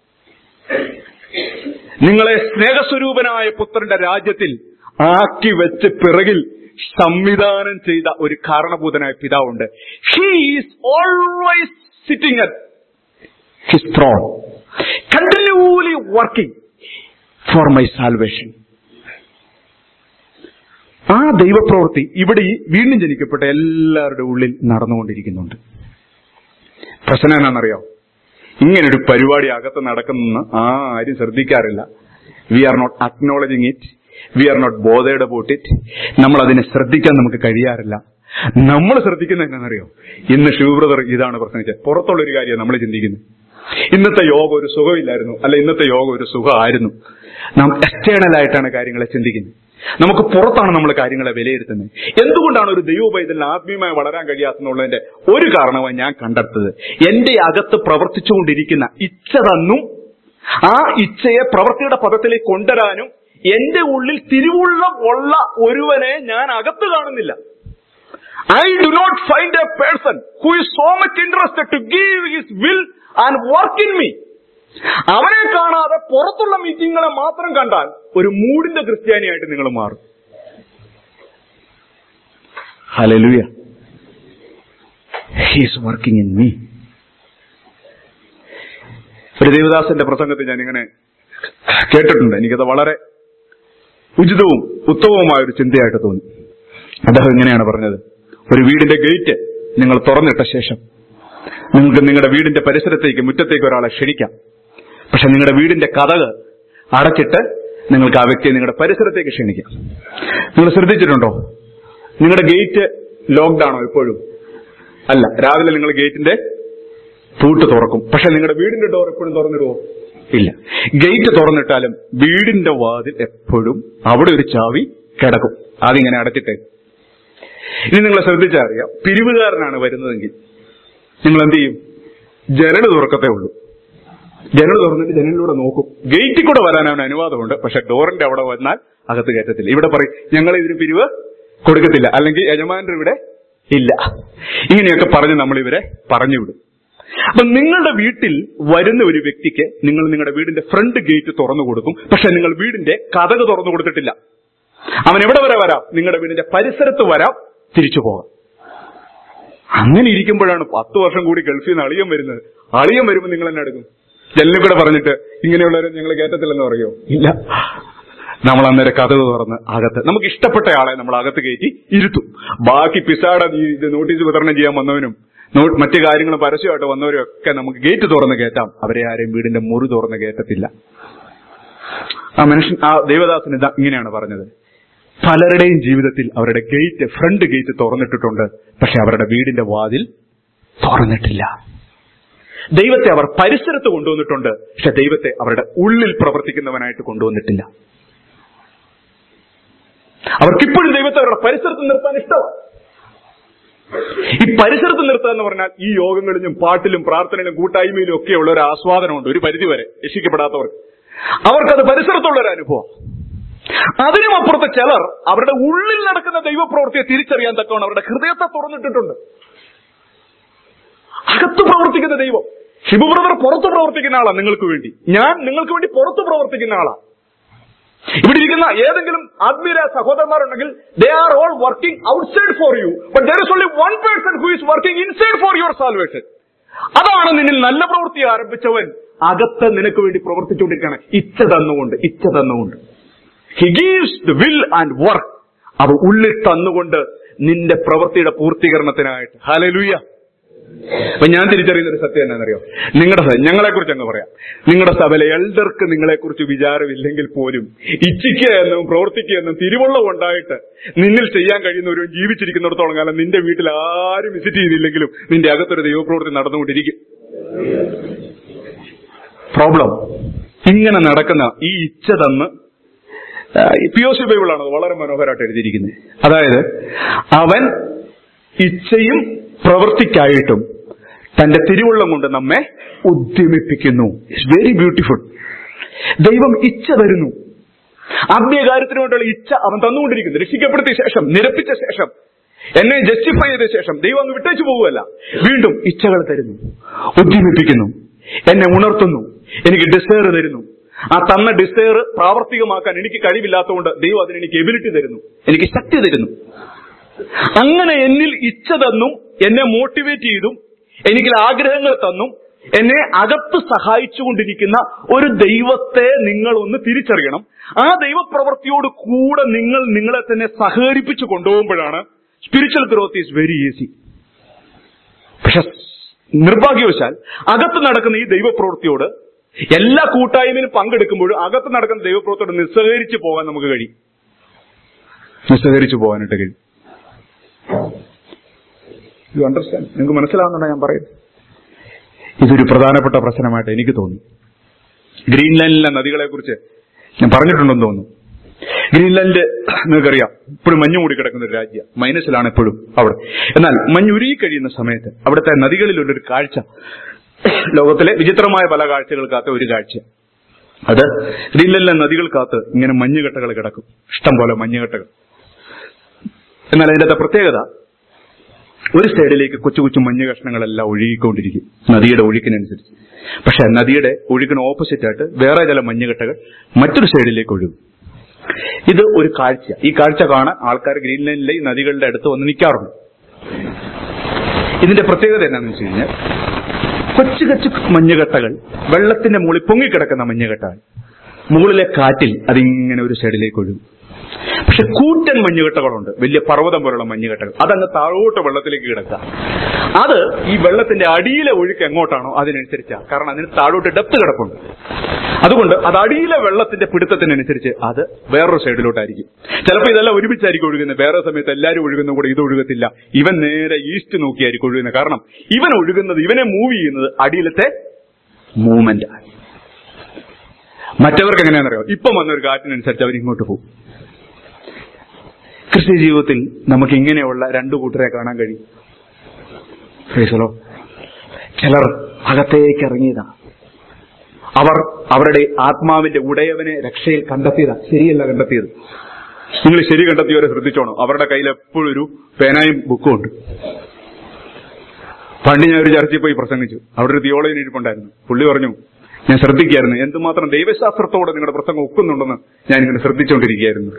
നിങ്ങളെ സ്നേഹസ്വരൂപനായ പുത്രന്റെ രാജ്യത്തിൽ ആക്കി വെച്ച് പിറകിൽ സംവിധാനം ചെയ്ത ഒരു കാരണഭൂതനായ പിതാവുണ്ട് he is always sitting at his throne continually working for my salvation ആ ദൈവപ്രവൃത്തി ഇവിടെ ഈ വീണ്ടും ജനിക്കപ്പെട്ട എല്ലാവരുടെ ഉള്ളിൽ നടന്നുകൊണ്ടിരിക്കുന്നുണ്ട് പ്രശ്നം എന്നാണെന്നറിയോ ഇങ്ങനൊരു പരിപാടി അകത്ത് നടക്കുന്നെന്ന് ആരും ശ്രദ്ധിക്കാറില്ല we are not acknowledging it we are not bothered about it നമ്മൾ അതിനെ ശ്രദ്ധിക്കാൻ നമുക്ക് കഴിയാറില്ല നമ്മൾ ശ്രദ്ധിക്കുന്നത് എന്നാണെന്നറിയോ ഇന്ന് ശിവബ്രദർ ഇതാണ് പ്രസംഗിച്ചത് പുറത്തുള്ള ഒരു കാര്യം നമ്മൾ ചിന്തിക്കുന്നത് ഇന്നത്തെ യോഗ ഒരു സുഖമില്ലായിരുന്നു അല്ല ഇന്നത്തെ യോഗ ഒരു സുഖമായിരുന്നു നാം എക്സ്റ്റേണൽ ആയിട്ടാണ് കാര്യങ്ങളെ ചിന്തിക്കുന്നത് നമുക്ക് പുറത്താണ് നമ്മൾ കാര്യങ്ങളെ വിലയിരുത്തുന്നത് എന്തുകൊണ്ടാണ് ഒരു ദൈവോപയത്തിൽ ആത്മീയമായി വളരാൻ കഴിയാത്തെന്നുള്ളതിന്റെ ഒരു കാരണമായി ഞാൻ കണ്ടെടുത്തത് എന്റെ അകത്ത് പ്രവർത്തിച്ചുകൊണ്ടിരിക്കുന്ന ഇച്ഛ തന്നും ആ ഇച്ഛയെ പ്രവൃത്തിയുടെ പദത്തിലേക്ക് കൊണ്ടുവരാനും എന്റെ ഉള്ളിൽ തിരുവുള്ള ഉള്ള ഒരുവനെ ഞാൻ അകത്ത് കാണുന്നില്ല I do not find a person who is so much interested to give his will and work in me അവനെ കാണാതെ പുറത്തുള്ള മീറ്റിങ്ങുകളെ മാത്രം കണ്ടാൽ ഒരു മൂടിന്റെ ക്രിസ്ത്യാനിയായിട്ട് നിങ്ങൾ മാറും hallelujah he's working in me ഒരു ദേവദാസന്റെ പ്രസംഗത്തിൽ ഞാൻ ഇങ്ങനെ കേട്ടിട്ടുണ്ട് എനിക്കത് വളരെ ഉചിതവും ഉത്തമവുമായ ഒരു ചിന്തയായിട്ട് തോന്നി അദ്ദേഹം ഇങ്ങനെയാണ് പറഞ്ഞത് ഒരു വീടിന്റെ ഗേറ്റ് നിങ്ങൾ തുറന്നിട്ട ശേഷം നിങ്ങൾക്ക് നിങ്ങളുടെ വീടിന്റെ പരിസരത്തേക്ക് മുറ്റത്തേക്ക് ഒരാളെ ക്ഷണിക്കാം പക്ഷെ നിങ്ങളുടെ വീടിന്റെ കഥക് അടച്ചിട്ട് നിങ്ങൾക്ക് ആ വ്യക്തിയെ നിങ്ങളുടെ പരിസരത്തേക്ക് ക്ഷണിക്കാം നിങ്ങൾ ശ്രദ്ധിച്ചിട്ടുണ്ടോ നിങ്ങളുടെ ഗേറ്റ് ലോക്ക്ഡ് ആണോ എപ്പോഴും അല്ല രാവിലെ നിങ്ങൾ ഗേറ്റിന്റെ പൂട്ട് തുറക്കും പക്ഷെ നിങ്ങളുടെ വീടിന്റെ ഡോർ എപ്പോഴും തുറന്നിടുവോ ഇല്ല ഗേറ്റ് തുറന്നിട്ടാലും വീടിന്റെ വാതിൽ എപ്പോഴും അവിടെ ഒരു ചാവി കിടക്കും അതിങ്ങനെ അടച്ചിട്ടേ ഇനി നിങ്ങൾ ശ്രദ്ധിച്ചാൽ അറിയാം പിരിവുകാരനാണ് വരുന്നതെങ്കിൽ നിങ്ങൾ എന്ത് ചെയ്യും ജനൽ തുറക്കത്തേ ഉള്ളൂ ജനൽ തുറന്നിട്ട് ജനലിലൂടെ നോക്കും ഗേറ്റിൽ കൂടെ വരാൻ അവന് അനുവാദമുണ്ട് പക്ഷെ ഡോറിന്റെ അവിടെ വന്നാൽ അകത്ത് കയറ്റത്തില്ല ഇവിടെ പറയും ഞങ്ങൾ ഇതിന് പിരിവ് കൊടുക്കത്തില്ല അല്ലെങ്കിൽ യജമാനർ ഇവിടെ ഇല്ല ഇങ്ങനെയൊക്കെ പറഞ്ഞ് നമ്മൾ ഇവരെ പറഞ്ഞു വിടും അപ്പൊ നിങ്ങളുടെ വീട്ടിൽ വരുന്ന ഒരു വ്യക്തിക്ക് നിങ്ങൾ നിങ്ങളുടെ വീടിന്റെ ഫ്രണ്ട് ഗേറ്റ് തുറന്നു കൊടുക്കും പക്ഷെ നിങ്ങൾ വീടിന്റെ കഥക് തുറന്നു കൊടുത്തിട്ടില്ല അവൻ എവിടെ വരെ വരാം നിങ്ങളുടെ വീടിന്റെ പരിസരത്ത് വരാം തിരിച്ചു പോകാം അങ്ങനെ ഇരിക്കുമ്പോഴാണ് പത്ത് വർഷം കൂടി ഗൾഫിൽ നിന്ന് അളിയൻ വരുന്നത് അളിയൻ വരുമ്പോൾ നിങ്ങൾ എന്നെ എടുക്കും ജനലിൽ കൂടെ പറഞ്ഞിട്ട് ഇങ്ങനെയുള്ളവരെ ഞങ്ങൾ കയറ്റത്തില്ലെന്ന് പറയോ ഇല്ല നമ്മൾ അന്നേരം കഥ തുറന്ന് അകത്ത് നമുക്ക് ഇഷ്ടപ്പെട്ട ആളെ നമ്മൾ അകത്ത് കയറ്റി ഇരുത്തും ബാക്കി പിസാട ഇത് നോട്ടീസ് വിതരണം ചെയ്യാൻ വന്നവനും നോ- മറ്റു കാര്യങ്ങളും പരസ്യമായിട്ട് വന്നവരും ഒക്കെ നമുക്ക് ഗേറ്റ് തുറന്ന് കയറ്റാം അവരെ ആരെയും വീടിന്റെ മുറി തുറന്ന് കയറ്റത്തില്ല ആ മനുഷ്യൻ ആ ദേവദാസൻ ഇതാ ഇങ്ങനെയാണ് പറഞ്ഞത് പലരുടെയും ജീവിതത്തിൽ അവരുടെ ഗേറ്റ് ഫ്രണ്ട് ഗേറ്റ് തുറന്നിട്ടിട്ടുണ്ട് പക്ഷെ അവരുടെ വീടിന്റെ വാതിൽ തുറന്നിട്ടില്ല ദൈവത്തെ അവർ പരിസരത്ത് കൊണ്ടുവന്നിട്ടുണ്ട് പക്ഷെ ദൈവത്തെ അവരുടെ ഉള്ളിൽ പ്രവർത്തിക്കുന്നവനായിട്ട് കൊണ്ടുവന്നിട്ടില്ല അവർക്കിപ്പോഴും ദൈവത്തെ അവരുടെ പരിസരത്ത് നിർത്താൻ ഇഷ്ടമാണ് ഈ പരിസരത്ത് നിർത്തുക എന്ന് പറഞ്ഞാൽ ഈ യോഗങ്ങളിലും പാട്ടിലും പ്രാർത്ഥനയിലും കൂട്ടായ്മയിലും ഒക്കെയുള്ള ഒരു ആസ്വാദനമുണ്ട് ഒരു പരിധിവരെ രക്ഷിക്കപ്പെടാത്തവർക്ക് അവർക്കത് പരിസരത്തുള്ള ഒരു അനുഭവം അതിനും അപ്പുറത്ത് ചിലർ അവരുടെ ഉള്ളിൽ നടക്കുന്ന ദൈവപ്രവൃത്തിയെ തിരിച്ചറിയാൻ തക്കവണ്ണം അവരുടെ ഹൃദയത്തെ തുറന്നിട്ടിട്ടുണ്ട് അകത്ത് പ്രവർത്തിക്കുന്ന ദൈവം ശിവബ്രദർ പുറത്ത് പ്രവർത്തിക്കുന്ന ആളാണ് നിങ്ങൾക്ക് വേണ്ടി ഞാൻ നിങ്ങൾക്ക് വേണ്ടി പുറത്ത് പ്രവർത്തിക്കുന്ന ആളാണ് ഇവിടെ ഇരിക്കുന്ന ഏതെങ്കിലും ആത്മീയ സഹോദരന്മാരുണ്ടെങ്കിൽ they are all working outside for you but there is only one person who is working inside for your salvation അതാണ് നിന്നിൽ നല്ല പ്രവൃത്തി ആരംഭിച്ചവൻ അകത്ത് നിനക്ക് വേണ്ടി പ്രവർത്തിച്ചുകൊണ്ടിരിക്കുകയാണ് ഇച്ഛ തന്നുകൊണ്ട് ഇച്ഛ തന്നുകൊണ്ട് he gives the will and work അവ ഉള്ളിൽ തന്നുകൊണ്ട് നിന്റെ പ്രവൃത്തിയുടെ പൂർത്തീകരണത്തിനായിട്ട് ഹലലുയ്യ അപ്പൊ ഞാൻ തിരിച്ചറിയുന്ന ഒരു സത്യം എന്നാണെന്നറിയോ നിങ്ങളുടെ സ- ഞങ്ങളെ കുറിച്ച് അങ്ങ് പറയാം നിങ്ങളുടെ സഭയിലെ എൽഡർക്ക് നിങ്ങളെ കുറിച്ച് വിചാരമില്ലെങ്കിൽ പോലും ഇച്ഛിക്കുക എന്നും പ്രവർത്തിക്കുക എന്നും തിരുവുള്ളം ഉണ്ടായിട്ട് നിന്നിൽ ചെയ്യാൻ കഴിയുന്നവരും ജീവിച്ചിരിക്കുന്നിടത്തോളം കാലം നിന്റെ വീട്ടിൽ ആരും വിസിറ്റ് ചെയ്തില്ലെങ്കിലും നിന്റെ അകത്തൊരു ദൈവപ്രവൃത്തി നടന്നുകൊണ്ടിരിക്കും പ്രോബ്ലം ഇങ്ങനെ നടക്കുന്ന ഈ ഇച്ഛ തന്ന് പി ഒ സി ബൈബിളാണ് അത് വളരെ മനോഹരമായിട്ട് എഴുതിയിരിക്കുന്നത് അതായത് അവൻ ഇച്ഛയും പ്രവൃത്തിക്കായിട്ടും തന്റെ തിരുവുള്ളം കൊണ്ട് നമ്മെ ഉദ്യമിപ്പിക്കുന്നു ഇറ്റ്സ് വെരി ബ്യൂട്ടിഫുൾ ദൈവം ഇച്ഛ തരുന്നു ആത്മീയകാര്യത്തിന് വേണ്ടിയുള്ള ഇച്ഛ അവൻ തന്നുകൊണ്ടിരിക്കുന്നു രക്ഷിക്കപ്പെടുത്തിയ ശേഷം നിരപ്പിച്ച ശേഷം എന്നെ ജസ്റ്റിഫൈ ചെയ്ത ശേഷം ദൈവം അങ്ങ് വിട്ടേച്ചു പോകുകയല്ല വീണ്ടും ഇച്ഛകൾ തരുന്നു ഉദ്യമിപ്പിക്കുന്നു എന്നെ ഉണർത്തുന്നു എനിക്ക് ഡിസയർ തരുന്നു ആ തന്ന ഡിസയർ പ്രാവർത്തികമാക്കാൻ എനിക്ക് കഴിവില്ലാത്തതുകൊണ്ട് ദൈവം അതിന് എനിക്ക് എബിലിറ്റി തരുന്നു എനിക്ക് ശക്തി തരുന്നു അങ്ങനെ എന്നിൽ ഇച്ഛ തന്നും എന്നെ മോട്ടിവേറ്റ് ചെയ്തും എനിക്ക് ആഗ്രഹങ്ങൾ തന്നും എന്നെ അകത്ത് സഹായിച്ചുകൊണ്ടിരിക്കുന്ന ഒരു ദൈവത്തെ നിങ്ങൾ ഒന്ന് തിരിച്ചറിയണം ആ ദൈവപ്രവൃത്തിയോട് കൂടെ നിങ്ങൾ നിങ്ങളെ തന്നെ സഹകരിപ്പിച്ചു കൊണ്ടുപോകുമ്പോഴാണ് spiritual growth is very easy പക്ഷെ നിർഭാഗ്യവശാൽ അകത്ത് നടക്കുന്ന ഈ ദൈവപ്രവൃത്തിയോട് എല്ലാ കൂട്ടായ്മയിലും പങ്കെടുക്കുമ്പോഴും അകത്ത് നടക്കുന്ന ദൈവപ്രവൃത്തിയോട് നിസ്സഹകരിച്ച് പോകാൻ നമുക്ക് കഴിയും നിസ്സഹകരിച്ച് പോകാനായിട്ട് കഴിയും യു അണ്ടർസ്റ്റാൻഡ് നിങ്ങൾക്ക് മനസ്സിലാവുന്നുണ്ടോ ഞാൻ പറയുന്നത് ഇതൊരു പ്രധാനപ്പെട്ട പ്രശ്നമായിട്ട് എനിക്ക് തോന്നി ഗ്രീൻലാൻഡിലെ നദികളെ കുറിച്ച് ഞാൻ പറഞ്ഞിട്ടുണ്ടെന്ന് തോന്നുന്നു ഗ്രീൻലാൻഡ് നിങ്ങൾക്കറിയാം ഇപ്പോഴും മഞ്ഞ് മൂടി കിടക്കുന്ന ഒരു രാജ്യം മൈനസിലാണ് എപ്പോഴും അവിടെ എന്നാൽ മഞ്ഞുരുകി കഴിയുന്ന സമയത്ത് അവിടുത്തെ നദികളിലുള്ളൊരു കാഴ്ച ലോകത്തിലെ വിചിത്രമായ പല കാഴ്ചകൾക്കകത്ത് ഒരു കാഴ്ച അത് ഗ്രീൻലാൻഡിലെ നദികൾക്കകത്ത് ഇങ്ങനെ മഞ്ഞുകെട്ടകൾ കിടക്കും ഇഷ്ടം പോലെ മഞ്ഞുകെട്ടകൾ എന്നാൽ അതിന്റെ പ്രത്യേകത ഒരു സൈഡിലേക്ക് കൊച്ചു കൊച്ചു മഞ്ഞ് കഷ്ണങ്ങളെല്ലാം ഒഴുകിക്കൊണ്ടിരിക്കും നദിയുടെ ഒഴുക്കിനനുസരിച്ച് പക്ഷെ നദിയുടെ ഒഴുക്കിന് ഓപ്പോസിറ്റ് ആയിട്ട് വേറെ ചില മഞ്ഞുകെട്ടകൾ മറ്റൊരു സൈഡിലേക്ക് ഒഴുകും ഇത് ഒരു കാഴ്ച ഈ കാഴ്ച കാണാൻ ആൾക്കാർ ഗ്രീൻലാൻഡിലെ ഈ നദികളുടെ അടുത്ത് വന്ന് നിൽക്കാറുണ്ട് ഇതിന്റെ പ്രത്യേകത എന്താണെന്ന് വെച്ച് കഴിഞ്ഞാൽ കൊച്ചു കൊച്ചു മഞ്ഞുകെട്ടകൾ വെള്ളത്തിന്റെ മുകളിൽ പൊങ്ങിക്കിടക്കുന്ന മഞ്ഞുകെട്ടാണ് മുകളിലെ കാറ്റിൽ അതിങ്ങനെ ഒരു സൈഡിലേക്ക് ഒഴുകും പക്ഷെ കൂറ്റൻ മഞ്ഞുകെട്ടകളുണ്ട് വലിയ പർവ്വതം പോലുള്ള മഞ്ഞുകെട്ടകൾ അതങ്ങ് താഴോട്ട് വെള്ളത്തിലേക്ക് കിടക്കുക അത് ഈ വെള്ളത്തിന്റെ അടിയിലെ ഒഴുക്ക് എങ്ങോട്ടാണോ അതിനനുസരിച്ചാണ് കാരണം അതിന് താഴോട്ട് ഡെപ്ത് കിടപ്പുണ്ട് അതുകൊണ്ട് അത് അടിയിലെ വെള്ളത്തിന്റെ പിടുത്തത്തിനനുസരിച്ച് അത് വേറൊരു സൈഡിലോട്ടായിരിക്കും ചിലപ്പോൾ ഇതെല്ലാം ഒരുമിച്ചായിരിക്കും ഒഴുകുന്നത് വേറെ സമയത്ത് എല്ലാവരും ഒഴുകുന്ന കൂടെ ഇത് ഒഴുകത്തില്ല ഇവൻ നേരെ ഈസ്റ്റ് നോക്കിയായിരിക്കും ഒഴുകുന്നത് കാരണം ഇവൻ ഒഴുകുന്നത് ഇവനെ മൂവ് ചെയ്യുന്നത് അടിയിലത്തെ മൂവ്മെന്റ് ആണ് മറ്റവർക്ക് എങ്ങനെയാണെന്നറിയോ ഇപ്പം വന്നൊരു കാറ്റിനനുസരിച്ച് അവർ ഇങ്ങോട്ട് പോകും ക്രിസ്ത്യ ജീവിതത്തിൽ നമുക്ക് ഇങ്ങനെയുള്ള രണ്ടു കൂട്ടരെ കാണാൻ കഴിയും ഫ്രീസലോ ചിലർ അകത്തേക്ക് ഇറങ്ങിയതാ അവർ അവരുടെ ആത്മാവിന്റെ ഉടയവനെ രക്ഷയിൽ കണ്ടെത്തിയതാ ശരിയല്ല കണ്ടെത്തിയത് നിങ്ങൾ ശരി കണ്ടെത്തിയവരെ ശ്രദ്ധിച്ചോണം അവരുടെ കയ്യിൽ എപ്പോഴും ഒരു പേനായും ബുക്കും ഉണ്ട് പണ്ട് ഞാൻ ഒരു ചർച്ചയിൽ പോയി പ്രസംഗിച്ചു അവിടെ ഒരു തിയോളജി ഇരിപ്പുണ്ടായിരുന്നു പുള്ളി പറഞ്ഞു ഞാൻ ശ്രദ്ധിക്കായിരുന്നു എന്തുമാത്രം ദൈവശാസ്ത്രത്തോടെ നിങ്ങളുടെ പ്രസംഗം ഒക്കുന്നുണ്ടെന്ന് ഞാൻ ഇങ്ങനെ ശ്രദ്ധിച്ചുകൊണ്ടിരിക്കുകയായിരുന്നു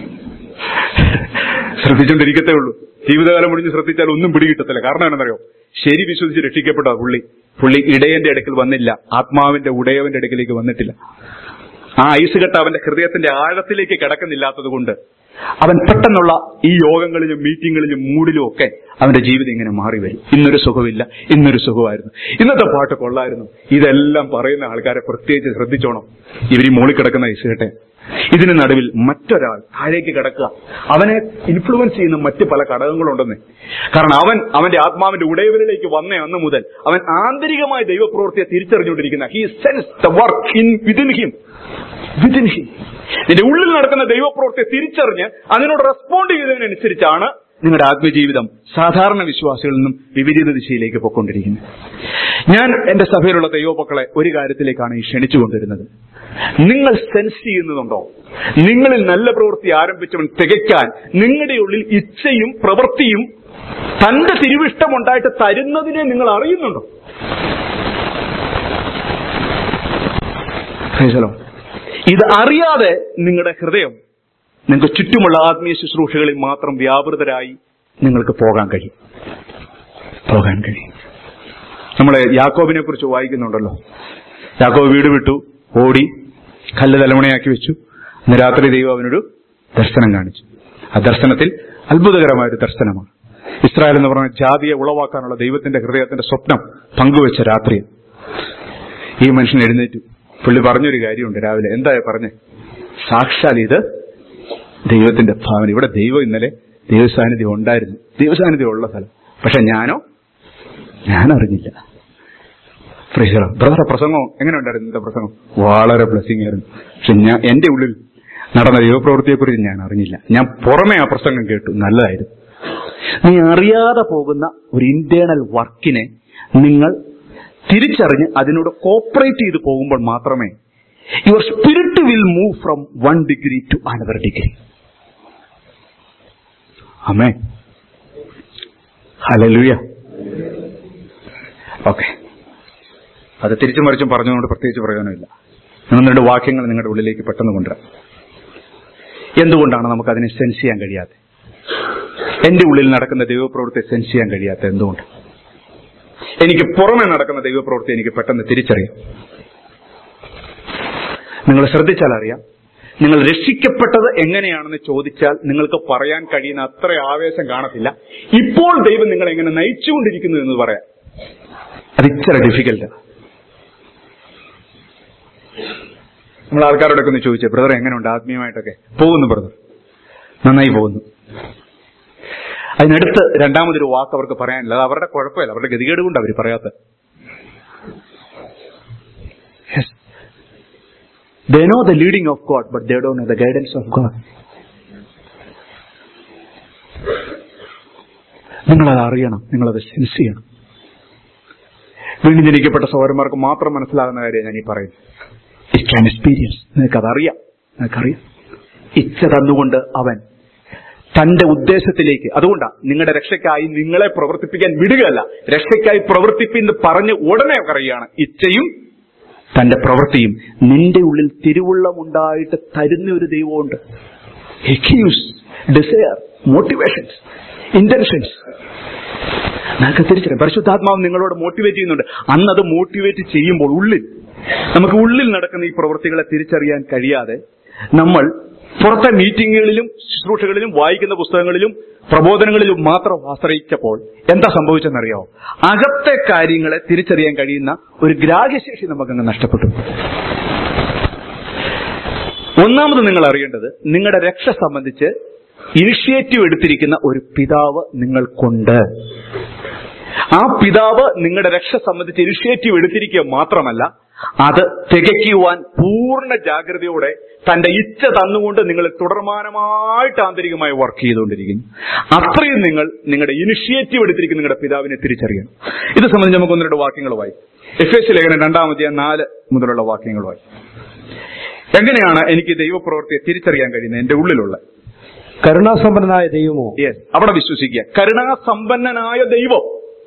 ശ്രദ്ധിച്ചുകൊണ്ടിരിക്കത്തേ ഉള്ളൂ ജീവിതകാലം മുടിഞ്ഞ് ശ്രദ്ധിച്ചാൽ ഒന്നും പിടികിട്ടത്തില്ല കാരണം എന്താണെന്നറിയോ ശരി വിശ്വസിച്ച് രക്ഷിക്കപ്പെട്ട പുള്ളി പുള്ളി ഇടയന്റെ അടുക്കൽ വന്നില്ല ആത്മാവിന്റെ ഉടയവന്റെ അടുക്കലേക്ക് വന്നിട്ടില്ല ആ ഐസ് കെട്ട് അവന്റെ ഹൃദയത്തിന്റെ ആഴത്തിലേക്ക് കിടക്കുന്നില്ലാത്തത് കൊണ്ട് അവൻ പെട്ടെന്നുള്ള ഈ യോഗങ്ങളിലും മീറ്റിങ്ങുകളിലും മൂഡിലും ഒക്കെ അവന്റെ ജീവിതം ഇങ്ങനെ മാറി വരും ഇന്നൊരു സുഖമില്ല ഇന്നൊരു സുഖമായിരുന്നു ഇന്നത്തെ പാട്ട് കൊള്ളായിരുന്നു ഇതെല്ലാം പറയുന്ന ആൾക്കാരെ പ്രത്യേകിച്ച് ശ്രദ്ധിച്ചോണം ഇവർ ഈ മോളിൽ കിടക്കുന്ന ഐസ് കെട്ടെ ഇതിന് നടുവിൽ മറ്റൊരാൾ താഴേക്ക് കിടക്കുക അവനെ ഇൻഫ്ലുവൻസ് ചെയ്യുന്ന മറ്റ് പല ഘടകങ്ങളുണ്ടെന്ന് കാരണം അവൻ അവന്റെ ആത്മാവിന്റെ ഉടയവരിലേക്ക് വന്ന അന്ന് മുതൽ അവൻ ആന്തരികമായ ദൈവപ്രവൃത്തിയെ തിരിച്ചറിഞ്ഞുകൊണ്ടിരിക്കുന്ന he sense the work in within him within him നിന്റെ ഉള്ളിൽ നടക്കുന്ന ദൈവപ്രവൃത്തിയെ തിരിച്ചറിഞ്ഞ് അതിനോട് റെസ്പോണ്ട് ചെയ്തതിനനുസരിച്ചാണ് നിങ്ങളുടെ ആത്മജീവിതം സാധാരണ വിശ്വാസികളിൽ നിന്നും വിപരീത ദിശയിലേക്ക് പൊക്കൊണ്ടിരിക്കുന്നത് ഞാൻ എന്റെ സഭയിലുള്ള ദൈവമക്കളെ ഒരു കാര്യത്തിലേക്കാണ് ഈ ക്ഷണിച്ചുകൊണ്ടിരുന്നത് നിങ്ങൾ സെൻസ് ചെയ്യുന്നതുണ്ടോ നിങ്ങളിൽ നല്ല പ്രവൃത്തി ആരംഭിച്ചവൻ തികയ്ക്കാൻ നിങ്ങളുടെ ഉള്ളിൽ ഇച്ഛയും പ്രവൃത്തിയും തന്റെ തിരുവിഷ്ടമുണ്ടായിട്ട് തരുന്നതിനെ നിങ്ങൾ അറിയുന്നുണ്ടോ Praise the Lord. ഇത് അറിയാതെ നിങ്ങളുടെ ഹൃദയം നിങ്ങൾക്ക് ചുറ്റുമുള്ള ആത്മീയ ശുശ്രൂഷകളിൽ മാത്രം വ്യാപൃതരായി നിങ്ങൾക്ക് പോകാൻ കഴിയും പോകാൻ കഴിയും നമ്മളെ യാക്കോബിനെ കുറിച്ച് വായിക്കുന്നുണ്ടല്ലോ യാക്കോബ് വീട് വിട്ടു ഓടി കല്ല് തലമുണയാക്കി വെച്ചു ഇന്ന് രാത്രി ദൈവം അവനൊരു ദർശനം കാണിച്ചു ആ ദർശനത്തിൽ അത്ഭുതകരമായ ഒരു ദർശനമാണ് ഇസ്രായേൽ എന്ന് പറഞ്ഞ ജാതിയെ ഉളവാക്കാനുള്ള ദൈവത്തിന്റെ ഹൃദയത്തിന്റെ സ്വപ്നം പങ്കുവെച്ച രാത്രി ഈ മനുഷ്യൻ എഴുന്നേറ്റു പുള്ളി പറഞ്ഞൊരു കാര്യമുണ്ട് രാവിലെ എന്താ പറഞ്ഞേ സാക്ഷാൽ ഇത് ദൈവത്തിന്റെ ഭാവന ഇവിടെ ദൈവം ഇന്നലെ ദൈവസാന്നിധ്യം ഉണ്ടായിരുന്നു ദൈവസാന്നിധ്യം ഉള്ള സ്ഥലം പക്ഷെ ഞാനോ ഞാൻ അറിഞ്ഞില്ല ബ്രദറെ പ്രസംഗം എങ്ങനെ ഉണ്ടായിരുന്നു ഇന്നത്തെ പ്രസംഗം വളരെ ബ്ലെസ്സിങ് ആയിരുന്നു പക്ഷെ ഞാൻ എന്റെ ഉള്ളിൽ നടന്ന ദൈവപ്രവൃത്തിയെക്കുറിച്ച് ഞാൻ അറിഞ്ഞില്ല ഞാൻ പുറമെ ആ പ്രസംഗം കേട്ടു നല്ലതായിരുന്നു നീ അറിയാതെ പോകുന്ന ഒരു ഇന്റേണൽ വർക്കിനെ നിങ്ങൾ തിരിച്ചറിഞ്ഞ് അതിനോട് കോപ്പറേറ്റ് ചെയ്ത് പോകുമ്പോൾ മാത്രമേ your spirit will move from one degree to another degree അമേ ഹലലുയ ഓക്കെ അത് തിരിച്ചു മറിച്ചും പറഞ്ഞുകൊണ്ട് പ്രത്യേകിച്ച് പ്രയോജനമില്ല ഒന്ന് രണ്ട് വാക്യങ്ങൾ നിങ്ങളുടെ ഉള്ളിലേക്ക് പെട്ടെന്ന് കൊണ്ടുവരാം എന്തുകൊണ്ടാണ് നമുക്ക് അതിനെ സെൻസ് ചെയ്യാൻ കഴിയാത്തത് എന്റെ ഉള്ളിൽ നടക്കുന്ന ദൈവപ്രവൃത്തി സെൻസ് ചെയ്യാൻ കഴിയാത്ത എന്തുകൊണ്ട് എനിക്ക് പുറമെ നടക്കുന്ന ദൈവപ്രവൃത്തി എനിക്ക് പെട്ടെന്ന് തിരിച്ചറിയാം നിങ്ങൾ ശ്രദ്ധിച്ചാൽ അറിയാം നിങ്ങൾ രക്ഷിക്കപ്പെട്ടത് എങ്ങനെയാണെന്ന് ചോദിച്ചാൽ നിങ്ങൾക്ക് പറയാൻ കഴിയുന്ന അത്ര ആവേശം കാണത്തില്ല ഇപ്പോൾ ദൈവം നിങ്ങൾ എങ്ങനെ നയിച്ചുകൊണ്ടിരിക്കുന്നു എന്ന് പറയാം അത് ഇച്ചിരി ഡിഫിക്കൽട്ടാണ് നമ്മൾ ആൾക്കാരോടൊക്കെ ഒന്ന് ചോദിച്ചേ ബ്രദർ എങ്ങനെയുണ്ട് ആത്മീയമായിട്ടൊക്കെ പോകുന്നു ബ്രദർ നന്നായി പോകുന്നു അതിനടുത്ത് രണ്ടാമതൊരു വാക്ക് അവർക്ക് പറയാനില്ല അത് അവരുടെ കുഴപ്പമില്ല അവരുടെ ഗതികേട് കൊണ്ട് അവർ പറയാത്ത they know the leading of God but they do know the guidance of God നിങ്ങളത് അറിയണം നിങ്ങളത് സെൻസ് ചെയ്യണം വീണ്ടും ജനിക്കപ്പെട്ട സൗരന്മാർക്ക് മാത്രം മനസ്സിലാകുന്ന കാര്യം ഞാൻ ഈ പറയുന്നത് ഇറ്റ് ക്യാൻ എക്സ്പീരിയൻസ് നിനക്കത് അറിയാം നിനക്കറിയാം ഇച്ഛ തന്നുകൊണ്ട് അവൻ തന്റെ ഉദ്ദേശത്തിലേക്ക് അതുകൊണ്ടാ നിങ്ങളുടെ രക്ഷയ്ക്കായി നിങ്ങളെ പ്രവർത്തിപ്പിക്കാൻ വിടുകയല്ല രക്ഷയ്ക്കായി പ്രവർത്തിപ്പിന്ന് പറഞ്ഞ് ഉടനെ പറയുകയാണ് ഇച്ഛയും തന്റെ പ്രവൃത്തിയും നിന്റെ ഉള്ളിൽ തിരുവുള്ളമുണ്ടായിട്ട് തരുന്ന ഒരു ദൈവമുണ്ട് എക്യൂസ് ഡിസയർ മോട്ടിവേഷൻസ് ഇന്റൻഷൻസ് നമുക്ക് തിരിച്ചറിയാം പരിശുദ്ധാത്മാവ് നിങ്ങളോട് മോട്ടിവേറ്റ് ചെയ്യുന്നുണ്ട് അന്ന് അത് മോട്ടിവേറ്റ് ചെയ്യുമ്പോൾ ഉള്ളിൽ നമുക്ക് ഉള്ളിൽ നടക്കുന്ന ഈ പ്രവൃത്തികളെ തിരിച്ചറിയാൻ കഴിയാതെ നമ്മൾ പുറത്തെ മീറ്റിങ്ങുകളിലും ശുശ്രൂഷകളിലും വായിക്കുന്ന പുസ്തകങ്ങളിലും പ്രബോധനങ്ങളിലും മാത്രം ആശ്രയിച്ചപ്പോൾ എന്താ സംഭവിച്ചെന്നറിയാമോ അകത്തെ കാര്യങ്ങളെ തിരിച്ചറിയാൻ കഴിയുന്ന ഒരു ഗ്രാഹ്യശേഷി നമുക്കങ്ങ് നഷ്ടപ്പെട്ടു ഒന്നാമത് നിങ്ങൾ അറിയേണ്ടത് നിങ്ങളുടെ രക്ഷ സംബന്ധിച്ച് ഇനിഷ്യേറ്റീവ് എടുത്തിരിക്കുന്ന ഒരു പിതാവ് നിങ്ങൾക്കുണ്ട് ആ പിതാവ് നിങ്ങളുടെ രക്ഷ സംബന്ധിച്ച് ഇനിഷ്യേറ്റീവ് എടുത്തിരിക്കുക മാത്രമല്ല അത് തികയ്ക്കുവാൻ പൂർണ്ണ ജാഗ്രതയോടെ തന്റെ ഇച്ഛ തന്നുകൊണ്ട് നിങ്ങൾ തുടർമാനമായിട്ട് ആന്തരികമായി വർക്ക് ചെയ്തുകൊണ്ടിരിക്കുന്നു അത്രയും നിങ്ങൾ നിങ്ങളുടെ ഇനിഷ്യേറ്റീവ് എടുത്തിരിക്കുന്ന നിങ്ങളുടെ പിതാവിനെ തിരിച്ചറിയണം ഇത് സംബന്ധിച്ച് നമുക്ക് ഒന്ന് രണ്ട് വാക്യങ്ങൾ വായി എഫ് എസ് ലേഖനം രണ്ടാമത്തെ നാല് മുതലുള്ള വാക്യങ്ങൾ വായി എങ്ങനെയാണ് എനിക്ക് ദൈവപ്രവൃത്തിയെ തിരിച്ചറിയാൻ കഴിയുന്നത് എന്റെ ഉള്ളിലുള്ള കരുണാസമ്പന്നനായ ദൈവമോ യെസ് അവിടെ വിശ്വസിക്കുക കരുണാസമ്പന്നനായ ദൈവം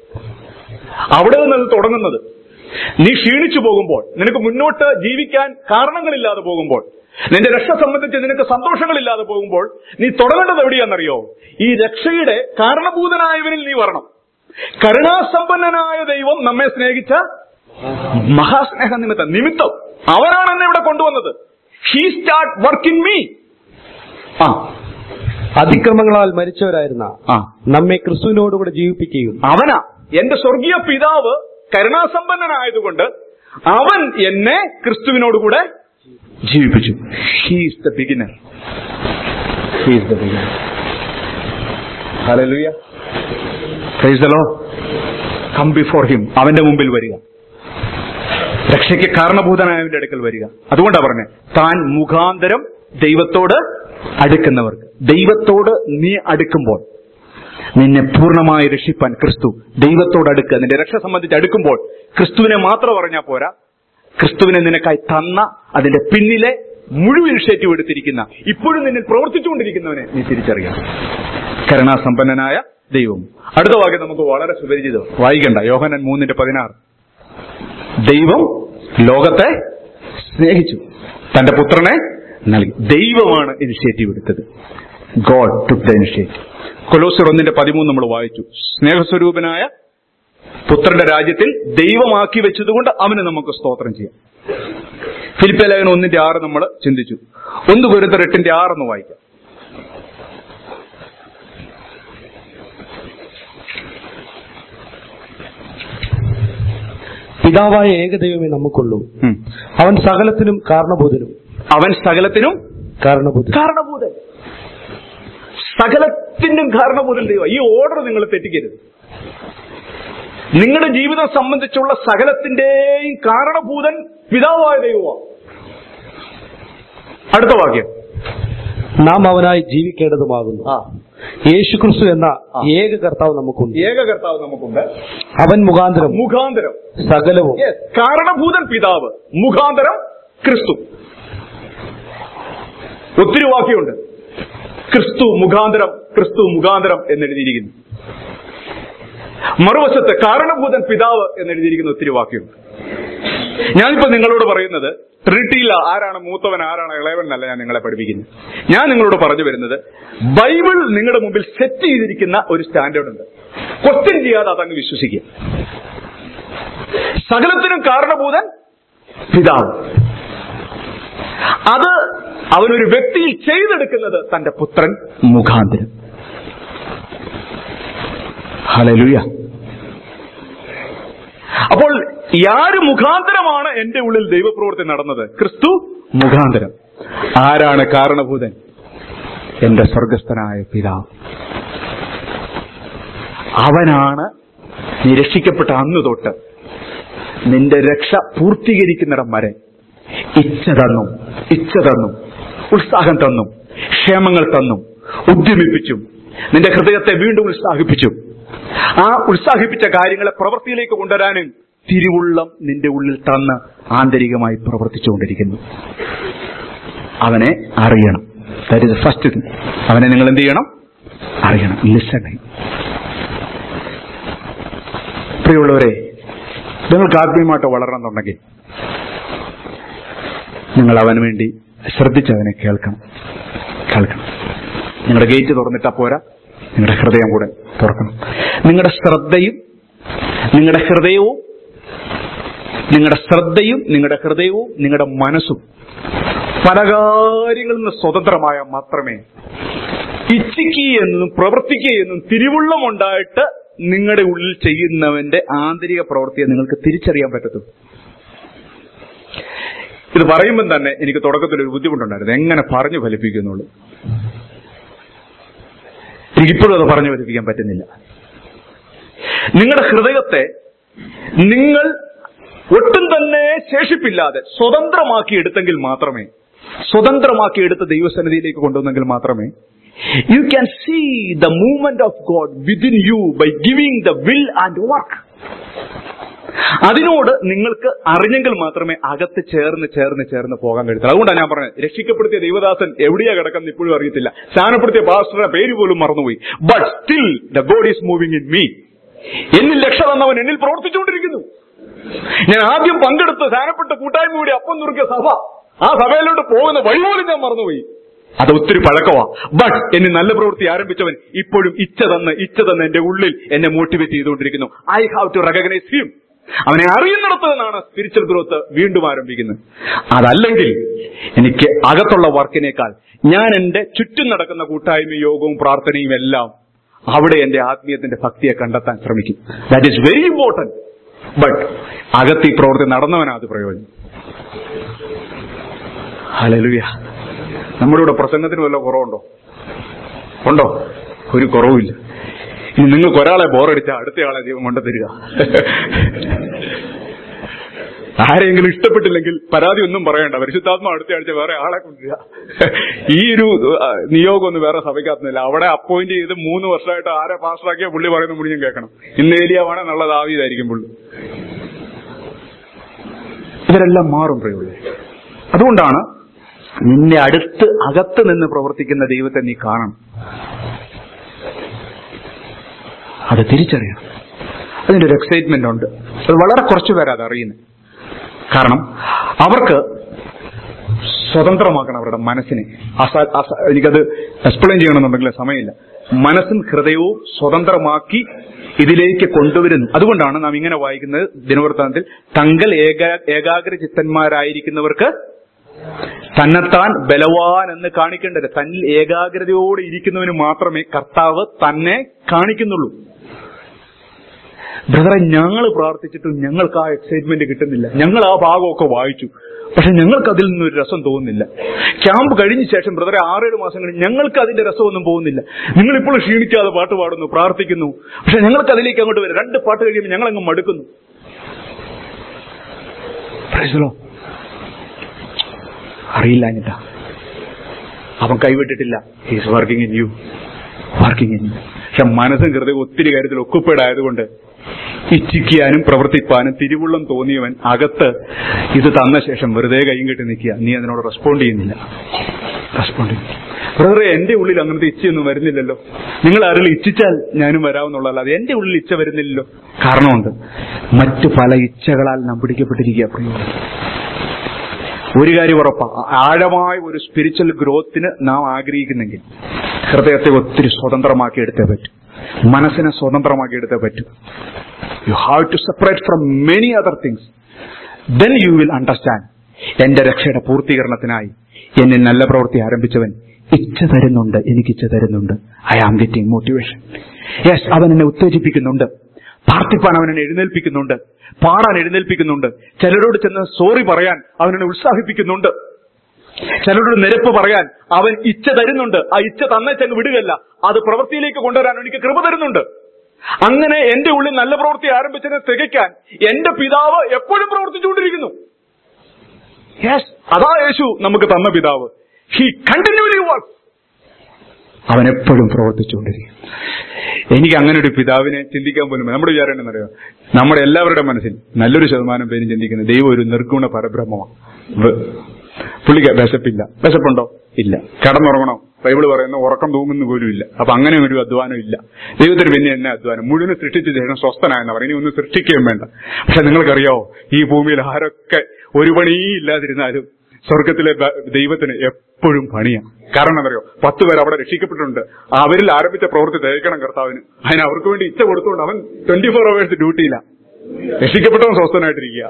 അവിടെ നിന്നത് തുടങ്ങുന്നത് നീ ക്ഷീണിച്ചു പോകുമ്പോൾ നിനക്ക് മുന്നോട്ട് ജീവിക്കാൻ കാരണങ്ങളില്ലാതെ പോകുമ്പോൾ നിന്റെ രക്ഷ സംബന്ധിച്ച് നിനക്ക് സന്തോഷങ്ങളില്ലാതെ പോകുമ്പോൾ നീ തുടങ്ങേണ്ടത് എവിടെയാണെന്നറിയോ ഈ രക്ഷയുടെ കാരണഭൂതനായവനിൽ നീ വരണം കരുണാസമ്പന്നനായ ദൈവം നമ്മെ സ്നേഹിച്ച മഹാസ്നേഹ നിമിത്തം നിമിത്തം അവനാണ് എന്നെ ഇവിടെ കൊണ്ടുവന്നത് he start work in me ആ അതിക്രമങ്ങളാൽ മരിച്ചവരായിരുന്ന ആ നമ്മെ ക്രിസ്തുവിനോടുകൂടെ ജീവിപ്പിക്കുകയും അവനാ എന്റെ സ്വർഗീയ പിതാവ് കരുണാസമ്പന്നനായതുകൊണ്ട് അവൻ എന്നെ ക്രിസ്തുവിനോടുകൂടെ ജീവിപ്പിച്ചു he's the beginner he's the beginner hallelujah praise the Lord come before him അവന്റെ മുമ്പിൽ വരിക രക്ഷയ്ക്ക് കാരണഭൂതനായവന്റെ അടുക്കൽ വരിക അതുകൊണ്ടാ പറഞ്ഞേ താൻ മുഖാന്തരം ദൈവത്തോട് അടുക്കുന്നവർക്ക് ദൈവത്തോട് നീ അടുക്കുമ്പോൾ നിന്നെ പൂർണ്ണമായി രക്ഷിപ്പാൻ ക്രിസ്തു ദൈവത്തോട് അടുക്കുക നിന്റെ രക്ഷ സംബന്ധിച്ച് അടുക്കുമ്പോൾ ക്രിസ്തുവിനെ മാത്രം പറഞ്ഞാൽ പോരാ ക്രിസ്തുവിനെ നിനക്കായി തന്ന അതിന്റെ പിന്നിലെ മുഴുവൻ ഇനിഷ്യേറ്റീവ് എടുത്തിരിക്കുന്ന ഇപ്പോഴും നിന്നിൽ പ്രവർത്തിച്ചുകൊണ്ടിരിക്കുന്നവനെ നീ തിരിച്ചറിയണം കരുണാസമ്പന്നനായ ദൈവം അടുത്ത വാക്യം നമുക്ക് വളരെ സുപരിചിതം വായിക്കണ്ട യോഹനൻ മൂന്നിന്റെ പതിനാറ് ദൈവം ലോകത്തെ സ്നേഹിച്ചു തന്റെ പുത്രനെ നൽകി ദൈവമാണ് ഇനിഷ്യേറ്റീവ് എടുത്തത് ഗോഡ് ടുക്ക് ദ ഇനിഷ്യേറ്റീവ് കൊലോസിർ ഒന്നിന്റെ പതിമൂന്ന് നമ്മൾ വായിച്ചു സ്നേഹസ്വരൂപനായ പുത്രന്റെ രാജ്യത്തിൽ ദൈവമാക്കി വെച്ചതുകൊണ്ട് അവന് നമുക്ക് സ്തോത്രം ചെയ്യാം ഫിലിപ്പ ലേഖനം ഒന്നിന്റെ ആറ് നമ്മൾ ചിന്തിച്ചു ഒന്ന് ഗുരുത്തർ എട്ടിന്റെ ആറെന്ന് വായിക്കാം പിതാവായ ഏകദൈവമേ നമുക്കുള്ളൂ ഉം. അവൻ സകലത്തിനും കാരണഭൂതനും അവൻ സകലത്തിനും കാരണഭൂതനും കാരണഭൂതൻ സകലത്തിനും കാരണഭൂതൻ ദൈവം ഈ ഓർഡർ നിങ്ങൾ തെറ്റിക്കരുത് നിങ്ങളുടെ ജീവിതം സംബന്ധിച്ചുള്ള സകലത്തിന്റെയും കാരണഭൂതൻ പിതാവായ ദൈവമാണ് അടുത്ത വാക്യം നാം അവനായി ജീവിക്കേണ്ടതുമാകുന്നു ആ യേശുക്രിസ്തു എന്ന ഏക കർത്താവ് നമുക്കുണ്ട് ഏക കർത്താവ് നമുക്കുണ്ട് അവൻ മുഖാന്തരം മുഖാന്തരം സകലവും Yes, കാരണഭൂതൻ പിതാവ് മുഖാന്തരം ക്രിസ്തു ഒത്തിരി വാക്യമുണ്ട് ക്രിസ്തു മുഖാന്തരം ക്രിസ്തു മുഖാന്തരം എന്നെഴുതിയിരിക്കുന്നു മറുവശത്ത് കാരണഭൂതൻ പിതാവ് എന്നെഴുതിയിരിക്കുന്ന ഒത്തിരി വാക്യമുണ്ട് ഞാനിപ്പോ നിങ്ങളോട് പറയുന്നത് ട്രിനിറ്റിയിൽ ആരാണ് മൂത്തവൻ ആരാണ് ഇളയവൻ എന്നല്ല ഞാൻ നിങ്ങളെ പഠിപ്പിക്കുന്നത് ഞാൻ നിങ്ങളോട് പറഞ്ഞു വരുന്നത് ബൈബിൾ നിങ്ങളുടെ മുമ്പിൽ സെറ്റ് ചെയ്തിരിക്കുന്ന ഒരു സ്റ്റാൻഡേർഡ് ഉണ്ട് ക്വസ്റ്റ്യൻ ചെയ്യാതെ അതങ്ങ് വിശ്വസിക്കുക സകലത്തിനും കാരണഭൂതൻ പിതാവ് അത് അവനൊരു വ്യക്തിയിൽ ചെയ്തെടുക്കുന്നത് തന്റെ പുത്രൻ മുഖാന്തരം ഹലലുയ അപ്പോൾ ആര് മുഖാന്തരമാണ് എന്റെ ഉള്ളിൽ ദൈവപ്രവൃത്തി നടന്നത് ക്രിസ്തു മുഖാന്തരം ആരാണ് കാരണഭൂതൻ എന്റെ സ്വർഗസ്ഥനായ പിതാവ് അവനാണ് നീ രക്ഷിക്കപ്പെട്ട അന്ന് തൊട്ട് നിന്റെ രക്ഷ പൂർത്തീകരിക്കുന്നിടം വരെ ഇച്ഛ തന്നും ഇച്ഛ തന്നും ഉത്സാഹം തന്നും ക്ഷേമങ്ങൾ തന്നും ഉദ്യമിപ്പിച്ചും നിന്റെ ഹൃദയത്തെ വീണ്ടും ഉത്സാഹിപ്പിച്ചും ആ ഉത്സാഹിപ്പിച്ച കാര്യങ്ങളെ പ്രവൃത്തിയിലേക്ക് കൊണ്ടുവരാനും തിരുവുള്ളം നിന്റെ ഉള്ളിൽ തന്ന് ആന്തരികമായി പ്രവർത്തിച്ചുകൊണ്ടിരിക്കുന്നു അവനെ അറിയണം ദാറ്റ് ഇസ് ഫസ്റ്റ് തിങ് അവനെ നിങ്ങൾ എന്ത് ചെയ്യണം അറിയണം ലിസണിങ് പ്രിയമുള്ളവരെ നിങ്ങൾക്ക് ആത്മീയമായിട്ട് വളരണമെന്നുണ്ടെങ്കിൽ നിങ്ങൾ അവന് വേണ്ടി ശ്രദ്ധിച്ച് അവനെ കേൾക്കണം കേൾക്കണം നിങ്ങളുടെ ഗേറ്റ് തുറന്നിട്ടാ പോരാ നിങ്ങളുടെ ഹൃദയം കൂടെ തുറക്കണം നിങ്ങളുടെ ശ്രദ്ധയും നിങ്ങളുടെ ഹൃദയവും നിങ്ങളുടെ ശ്രദ്ധയും നിങ്ങളുടെ ഹൃദയവും നിങ്ങളുടെ മനസ്സും പല കാര്യങ്ങളിൽ നിന്ന് സ്വതന്ത്രമായ മാത്രമേ ഇച്ഛിക്കുക എന്നും പ്രവർത്തിക്കുക എന്നും തിരുവുള്ളമുണ്ടായിട്ട് നിങ്ങളുടെ ഉള്ളിൽ ചെയ്യുന്നവന്റെ ആന്തരിക പ്രവൃത്തിയെ നിങ്ങൾക്ക് തിരിച്ചറിയാൻ പറ്റത്തുള്ളൂ ഇത് പറയുമ്പം തന്നെ എനിക്ക് തുടക്കത്തിൽ ഒരു ബുദ്ധിമുട്ടുണ്ടായിരുന്നു എങ്ങനെ പറഞ്ഞു ഫലിപ്പിക്കുന്നുള്ളൂ എനിക്കിപ്പോഴും അത് പറഞ്ഞു ഫലിപ്പിക്കാൻ പറ്റുന്നില്ല നിങ്ങളുടെ ഹൃദയത്തെ നിങ്ങൾ ഒട്ടും തന്നെ ശേഷിപ്പില്ലാതെ സ്വതന്ത്രമാക്കി എടുത്തെങ്കിൽ മാത്രമേ സ്വതന്ത്രമാക്കി എടുത്ത ദൈവസന്നിധിയിലേക്ക് കൊണ്ടുവന്നെങ്കിൽ മാത്രമേ you can see the movement of God within you by giving the will and work അതിനോട് നിങ്ങൾക്ക് അറിഞ്ഞെങ്കിൽ മാത്രമേ അകത്ത് ചേർന്ന് ചേർന്ന് ചേർന്ന് പോകാൻ കഴിയത്തുള്ളൂ അതുകൊണ്ടാണ് ഞാൻ പറഞ്ഞത് രക്ഷിക്കപ്പെടുത്തിയ ദൈവദാസൻ എവിടെയാ കിടക്കുന്ന ഇപ്പോഴും അറിയത്തില്ല സ്ഥാനപ്പെടുത്തിയ പാസ്റ്ററുടെ പേര് പോലും മറന്നുപോയി but still the God is moving in me എന്നിൽ രക്ഷ തന്നവൻ എന്നിൽ പ്രവർത്തിച്ചുകൊണ്ടിരിക്കുന്നു ഞാൻ ആദ്യം പങ്കെടുത്ത് സ്ഥാനപ്പെട്ട കൂട്ടായ്മയുടെ അപ്പം നുറുക്കിയ സഭ ആ സഭയിലോട്ട് പോകുന്ന വഴി പോലും ഞാൻ മറന്നുപോയി അത് ഒത്തിരി പഴക്കമാ ബട്ട് എന്നെ നല്ല പ്രവൃത്തി ആരംഭിച്ചവൻ ഇപ്പോഴും ഇച്ഛ തന്ന് ഇച്ഛ തന്ന് എന്റെ ഉള്ളിൽ എന്നെ മോട്ടിവേറ്റ് ചെയ്തുകൊണ്ടിരിക്കുന്നു I have to recognise him അവനെ അറിയുന്നിടത്ത് നിന്നാണ് സ്പിരിച്വൽ ഗ്രോത്ത് വീണ്ടും ആരംഭിക്കുന്നത് അതല്ലെങ്കിൽ എനിക്ക് അകത്തുള്ള വർക്കിനേക്കാൾ ഞാൻ എന്റെ ചുറ്റും നടക്കുന്ന കൂട്ടായ്മ യോഗവും പ്രാർത്ഥനയും എല്ലാം അവിടെ എന്റെ ആത്മീയത്തിന്റെ ഭക്തിയെ കണ്ടെത്താൻ ശ്രമിക്കും that is very important but അകത്ത് ഈ പ്രവൃത്തി നടന്നവനാ അത് പ്രയോജനം ഹലലുയ നമ്മുടെ ഇവിടെ പ്രസംഗത്തിന് വല്ല കുറവുണ്ടോ ഉണ്ടോ ഒരു കുറവുമില്ല ഇനി നിങ്ങൾക്ക് ഒരാളെ ബോറടിച്ചാൽ അടുത്തയാളെ ദൈവം കൊണ്ടുതരിക ആരെങ്കിലും ഇഷ്ടപ്പെട്ടില്ലെങ്കിൽ പരാതി ഒന്നും പറയണ്ട പരിശുദ്ധാത്മ അടുത്ത ആഴ്ച വേറെ ആളെ കൊണ്ടുവരിക ഈ ഒരു ആ, നിയോഗം ഒന്നും വേറെ സഭയ്ക്കകത്തുന്നില്ല അവിടെ അപ്പോയിന്റ് ചെയ്ത് മൂന്ന് വർഷമായിട്ട് ആരെ പാസ്റ്ററാക്കിയ പുള്ളി പറയുന്ന മുടി ഞാൻ കേൾക്കണം ഇന്ന് ഏരിയാവാണ് എന്നുള്ളത് ആവിയതായിരിക്കും പുള്ളി ഇവരെല്ലാം മാറും പ്രിയുള്ളേ അതുകൊണ്ടാണ് നിന്നെ അടുത്ത് അകത്ത് നിന്ന് പ്രവർത്തിക്കുന്ന ദൈവത്തെ നീ കാണണം അത് തിരിച്ചറിയണം അതിന്റെ ഒരു എക്സൈറ്റ്മെന്റ് ഉണ്ട് അത് വളരെ കുറച്ചു പേരാ അത് അറിയുന്നത് കാരണം അവർക്ക് സ്വതന്ത്രമാക്കണം അവരുടെ മനസ്സിനെ അസ- അസ- എനിക്കത് എക്സ്പ്ലെയിൻ ചെയ്യണമെന്നുണ്ടെങ്കിൽ സമയമില്ല മനസ്സും ഹൃദയവും സ്വതന്ത്രമാക്കി ഇതിലേക്ക് കൊണ്ടുവരുന്നു അതുകൊണ്ടാണ് നാം ഇങ്ങനെ വായിക്കുന്നത് ദിനവൃത്താന്തത്തിൽ തങ്കൽ ഏകാ ഏകാഗ്ര ചിത്തന്മാരായിരിക്കുന്നവർക്ക് തന്നെത്താൻ ബലവാൻ എന്ന് കാണിക്കേണ്ടത് തന്നിൽ ഏകാഗ്രതയോടെ ഇരിക്കുന്നവന് മാത്രമേ കർത്താവ് തന്നെ കാണിക്കുന്നുള്ളൂ ബ്രദറെ ഞങ്ങൾ പ്രാർത്ഥിച്ചിട്ടും ഞങ്ങൾക്ക് ആ എക്സൈറ്റ്മെന്റ് കിട്ടുന്നില്ല ഞങ്ങൾ ആ ഭാഗമൊക്കെ വായിച്ചു പക്ഷെ ഞങ്ങൾക്ക് അതിൽ നിന്നൊരു രസം തോന്നുന്നില്ല ക്യാമ്പ് കഴിഞ്ഞ ശേഷം ബ്രദറെ ആറേഴ് മാസം കഴിഞ്ഞ് ഞങ്ങൾക്ക് അതിന്റെ രസമൊന്നും പോകുന്നില്ല നിങ്ങൾ ഇപ്പോൾ ക്ഷീണിക്കാതെ പാട്ട് പാടുന്നു പ്രാർത്ഥിക്കുന്നു പക്ഷെ ഞങ്ങൾക്ക് അതിലേക്ക് അങ്ങോട്ട് വരും രണ്ട് പാട്ട് കഴിയുമ്പോൾ ഞങ്ങൾ അങ്ങ് മടുക്കുന്നു Praise the Lord. അറിയില്ല എന്നിട്ടാ അവൻ കൈവിട്ടിട്ടില്ല he's working in you working in you പക്ഷെ മനസ്സും ഹൃദയം ഒത്തിരി കാര്യത്തിൽ ഒക്കുപ്പേഡ് ആയതുകൊണ്ട് ഇച്ഛിക്കാനും പ്രവർത്തിപ്പാനും തിരുവുള്ളം തോന്നിയവൻ അകത്ത് ഇത് തന്ന ശേഷം വെറുതെ കൈയും കെട്ടി നിൽക്കുക നീ അതിനോട് റെസ്പോണ്ട് ചെയ്യുന്നില്ല റെസ്പോണ്ട് ചെയ്യുന്നു ബ്രദറെ എന്റെ ഉള്ളിൽ അങ്ങനത്തെ ഇച്ഛയൊന്നും വരുന്നില്ലല്ലോ നിങ്ങൾ ആരെങ്കിലും ഇച്ഛിച്ചാൽ ഞാനും വരാമെന്നുള്ളതല്ലാതെ എന്റെ ഉള്ളിൽ ഇച്ഛ വരുന്നില്ലല്ലോ കാരണമുണ്ട് മറ്റു പല ഇച്ഛകളാൽ നാം പിടിക്കപ്പെട്ടിരിക്കുക പ്രിയോ ഒരു കാര്യം ഉറപ്പാ ആഴമായ ഒരു സ്പിരിച്വൽ ഗ്രോത്തിന് നാം ആഗ്രഹിക്കുന്നെങ്കിൽ ഹൃദയത്തെ ഒത്തിരി സ്വതന്ത്രമാക്കി എടുത്തേ പറ്റൂ മനസ്സിനെ സ്വതന്ത്രമാക്കി എടുത്തേ പറ്റൂ you have to separate from many other things then you will understand എന്റെ രക്ഷയുടെ പൂർത്തീകരണത്തിനായി എന്നിൽ നല്ല പ്രവൃത്തി ആരംഭിച്ചവൻ ഇച്ഛ തരുന്നുണ്ട് എനിക്ക് ഇച്ഛ തരുന്നുണ്ട് I am getting motivation yes അവൻ എന്നെ ഉത്തേജിപ്പിക്കുന്നുണ്ട് പ്രാർത്ഥിപ്പാൻ അവൻ എന്നെ എഴുന്നേൽപ്പിക്കുന്നുണ്ട് പാടാൻ എഴുന്നേൽപ്പിക്കുന്നുണ്ട് ചിലരോട് ചെന്ന് സോറി പറയാൻ അവൻ എന്നെ ഉത്സാഹിപ്പിക്കുന്നുണ്ട് ചിലരോട് നിരപ്പ് പറയാൻ അവൻ ഇച്ഛ തരുന്നുണ്ട് ആ ഇച്ഛ തന്നേച്ചങ്ങ് വിടുകയല്ല അത് പ്രവൃത്തിയിലേക്ക് കൊണ്ടുവരാൻ എനിക്ക് കൃപ തരുന്നുണ്ട് അങ്ങനെ എന്റെ ഉള്ളിൽ നല്ല പ്രവൃത്തി ആരംഭിച്ചതിനെ തികയ്ക്കാൻ എന്റെ പിതാവ് എപ്പോഴും പ്രവർത്തിച്ചുകൊണ്ടിരിക്കുന്നു യെസ് അതാ യേശു നമുക്ക് തന്ന പിതാവ് ഹി കണ്ടിന്യൂലി വർക്ക് അവൻ എപ്പോഴും പ്രവർത്തിച്ചുകൊണ്ടിരിക്കും എനിക്ക് അങ്ങനെ ഒരു പിതാവിനെ ചിന്തിക്കാൻ പോലും നമ്മുടെ വിചാരം എന്നറിയോ നമ്മുടെ എല്ലാവരുടെ മനസ്സിൽ നല്ലൊരു ശതമാനം പേരും ചിന്തിക്കുന്നത് ദൈവം ഒരു നിർഗുണ പരബ്രഹ്മമാണ് വ- പുള്ളിക്ക് വിശപ്പില്ല വിശപ്പുണ്ടോ ഇല്ല കടന്നുറങ്ങണോ ബൈബിള് പറയുന്ന ഉറക്കം തൂങ്ങുന്ന പോലും ഇല്ല അപ്പൊ അങ്ങനെ ഒരു അധ്വാനം ഇല്ല ദൈവത്തിന് പിന്നെ എന്നെ അധ്വാനം മുഴുവൻ സൃഷ്ടിച്ച ശേഷം സ്വസ്ഥനായെന്ന് പറയും ഇനി ഒന്നും സൃഷ്ടിക്കുകയും വേണ്ട പക്ഷെ നിങ്ങൾക്കറിയാവോ ഈ ഭൂമിയിൽ ആരൊക്കെ ഒരു പണിയും ഇല്ലാതിരുന്നാലും സ്വർഗത്തിലെ ബ- ദൈവത്തിന് എപ്പോഴും പണിയാണ് കാരണം എന്തറിയോ പത്ത് പേർ അവിടെ രക്ഷിക്കപ്പെട്ടിട്ടുണ്ട് അവരിൽ ആരംഭിച്ച പ്രവൃത്തി തേക്കണം കർത്താവിന് അതിന് അവർക്ക് വേണ്ടി ഇച്ഛ കൊടുത്തുകൊണ്ട് അവൻ ട്വന്റി ഫോർ അവേഴ്സ് ഡ്യൂട്ടിയില്ല രക്ഷിക്കപ്പെട്ടവൻ സ്വസ്ഥനായിട്ടിരിക്കുക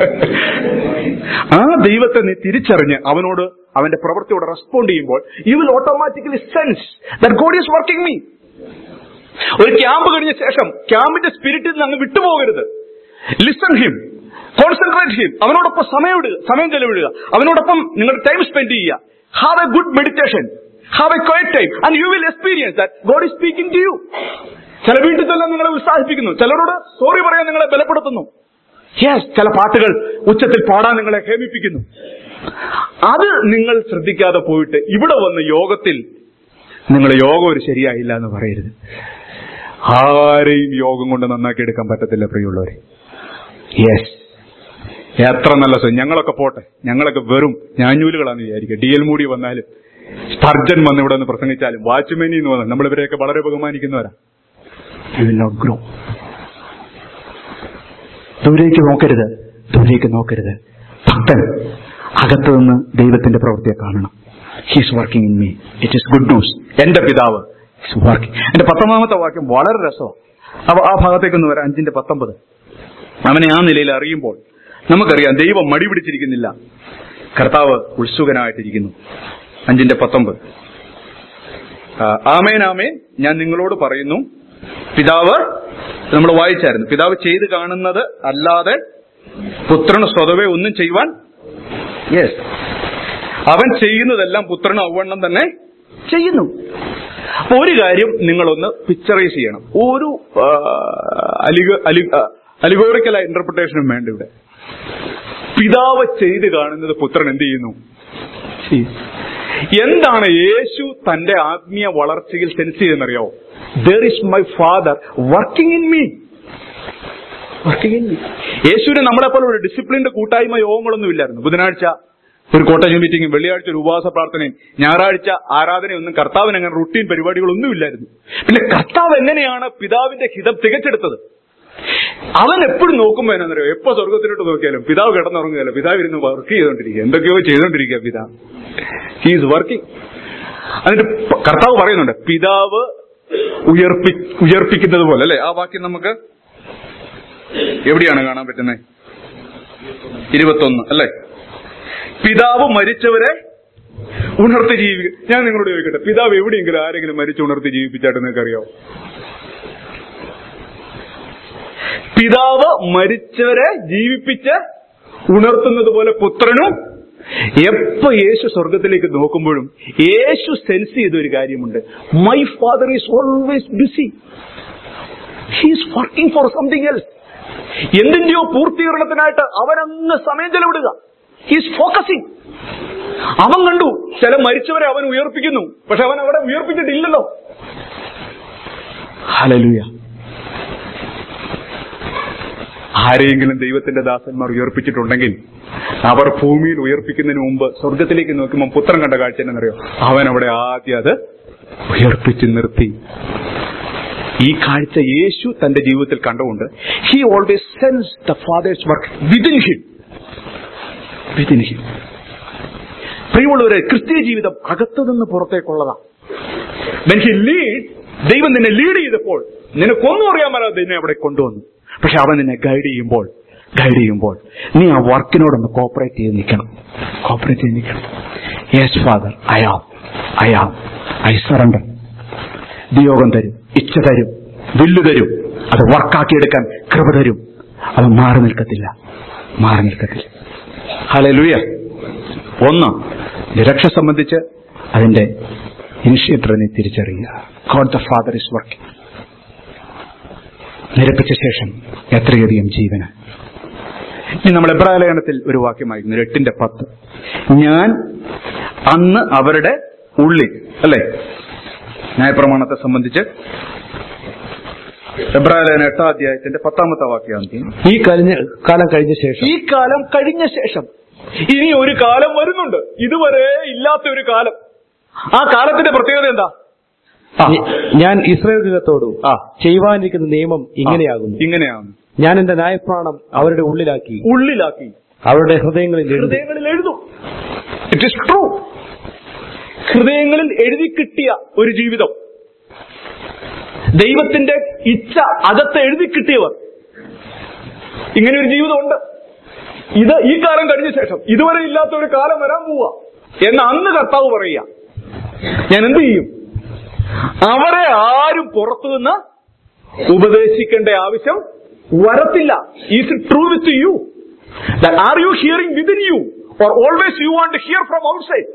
ആ ദൈവത്തെ നീ തിരിച്ചറിഞ്ഞ് അവനോട് അവന്റെ പ്രവൃത്തിയോട് റെസ്പോണ്ട് ചെയ്യുമ്പോൾ you will automatically sense that God is working me ഒരു ക്യാമ്പ് കഴിഞ്ഞ ശേഷം ക്യാമ്പിന്റെ സ്പിരിറ്റിൽ നിന്ന് അങ്ങ് വിട്ടുപോകരുത് ലിസൺ ഹിം കോൺസെൻട്രേറ്റ് ഹിം അവനോടൊപ്പം സമയം ഇടുക സമയം ചെലവിടുക അവനോടൊപ്പം നിങ്ങളുടെ ടൈം സ്പെൻഡ് ചെയ്യുക have a good meditation have a quiet time and you will experience that God is speaking to you ചില വീട്ടിൽ തന്നെ നിങ്ങളെ ഉത്സാഹിപ്പിക്കുന്നു ചിലരോട് സോറി പറയാൻ നിങ്ങളെ ബലപ്പെടുത്തുന്നു യെസ് ചില പാട്ടുകൾ ഉച്ചത്തിൽ പാടാൻ നിങ്ങളെ ഹേമിപ്പിക്കുന്നു അത് നിങ്ങൾ ശ്രദ്ധിക്കാതെ പോയിട്ട് ഇവിടെ വന്ന് യോഗത്തിൽ നിങ്ങൾ യോഗം ഒരു ശരിയായില്ല എന്ന് പറയരുത് ആരെയും യോഗം കൊണ്ട് നന്നാക്കി എടുക്കാൻ പറ്റത്തില്ല പ്രിയമുള്ളവരെ യെസ് എത്ര നല്ല സ്വയം ഞങ്ങളൊക്കെ പോട്ടെ ഞങ്ങളൊക്കെ വെറും ഞാഞ്ഞൂലുകളാന്ന് വിചാരിക്കുക ഡി എൽ മൂടി വന്നാലും സ്പർജൻ വന്ന് ഇവിടെ നിന്ന് പ്രസംഗിച്ചാലും വാച്ച്മാനി എന്ന് വന്നാൽ നമ്മൾ ഇവരെയൊക്കെ വളരെ ബഹുമാനിക്കുന്നവരാ യു വിൽ നോട്ട് ഗ്രോ ദൂരേക്ക് നോക്കരുത് ദൂരേക്ക് നോക്കരുത് ഭക്തൻ അകത്തു നിന്ന് ദൈവത്തിന്റെ പ്രവൃത്തിയെ കാണണം he's working in me it is good news എന്റെ പിതാവ് വർക്കിംഗ് എന്റെ പത്തൊമ്പതാമത്തെ വാക്യം വളരെ രസമാണ് അപ്പൊ ആ ഭാഗത്തേക്കൊന്ന് വരാം അഞ്ചിന്റെ പത്തൊമ്പത് അവനെ ആ നിലയിൽ അറിയുമ്പോൾ നമുക്കറിയാം ദൈവം മടി പിടിച്ചിരിക്കുന്നില്ല കർത്താവ് ഉത്സുകനായിട്ടിരിക്കുന്നു അഞ്ചിന്റെ പത്തൊമ്പത് ആ, ആമേൻ ആമേൻ ഞാൻ നിങ്ങളോട് പറയുന്നു പിതാവ് നമ്മൾ വായിച്ചായിരുന്നു പിതാവ് ചെയ്ത് കാണുന്നത് അല്ലാതെ പുത്രന് സ്വതവേ ഒന്നും ചെയ്യുവാൻ യെസ് അവൻ ചെയ്യുന്നതെല്ലാം പുത്രന് ഔവണ്ണം തന്നെ ചെയ്യുന്നു അപ്പൊ ഒരു കാര്യം നിങ്ങളൊന്ന് പിക്ചറൈസ് ചെയ്യണം ഒരു അലിഗോറിക്കൽ ഇന്റർപ്രിട്ടേഷനും വേണ്ട ഇവിടെ പിതാവ് ചെയ്ത് കാണുന്നത് പുത്രൻ എന്ത് ചെയ്യുന്നു ചെയ്യും. എന്താണ് യേശു തന്റെ ആത്മീയ വളർച്ചയിൽ സെൻസ് ചെയ്തെന്നറിയാവോ there is my father working in me working in me യേശുവിന് നമ്മളെ പോലെ ഒരു ഡിസിപ്ലിന്റെ കൂട്ടായ്മ യോഗങ്ങളൊന്നും ഇല്ലായിരുന്നു ബുധനാഴ്ച ഒരു കോട്ടേജ് മീറ്റിംഗും വെള്ളിയാഴ്ച ഒരു ഉപവാസ പ്രാർത്ഥനയും ഞായറാഴ്ച ആരാധനയൊന്നും കർത്താവിന് അങ്ങനെ റുട്ടീൻ പരിപാടികളൊന്നും ഇല്ലായിരുന്നു പിന്നെ കർത്താവ് എങ്ങനെയാണ് പിതാവിന്റെ ഹിതം തികച്ചെടുത്തത് അവൻ എപ്പോഴും നോക്കുമ്പോ എന്നറിയോ എപ്പോ സ്വർഗത്തിലോട്ട് നോക്കിയാലും പിതാവ് കിടന്നുറങ്ങുകയല്ല പിതാവ് ഇരുന്ന് വർക്ക് ചെയ്തോണ്ടിരിക്കുക എന്തൊക്കെയോ ചെയ്തോണ്ടിരിക്കുക പിതാവ് ഹീസ് വർക്കിംഗ് എന്നിട്ട് പ- കർത്താവ് പറയുന്നുണ്ട് പിതാവ് ഉയർപ്പി ഉയർപ്പിക്കുന്നത് പോലെ അല്ലെ ആ വാക്യം നമുക്ക് എവിടെയാണ് കാണാൻ പറ്റുന്നത് ഇരുപത്തൊന്ന് അല്ലെ പിതാവ് മരിച്ചവരെ ഉണർത്തി ജീവിക്കുക ഞാൻ നിങ്ങളോട് ചോദിക്കട്ടെ പിതാവ് എവിടെയെങ്കിലും ആരെങ്കിലും മരിച്ച് ഉണർത്തി ജീവിപ്പിച്ചായിട്ട് നിങ്ങൾക്ക് അറിയാവോ പിതാവ് മരിച്ചവരെ ജീവിപ്പിച്ച് ഉണർത്തുന്നത് പോലെ പുത്രനും എപ്പോ യേശു സ്വർഗത്തിലേക്ക് നോക്കുമ്പോഴും യേശു സെൻസ് ചെയ്ത ഒരു കാര്യമുണ്ട് my father is always busy he's working for something else എന്തിന്റെയോ പൂർത്തീകരണത്തിനായിട്ട് അവനങ്ങ് സമയം ചെലവിടുക ഹീസ് ഫോക്കസിങ് അവൻ കണ്ടു ചില മരിച്ചവരെ അവൻ ഉയർപ്പിക്കുന്നു പക്ഷെ അവൻ അവിടെ ഉയർപ്പിച്ചിട്ടില്ലല്ലോ ഹലലുയ ആരെയെങ്കിലും ദൈവത്തിന്റെ ദാസന്മാർ ഉയർപ്പിച്ചിട്ടുണ്ടെങ്കിൽ അവർ ഭൂമിയിൽ ഉയർപ്പിക്കുന്നതിന് മുമ്പ് സ്വർഗത്തിലേക്ക് നോക്കുമ്പോൾ പുത്രൻ കണ്ട കാഴ്ച എന്നറിയോ അവൻ അവിടെ ആദ്യം അത് ഉയർപ്പിച്ച് നിർത്തി ഈ കാഴ്ച യേശു തന്റെ ജീവിതത്തിൽ കണ്ടുകൊണ്ട് he always sense the father's work within him within him പ്രിയമുള്ളവരെ ക്രിസ്തീയ ജീവിതം അകത്തു നിന്ന് പുറത്തേക്കുള്ളതാ വെൻ ഹി ലീഡ് ദൈവം നിന്നെ ലീഡ് ചെയ്തപ്പോൾ നിനക്കൊന്നും അറിയാൻ മേലാതെ നിന്നെ അവിടെ കൊണ്ടുവന്നു പക്ഷെ അവൻ നിന്നെ ഗൈഡ് ചെയ്യുമ്പോൾ ഗൈഡ് ചെയ്യുമ്പോൾ നീ ആ വർക്കിനോടൊന്ന് കോപ്പറേറ്റ് ചെയ്ത് നിൽക്കണം കോപ്പറേറ്റ് ചെയ്ത് നിൽക്കണം yes father I'm I'm I surrender നിയോഗം തരും ഇച്ഛ തരും വില്ല് തരും അത് വർക്കാക്കിയെടുക്കാൻ കൃപ തരും അത് മാറി നിൽക്കത്തില്ല മാറി നിൽക്കത്തില്ല ഹലലുയ ഒന്ന് രക്ഷ സംബന്ധിച്ച് അതിന്റെ ഇനിഷ്യേറ്ററിനെ തിരിച്ചറിയുക God the father is working നിരപ്പിച്ച ശേഷം എത്രയധികം ജീവന് ഇനി നമ്മൾ എബ്രാലയണത്തിൽ ഒരു വാക്യമായിരുന്നു എട്ടിന്റെ പത്ത് ഞാൻ അന്ന് അവരുടെ ഉള്ളിൽ അല്ലെ ന്യായപ്രമാണത്തെ സംബന്ധിച്ച് എബ്രാലയന എട്ടാം അധ്യായത്തിന്റെ പത്താമത്തെ വാക്യം ഈ കഴിഞ്ഞ കാലം കഴിഞ്ഞ ശേഷം ഈ കാലം കഴിഞ്ഞ ശേഷം ഇനി ഒരു കാലം വരുന്നുണ്ട് ഇതുവരെ ഇല്ലാത്ത ഒരു കാലം ആ കാലത്തിന്റെ പ്രത്യേകത എന്താ ആ, ഞാൻ ഇസ്രായേൽ ഗൃഹത്തോട് ആ. ചെയ്യുവാനിരിക്കുന്ന നിയമം ഇങ്ങനെയാകുന്നു ഇങ്ങനെയാണ് ഞാൻ എന്റെ ന്യായപ്രാണം അവരുടെ ഉള്ളിലാക്കി ഉള്ളിലാക്കി അവരുടെ ഹൃദയങ്ങളിൽ എഴുതി ഹൃദയങ്ങളിൽ എഴുതും ഇറ്റ് ഇസ് ട്രൂ ഹൃദയങ്ങളിൽ എഴുതി കിട്ടിയ ഒരു ജീവിതം ദൈവത്തിന്റെ ഇച്ഛ അകത്ത് എഴുതി കിട്ടിയവർ ഇങ്ങനെ ഒരു ജീവിതമുണ്ട് ഇത് ഈ കാലം കഴിഞ്ഞ ശേഷം ഇതുവരെ ഇല്ലാത്ത ഒരു കാലം വരാൻ പോവുക എന്ന് അന്ന് കർത്താവ് പറയുക ഞാൻ എന്ത് ചെയ്യും അവരെ ആരും പുറത്തുനിന്ന് ഉപദേശിക്കേണ്ട ആവശ്യം വരത്തില്ല is it true with you are you hearing within you or always you want hear from outside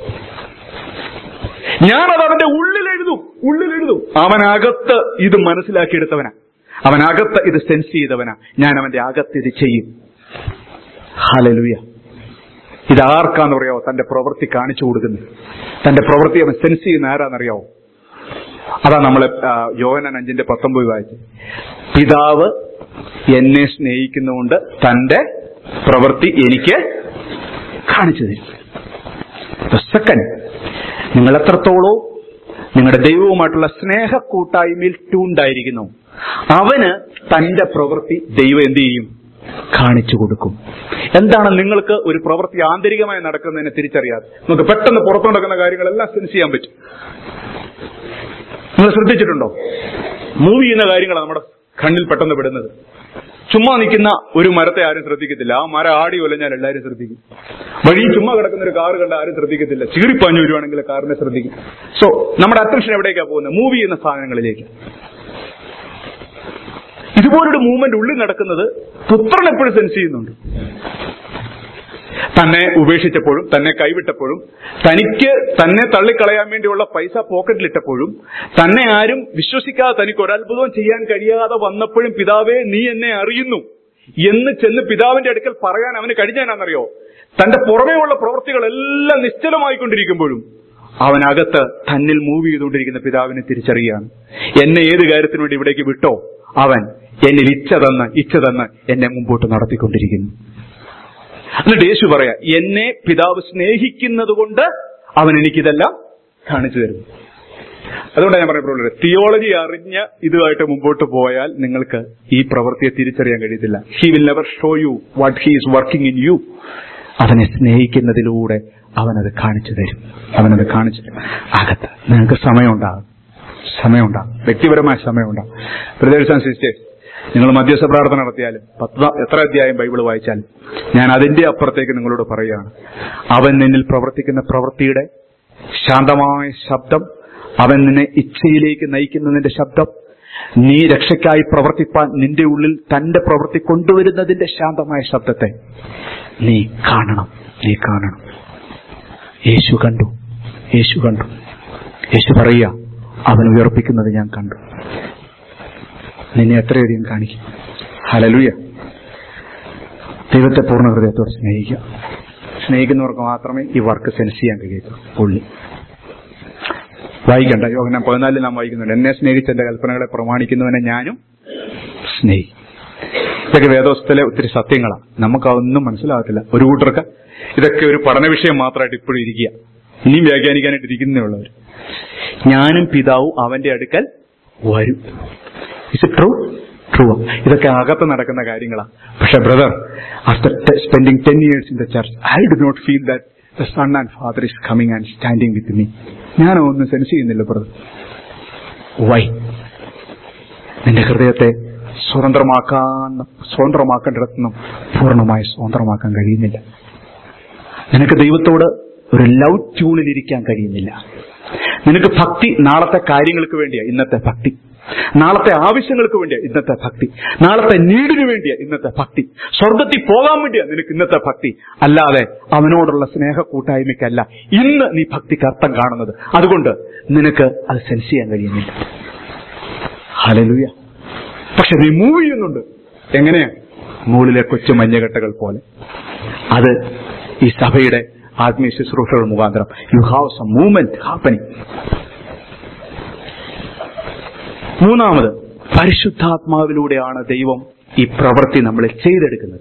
ഞാനത് അവന്റെ ഉള്ളിൽ എഴുതും ഉള്ളിൽ എഴുതും അവനകത്ത് ഇത് മനസ്സിലാക്കിയെടുത്തവനാ അവനകത്ത് ഇത് സെൻസ് ചെയ്തവനാ ഞാൻ അവന്റെ അകത്ത് ഇത് ചെയ്യും ഹാലലുയ ഇത് ആർക്കാന്ന് പറയാവോ തന്റെ പ്രവൃത്തി കാണിച്ചു കൊടുക്കുന്നത് തന്റെ പ്രവൃത്തി അവൻ സെൻസ് ചെയ്യുന്ന ആരാന്നറിയാവോ അതാ നമ്മൾ യോഹനൻ അഞ്ചിന്റെ പത്തൊമ്പത് വായിച്ചു പിതാവ് എന്നെ സ്നേഹിക്കുന്നതുകൊണ്ട് തന്റെ പ്രവൃത്തി എനിക്ക് കാണിച്ചു തരും സെക്കൻഡ് നിങ്ങൾ എത്രത്തോളവും നിങ്ങളുടെ ദൈവവുമായിട്ടുള്ള സ്നേഹ കൂട്ടായ്മയിൽ ട്യൂണ്ടായിരിക്കുന്നു അവന് തന്റെ പ്രവൃത്തി ദൈവം എന്ത് ചെയ്യും കാണിച്ചു കൊടുക്കും എന്താണ് നിങ്ങൾക്ക് ഒരു പ്രവൃത്തി ആന്തരികമായി നടക്കുന്നതിനെ തിരിച്ചറിയാതെ നമുക്ക് പെട്ടെന്ന് പുറത്തു നടക്കുന്ന കാര്യങ്ങളെല്ലാം സെൻസ് ചെയ്യാൻ പറ്റും നിങ്ങൾ ശ്രദ്ധിച്ചിട്ടുണ്ടോ മൂവ് ചെയ്യുന്ന കാര്യങ്ങളാണ് നമ്മുടെ കണ്ണിൽ പെട്ടെന്ന് പെടുന്നത് ചുമ്മാ നിൽക്കുന്ന ഒരു മരത്തെ ആരും ശ്രദ്ധിക്കത്തില്ല ആ മരം ആടി ഒലഞ്ഞാൽ എല്ലാവരും ശ്രദ്ധിക്കും വഴിയിൽ ചുമ്മാ കിടക്കുന്ന ഒരു കാറ് കണ്ട ആരും ശ്രദ്ധിക്കത്തില്ല ചീറിപ്പാഞ്ഞു വരുവാണെങ്കിൽ കാറിനെ ശ്രദ്ധിക്കും സോ നമ്മുടെ അറ്റൻഷൻ എവിടേക്കാ പോകുന്നത് മൂവ് ചെയ്യുന്ന സാധനങ്ങളിലേക്ക് ഇതുപോലൊരു മൂവ്മെന്റ് ഉള്ളിൽ നടക്കുന്നത് പുത്രൻ എപ്പോഴും സെൻസ് ചെയ്യുന്നുണ്ട് തന്നെ ഉപേക്ഷിച്ചപ്പോഴും തന്നെ കൈവിട്ടപ്പോഴും തനിക്ക് തന്നെ തള്ളിക്കളയാൻ വേണ്ടിയുള്ള പൈസ പോക്കറ്റിലിട്ടപ്പോഴും തന്നെ ആരും വിശ്വസിക്കാതെ തനിക്ക് ഒരത്ഭുതവും ചെയ്യാൻ കഴിയാതെ വന്നപ്പോഴും പിതാവേ നീ എന്നെ അറിയുന്നു എന്ന് ചെന്ന് പിതാവിന്റെ അടുക്കൽ പറയാൻ അവന് കഴിഞ്ഞാനാണെന്നറിയോ തന്റെ പുറമേയുള്ള പ്രവൃത്തികളെല്ലാം നിശ്ചലമായിക്കൊണ്ടിരിക്കുമ്പോഴും അവനകത്ത് തന്നിൽ മൂവ് ചെയ്തുകൊണ്ടിരിക്കുന്ന പിതാവിനെ തിരിച്ചറിയുകയാണ് എന്നെ ഏത് കാര്യത്തിനു വേണ്ടി ഇവിടേക്ക് വിട്ടോ അവൻ എന്നിൽ ഇച്ഛ തന്ന് ഇച്ഛ തന്ന് എന്നെ മുമ്പോട്ട് നടത്തിക്കൊണ്ടിരിക്കുന്നു എന്നിട്ട് യേശു പറയാ എന്നെ പിതാവ് സ്നേഹിക്കുന്നത് കൊണ്ട് അവൻ എനിക്കിതെല്ലാം കാണിച്ചു തരുന്നു അതുകൊണ്ടാണ് ഞാൻ പറഞ്ഞപ്പോൾ തിയോളജി അറിഞ്ഞ് ഇതുമായിട്ട് മുമ്പോട്ട് പോയാൽ നിങ്ങൾക്ക് ഈ പ്രവൃത്തിയെ തിരിച്ചറിയാൻ കഴിയത്തില്ല he will never show you what he is working in you അവനെ സ്നേഹിക്കുന്നതിലൂടെ അവനത് കാണിച്ചു തരും അവനത് കാണിച്ചു തരും അകത്ത് നിങ്ങൾക്ക് സമയമുണ്ടാകും സമയമുണ്ടാകും വ്യക്തിപരമായ സമയമുണ്ടാകും ബ്രദേഴ്സ് ആൻഡ് സിസ്റ്റേഴ്സ് നിങ്ങൾ മധ്യസ്ഥ പ്രാർത്ഥന നടത്തിയാലും പത്ത് എത്ര അധ്യായം ബൈബിൾ വായിച്ചാലും ഞാൻ അതിന്റെ അപ്പുറത്തേക്ക് നിങ്ങളോട് പറയുകയാണ് അവൻ നിന്നിൽ പ്രവർത്തിക്കുന്ന പ്രവൃത്തിയുടെ ശാന്തമായ ശബ്ദം അവൻ നിന്നെ ഇച്ഛയിലേക്ക് നയിക്കുന്നതിന്റെ ശബ്ദം നീ രക്ഷയ്ക്കായി പ്രവർത്തിപ്പാൻ നിന്റെ ഉള്ളിൽ തന്റെ പ്രവൃത്തി കൊണ്ടുവരുന്നതിന്റെ ശാന്തമായ ശബ്ദത്തെ നീ കാണണം നീ കാണണം യേശു കണ്ടു യേശു കണ്ടു യേശു പറയുക അവൻ ഉയർപ്പിക്കുന്നത് ഞാൻ കണ്ടു നിന്നെ എത്രയധികം കാണിക്കും ഹലലുയ ദൈവത്തെ പൂർണ്ണ ഹൃദയത്തോടെ സ്നേഹിക്കുക സ്നേഹിക്കുന്നവർക്ക് മാത്രമേ ഈ വർക്ക് സെൻസ് ചെയ്യാൻ കഴിയത്തുള്ളൂ ഉള്ളി വായിക്കണ്ട യോഗനം പതിനാലിൽ നാം വായിക്കുന്നുണ്ട് എന്നെ സ്നേഹിച്ച എന്റെ കൽപ്പനകളെ പ്രമാണിക്കുന്നവനെ ഞാനും സ്നേഹിക്കും ഇതൊക്കെ വേദോസ്തലെ ഒത്തിരി സത്യങ്ങളാണ് നമുക്ക് അതൊന്നും മനസ്സിലാകത്തില്ല ഒരു കൂട്ടർക്ക് ഇതൊക്കെ ഒരു പഠന വിഷയം മാത്രമായിട്ട് ഇപ്പോഴും ഇരിക്കുക ഇനിയും വ്യാഖ്യാനിക്കാനായിട്ട് ഇരിക്കുന്നേ ഉള്ളവർ ഞാനും പിതാവും അവന്റെ അടുക്കൽ വരും ഇസ് ട്രൂ ട്രൂ ഇതൊക്കെ അകത്ത് നടക്കുന്ന കാര്യങ്ങളാണ് പക്ഷെ brother after spending ten years in the church I do not feel that the son and father is coming and standing with me ഞാനോ ഒന്നും സെൻസ് ചെയ്യുന്നില്ല ബ്രദർ വൈ നിന്റെ ഹൃദയത്തെ സ്വതന്ത്രമാക്കാൻ സ്വതന്ത്രമാക്കേണ്ടിടത്തുനിന്നും പൂർണ്ണമായി സ്വതന്ത്രമാക്കാൻ കഴിയുന്നില്ല നിനക്ക് ദൈവത്തോട് ഒരു ലവ് ട്യൂണിലിരിക്കാൻ കഴിയുന്നില്ല നിനക്ക് ഭക്തി നാളത്തെ കാര്യങ്ങൾക്ക് വേണ്ടിയാ ഇന്നത്തെ ഭക്തി നാളത്തെ ആവശ്യങ്ങൾക്ക് വേണ്ടിയാ ഇന്നത്തെ ഭക്തി നാളത്തെ നീടിനു വേണ്ടിയാ ഇന്നത്തെ ഭക്തി സ്വർഗത്തിൽ പോകാൻ വേണ്ടിയാ നിനക്ക് ഇന്നത്തെ ഭക്തി അല്ലാതെ അവനോടുള്ള സ്നേഹ കൂട്ടായ്മയ്ക്കല്ല ഇന്ന് നീ ഭക്തിക്ക് അർത്ഥം കാണുന്നത് അതുകൊണ്ട് നിനക്ക് അത് സെൻസ് ചെയ്യാൻ കഴിയുന്നില്ല ഹലലുയ പക്ഷെ നീ മൂവ് ചെയ്യുന്നുണ്ട് എങ്ങനെയാ മുകളിലെ കൊച്ചു മഞ്ഞകെട്ടകൾ പോലെ അത് ഈ സഭയുടെ ആത്മീയ ശുശ്രൂഷകൾ മുഖാന്തരം you have some movement happening മൂന്നാമത് പരിശുദ്ധാത്മാവിലൂടെയാണ് ദൈവം ഈ പ്രവൃത്തി നമ്മളെ ചെയ്തെടുക്കുന്നത്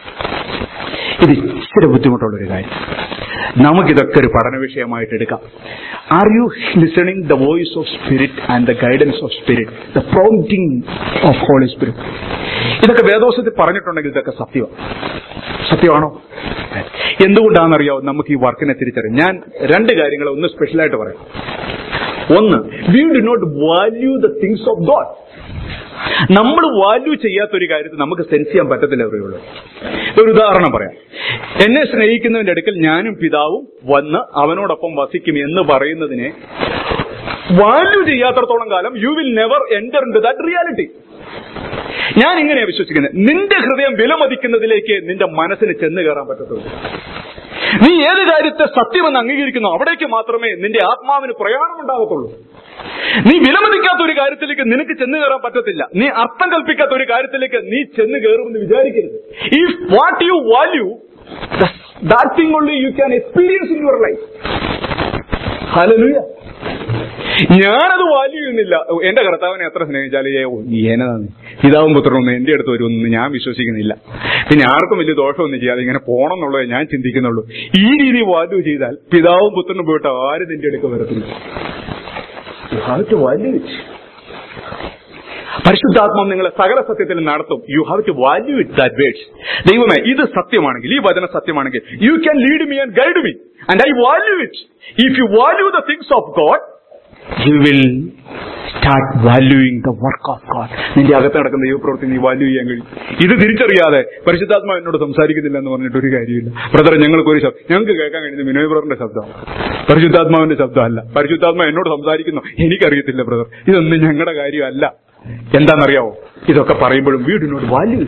ഇത് ഇച്ചിരി ബുദ്ധിമുട്ടുള്ള ഒരു കാര്യം നമുക്കിതൊക്കെ ഒരു പഠന വിഷയമായിട്ട് എടുക്കാം are you listening the voice of spirit and the guidance of spirit the prompting of holy spirit ഇതൊക്കെ വേദോസത്തിൽ പറഞ്ഞിട്ടുണ്ടെങ്കിൽ ഇതൊക്കെ സത്യമാണ് സത്യമാണോ എന്തുകൊണ്ടാണെന്നറിയാവോ നമുക്ക് ഈ വർക്കിനെ തിരിച്ചറിയാം ഞാൻ രണ്ട് കാര്യങ്ങൾ ഒന്ന് സ്പെഷ്യലായിട്ട് പറയാം ഒന്ന് we do not value the things of God നമ്മൾ വാല്യൂ ചെയ്യാത്ത ഒരു കാര്യത്തിൽ നമുക്ക് സെൻസ് ചെയ്യാൻ പറ്റത്തില്ല എവിടെയുള്ളൂ ഒരു ഉദാഹരണം പറയാം എന്നെ സ്നേഹിക്കുന്നതിന്റെ അടുക്കൽ ഞാനും പിതാവും വന്ന് അവനോടൊപ്പം വസിക്കും എന്ന് പറയുന്നതിനെ വാല്യൂ ചെയ്യാത്തടത്തോളം കാലം you will never enter in that reality ഞാൻ ഇങ്ങനെയാ വിശ്വസിക്കുന്നത് നിന്റെ ഹൃദയം വിലമതിക്കുന്നതിലേക്ക് നിന്റെ മനസ്സിന് ചെന്ന് കയറാൻ പറ്റത്തുള്ളൂ നീ ഏത് കാര്യത്തെ സത്യമെന്ന് അംഗീകരിക്കുന്നു അവിടേക്ക് മാത്രമേ നിന്റെ ആത്മാവിന് പ്രയാണം ഉണ്ടാകത്തുള്ളൂ നീ വിലമതിക്കാത്ത ഒരു കാര്യത്തിലേക്ക് നിനക്ക് ചെന്ന് കയറാൻ പറ്റത്തില്ല നീ അർത്ഥം കൽപ്പിക്കാത്ത ഒരു കാര്യത്തിലേക്ക് നീ ചെന്ന് കയറുമെന്ന് വിചാരിക്കരുത് if what you value that thing only you can experience in your life hallelujah ഞാനത് വാല്യൂ ചെയ്യുന്നില്ല എന്റെ കർത്താവിനെ എത്ര സ്നേഹിച്ചാലും ഏ, ഓ, ഏനതാണ് പിതാവും പുത്രനൊന്നും എന്റെ അടുത്ത് വരുമെന്ന് ഞാൻ വിശ്വസിക്കുന്നില്ല പിന്നെ ആർക്കും വലിയ ദോഷമൊന്നും ചെയ്യാതെ ഇങ്ങനെ പോണം എന്നുള്ളത് ഞാൻ ചിന്തിക്കുന്നുള്ളൂ ഈ രീതി വാല്യൂ ചെയ്താൽ പിതാവും പുത്രനും പോയിട്ട് ആരും നിന്റെ അടുത്ത് വരത്തില്ല You have to value it. പരിശുദ്ധാത്മാവ് നിങ്ങളെ സകല സത്യത്തിൽ നടത്തും you have to value it that words ദൈവമേ ഇത് സത്യമാണെങ്കിൽ ഈ വചന സത്യമാണെങ്കിൽ you can lead me and guide me and I value it if you value the things of God you will start valuing the work of God നിന്റെ അകത്ത് നടക്കുന്ന ദൈവപ്രവൃത്തി നീ വാല്യൂ ചെയ്യാൻ കഴിയും ഇത് തിരിച്ചറിയാതെ പരിശുദ്ധാത്മാവ് എന്നോട് സംസാരിക്കുന്നില്ല എന്ന് പറഞ്ഞിട്ട് ഒരു കാര്യമില്ല ബ്രദർ ഞങ്ങൾക്ക് ഒരു ശബ്ദം ഞങ്ങൾക്ക് കേൾക്കാൻ കഴിയുന്നത് വിനോയ് ബ്രദറിന്റെ ശബ്ദം പരിശുദ്ധാത്മാവിന്റെ ശബ്ദമല്ല പരിശുദ്ധാത്മാവ് എന്നോട് സംസാരിക്കുന്നു എനിക്കറിയത്തില്ല ബ്രദർ ഇതൊന്നും ഞങ്ങളുടെ കാര്യമല്ല എന്താണെന്നറിയാവോ ഇതൊക്കെ പറയുമ്പോഴും വി ഡു നോട്ട് വാല്യൂ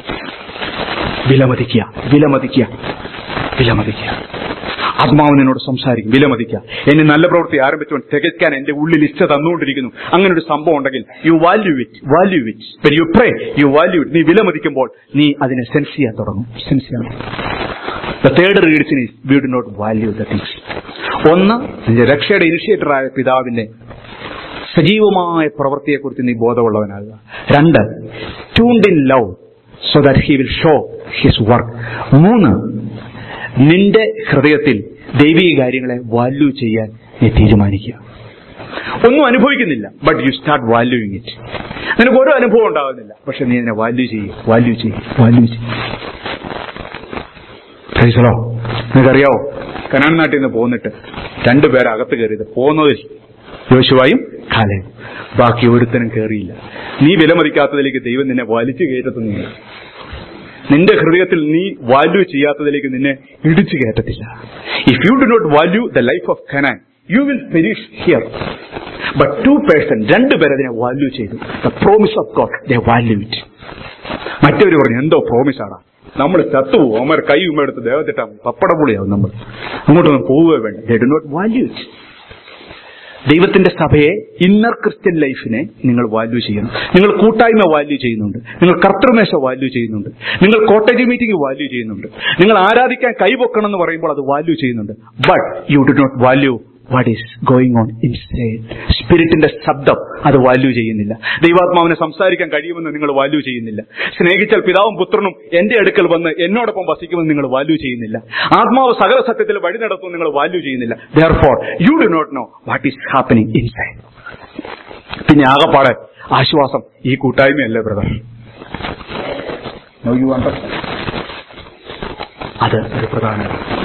വിലമതിക്കുക വിലമതിക്കുക വിലമതിക്കുക ആത്മാവ് നിന്നോട് സംസാരിക്കും വിലമതിക്കുക എന്നെ നല്ല പ്രവൃത്തി ആരംഭിച്ചു തികയ്ക്കാൻ എന്റെ ഉള്ളിൽ ഇച്ഛ തന്നുകൊണ്ടിരിക്കുന്നു അങ്ങനെ ഒരു സംഭവം ഉണ്ടെങ്കിൽ you value it value it you pray you value it നീ വിലമതിക്കുമ്പോൾ നീ അതിനെ സെൻസ് ചെയ്യാൻ തുടങ്ങും സെൻസ് ചെയ്യാൻ the third reason is we do not value the things ഒന്ന് നിന്റെ രക്ഷയുടെ ഇനിഷ്യേറ്ററായ പിതാവിന്റെ സജീവമായ പ്രവൃത്തിയെക്കുറിച്ച് നീ ബോധമുള്ളവനാകുക രണ്ട് tuned in love so that he will show his work മൂന്ന് നിന്റെ ഹൃദയത്തിൽ ദൈവിക കാര്യങ്ങളെ വാല്യൂ ചെയ്യാൻ നീ തീരുമാനിക്കുക ഒന്നും അനുഭവിക്കുന്നില്ല but you start valuing it നിനക്ക് ഓരോ അനുഭവം ഉണ്ടാകുന്നില്ല പക്ഷെ നീ അതിനെ വാല്യൂ ചെയ്യും വാല്യൂ ചെയ്യും വാല്യൂ ചെയ്യും പ്രൈസലോ നിനക്കറിയാവോ കനാൻ നാട്ടിൽ നിന്ന് പോന്നിട്ട് രണ്ടുപേരെ അകത്ത് കയറിയത് പോകുന്നതിൽ യോശുവായും കാലയും ബാക്കി ഒരുത്തനും കയറിയില്ല നീ വിലമതിക്കാത്തതിലേക്ക് ദൈവം നിന്നെ വലിച്ചു കയറ്റത്തുന്നില്ല നിന്റെ ഹൃദയത്തിൽ നീ വാല്യൂ ചെയ്യാത്തതിലേക്ക് നിന്നെ ഇടിച്ചു കയറ്റത്തില്ല if you do not value the life of Canaan you will perish here but two person രണ്ടുപേർ അതിനെ വാല്യൂ ചെയ്തു the promise of God the value it മറ്റവര് പറഞ്ഞു എന്തോ പ്രോമിസ് ആണ് നമ്മൾ ചത്തുപോകും അവന്മാർ കൈ ഉമ്മയെടുത്ത് ദേവത്തിട്ട പപ്പടപുളിയാവും നമ്മൾ അങ്ങോട്ടൊന്നും പോവുകയോ വേണ്ട they do not value it ദൈവത്തിന്റെ സഭയെ ഇന്നർ ക്രിസ്ത്യൻ ലൈഫിനെ നിങ്ങൾ വാല്യൂ ചെയ്യണം നിങ്ങൾ കൂട്ടായ്മ വാല്യൂ ചെയ്യുന്നുണ്ട് നിങ്ങൾ കർത്തൃമേശ വാല്യൂ ചെയ്യുന്നുണ്ട് നിങ്ങൾ കോട്ടേജ് മീറ്റിംഗ് വാല്യൂ ചെയ്യുന്നുണ്ട് നിങ്ങൾ ആരാധിക്കാൻ കൈപൊക്കണം എന്ന് പറയുമ്പോൾ അത് വാല്യൂ ചെയ്യുന്നുണ്ട് but you do not value what is going on inside സ്പിരിറ്റിന്റെ ശബ്ദം അത് വാല്യൂ ചെയ്യുന്നില്ല ദൈവാത്മാവിനെ സംസാരിക്കാൻ കഴിയുമെന്ന് നിങ്ങൾ വാല്യൂ ചെയ്യുന്നില്ല സ്നേഹിച്ചാൽ പിതാവും പുത്രനും എന്റെ അടുക്കൽ വന്ന് എന്നോടൊപ്പം വസിക്കുമെന്ന് നിങ്ങൾ വാല്യൂ ചെയ്യുന്നില്ല ആത്മാവ് സകല സത്യത്തിൽ വഴി നടത്തും നിങ്ങൾ വാല്യൂ ചെയ്യുന്നില്ല therefore you do not know what is happening inside പിന്നെ ആകപ്പാടെ ആശ്വാസം ഈ കൂട്ടായ്മയല്ലേ ബ്രദർ യു അണ്ടർസ്റ്റാൻഡ് അത് ഒരു പ്രധാന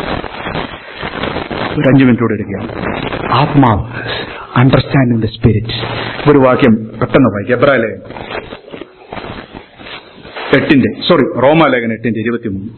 ഒരു അഞ്ചു മിനിറ്റോടെ എടുക്കുകയാണ് ആത്മാവ് അണ്ടർസ്റ്റാൻഡിംഗ് ദ സ്പിരിറ്റ് ഒരു വാക്യം പെട്ടെന്ന് വായിക്കാം എബ്രാലേഖൻ എട്ടിന്റെ സോറി റോമാലേഖൻ എട്ടിന്റെ ഇരുപത്തിമൂന്ന്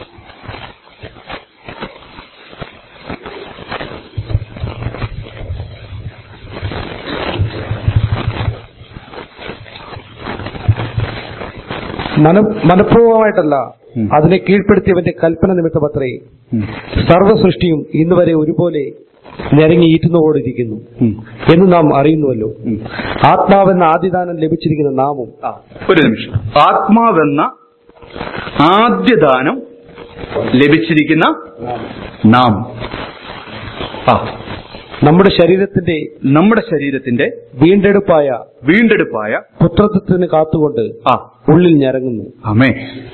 മന മനഃപൂർവമായിട്ടല്ല ഉം. അതിനെ കീഴ്പ്പെടുത്തിയവന്റെ കൽപ്പന നിമിത്തമത്രേ സർവ്വ സൃഷ്ടിയും ഇന്ന് വരെ ഒരുപോലെ നിരങ്ങി ഈറ്റുന്നുകൊണ്ടിരിക്കുന്നു എന്ന് നാം അറിയുന്നുവല്ലോ ആത്മാവെന്ന ആദ്യദാനം ലഭിച്ചിരിക്കുന്ന നാമും ഒരു നിമിഷം ആത്മാവെന്ന ആദ്യദാനം ലഭിച്ചിരിക്കുന്ന നാം ആ നമ്മുടെ ശരീരത്തിന്റെ നമ്മുടെ ശരീരത്തിന്റെ വീണ്ടെടുപ്പായ വീണ്ടെടുപ്പായ പുത്രത്വത്തിന് കാത്തുകൊണ്ട് ആ ഉള്ളിൽ ഞരങ്ങുന്നു അമേ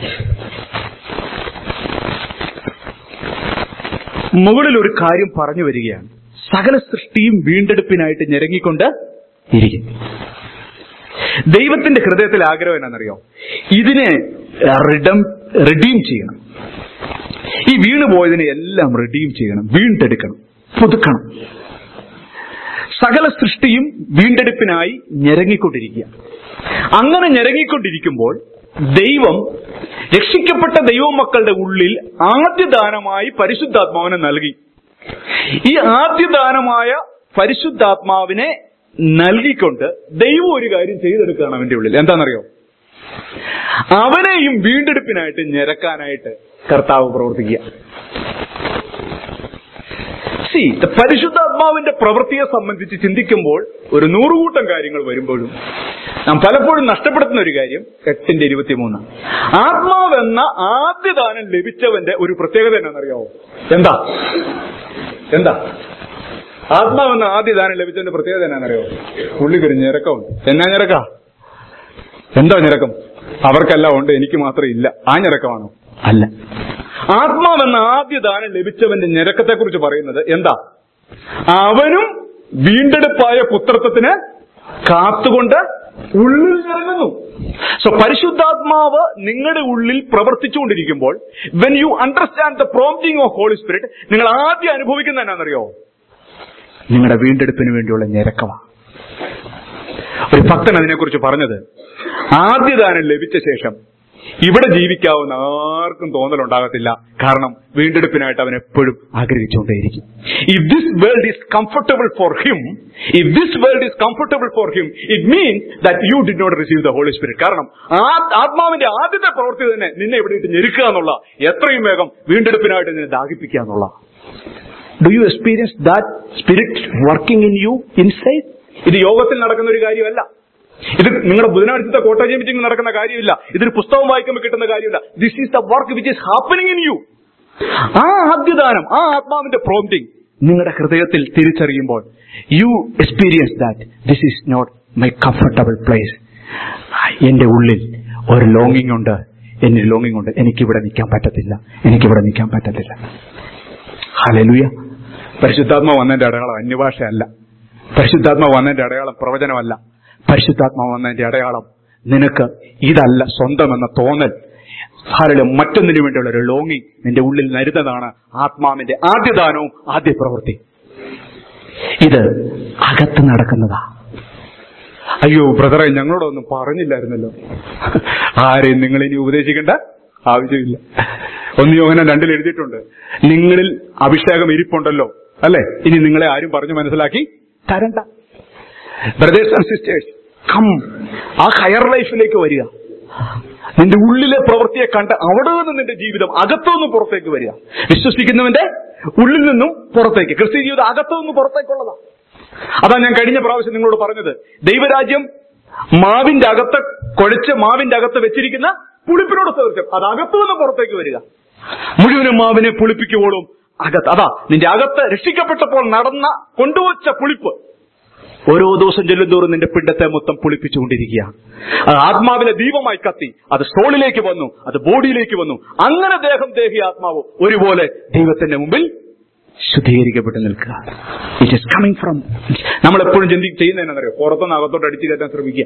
മുകളിൽ ഒരു കാര്യം പറഞ്ഞു വരികയാണ് സകല സൃഷ്ടിയും വീണ്ടെടുപ്പിനായിട്ട് ഞെരങ്ങിക്കൊണ്ട് ഇരിക്കും ദൈവത്തിന്റെ ഹൃദയത്തിൽ ആഗ്രഹം എന്നാണെന്നറിയോ ഇതിനെ റിഡം റിഡീം ചെയ്യണം ഈ വീണു പോയതിനെ എല്ലാം റിഡീം ചെയ്യണം വീണ്ടെടുക്കണം പുതുക്കണം സകല സൃഷ്ടിയും വീണ്ടെടുപ്പിനായി ഞെരങ്ങിക്കൊണ്ടിരിക്കുക അങ്ങനെ ഞെരങ്ങിക്കൊണ്ടിരിക്കുമ്പോൾ ദൈവം രക്ഷിക്കപ്പെട്ട ദൈവമക്കളുടെ ഉള്ളിൽ ആദ്യദാനമായി പരിശുദ്ധാത്മാവിനെ നൽകി ഈ ആദ്യദാനമായ പരിശുദ്ധാത്മാവിനെ നൽകിക്കൊണ്ട് ദൈവം ഒരു കാര്യം ചെയ്തെടുക്കുകയാണ് അവന്റെ ഉള്ളിൽ എന്താണെന്നറിയോ അവനെയും വീണ്ടെടുപ്പിനായിട്ട് ഞെരക്കാനായിട്ട് കർത്താവ് പ്രവർത്തിക്കുക സി പരിശുദ്ധാത്മാവിന്റെ പ്രവൃത്തിയെ സംബന്ധിച്ച് ചിന്തിക്കുമ്പോൾ ഒരു നൂറുകൂട്ടം കാര്യങ്ങൾ വരുമ്പോഴും നാം പലപ്പോഴും നഷ്ടപ്പെടുത്തുന്ന ഒരു കാര്യം എട്ടിന്റെ ഇരുപത്തിമൂന്ന് ആത്മാവെന്ന ആദ്യദാനം ലഭിച്ചവന്റെ ഒരു പ്രത്യേകത എന്നാണെന്നറിയാവോ എന്താ എന്താ ആത്മാവെന്ന ആദ്യദാനം ലഭിച്ചവന്റെ പ്രത്യേകത എന്നാണെന്നറിയോ പുള്ളിക്കൊരു ഞെരക്കമുണ്ട് എന്നാ ഞെരക്ക എന്താ ഞെരക്കം അവർക്കെല്ലാം ഉണ്ട് എനിക്ക് മാത്രം ഇല്ല ആ ഞെരക്കമാണോ അല്ല ആത്മാവെന്ന ആദ്യ ദാനം ലഭിച്ചവന്റെ ഞെരക്കത്തെ കുറിച്ച് പറയുന്നത് എന്താ അവനും വീണ്ടെടുപ്പായ പുത്രത്വത്തിന് കാത്തുകൊണ്ട് ഉള്ളിൽ ഇറങ്ങുന്നു സോ പരിശുദ്ധാത്മാവ് നിങ്ങളുടെ ഉള്ളിൽ പ്രവർത്തിച്ചുകൊണ്ടിരിക്കുമ്പോൾ when you understand the prompting of holy spirit നിങ്ങൾ ആദ്യം അനുഭവിക്കുന്ന എന്നാണെന്നറിയോ നിങ്ങളുടെ വീണ്ടെടുപ്പിന് വേണ്ടിയുള്ള ഞെരക്കമാണ് ഒരു ഭക്തൻ അതിനെക്കുറിച്ച് പറഞ്ഞത് ആദ്യദാനം ലഭിച്ച ശേഷം ഇവിടെ ജീവിക്കാവുന്ന ആർക്കും തോന്നലുണ്ടാകത്തില്ല കാരണം വീണ്ടെടുപ്പിനായിട്ട് അവൻ എപ്പോഴും ആഗ്രഹിച്ചുകൊണ്ടേയിരിക്കും if this world is comfortable for him if this world is comfortable for him it means that you did not receive the holy spirit കാരണം ആ ആത്മാവിന്റെ ആദ്യത്തെ പ്രവൃത്തി തന്നെ നിന്നെ ഇവിടെ ഇട്ട് ഞെരുക്കുക എന്നുള്ള എത്രയും വേഗം വീണ്ടെടുപ്പിനായിട്ട് നിന്നെ ദാഹിപ്പിക്കുക എന്നുള്ള do you experience that spirit working in you inside ഇത് യോഗത്തിൽ നടക്കുന്ന ഒരു കാര്യമല്ല ഇത് നിങ്ങളുടെ ബുധനാഴ്ചത്തെ കോട്ടേജ് മീറ്റിംഗ് നടക്കുന്ന കാര്യമില്ല ഇതൊരു പുസ്തകം വായിക്കുമ്പോൾ കിട്ടുന്ന കാര്യമില്ല this is the work which is happening in you ആ ആദ്യദാനം ആ ആത്മാവിന്റെ പ്രോംറ്റിംഗ് നിങ്ങളുടെ ഹൃദയത്തിൽ തിരിച്ചറിയുമ്പോൾ you experience that this is not my comfortable place എന്റെ ഉള്ളിൽ ഒരു ലോങ്ങിങ് ഉണ്ട് എന്നിൽ ലോങ്ങിങ് ഉണ്ട് എനിക്കിവിടെ നിൽക്കാൻ പറ്റത്തില്ല എനിക്കിവിടെ നിൽക്കാൻ പറ്റത്തില്ല ഹലലുയ പരിശുദ്ധാത്മാവ് വന്നതിന്റെ അടയാളം അന്യഭാഷയല്ല പരിശുദ്ധാത്മാവ് വന്നതിന്റെ അടയാളം പ്രവചനമല്ല പരിശുദ്ധാത്മാവ് വന്നതിന്റെ അടയാളം നിനക്ക് ഇതല്ല സ്വന്തമെന്ന തോന്നൽ ധാരാളം മറ്റൊന്നിനു വേണ്ടിയുള്ള ഒരു ലോങ്ങിങ് നിന്റെ ഉള്ളിൽ നരുന്നതാണ് ആത്മാവിന്റെ ആദ്യദാനവും ആദ്യ പ്രവൃത്തി ഇത് അകത്ത് നടക്കുന്നതാ അയ്യോ ബ്രദറെ ഞങ്ങളോടൊന്നും പറഞ്ഞില്ലായിരുന്നല്ലോ ആരെയും നിങ്ങൾ ഇനി ഉപദേശിക്കേണ്ട ആവശ്യമില്ല ഒന്ന് യോഹനം രണ്ടിൽ എഴുതിയിട്ടുണ്ട് നിങ്ങളിൽ അഭിഷേകം ഇരിപ്പുണ്ടല്ലോ അല്ലെ ഇനി നിങ്ങളെ ആരും പറഞ്ഞു മനസ്സിലാക്കി തരണ്ട brothers and sisters come a higher ലൈഫിലേക്ക് വരിക നിന്റെ ഉള്ളിലെ പ്രവൃത്തിയെ കണ്ട് അവിടെ നിന്ന് നിന്റെ ജീവിതം അകത്തുനിന്ന് പുറത്തേക്ക് വരിക വിശ്വസിക്കുന്നവന്റെ ഉള്ളിൽ നിന്നും പുറത്തേക്ക് ക്രിസ്ത്യ ജീവിതം അകത്തുനിന്ന് പുറത്തേക്കുള്ളതാ അതാ ഞാൻ കഴിഞ്ഞ പ്രാവശ്യം നിങ്ങളോട് പറഞ്ഞത് ദൈവരാജ്യം മാവിന്റെ അകത്ത് കുഴച്ച് മാവിന്റെ അകത്ത് വെച്ചിരിക്കുന്ന പുളിപ്പിനോട് സദൃശ്യം അത് അകത്തു നിന്ന് പുറത്തേക്ക് വരിക മുഴുവനും മാവിനെ പുളിപ്പിക്കുമ്പോഴും അകത്ത് അതാ നിന്റെ അകത്ത് രക്ഷിക്കപ്പെട്ടപ്പോൾ നടന്ന കൊണ്ടുവച്ച പുളിപ്പ് ഓരോ ദിവസം ചെല്ലുന്തോറും നിന്റെ പിണ്ടത്തെ മൊത്തം പുളിപ്പിച്ചുകൊണ്ടിരിക്കുകയാണ് അത് ആത്മാവിലെ ദീപമായി കത്തി അത് സോളിലേക്ക് വന്നു അത് ബോഡിയിലേക്ക് വന്നു അങ്ങനെ ദേഹം ദേഹി ആത്മാവ് ഒരുപോലെ ദൈവത്തിന്റെ മുമ്പിൽ ശുദ്ധീകരിക്കപ്പെട്ട് നിൽക്കുക ഇറ്റ് ഇസ് കമ്മിങ് ഫ്രം നമ്മൾ എപ്പോഴും ചിന്തി ചെയ്യുന്നതെന്നറിയോ പുറത്തുനിന്ന് അകത്തോട്ട് അടിച്ചു കയറ്റാൻ ശ്രമിക്കുക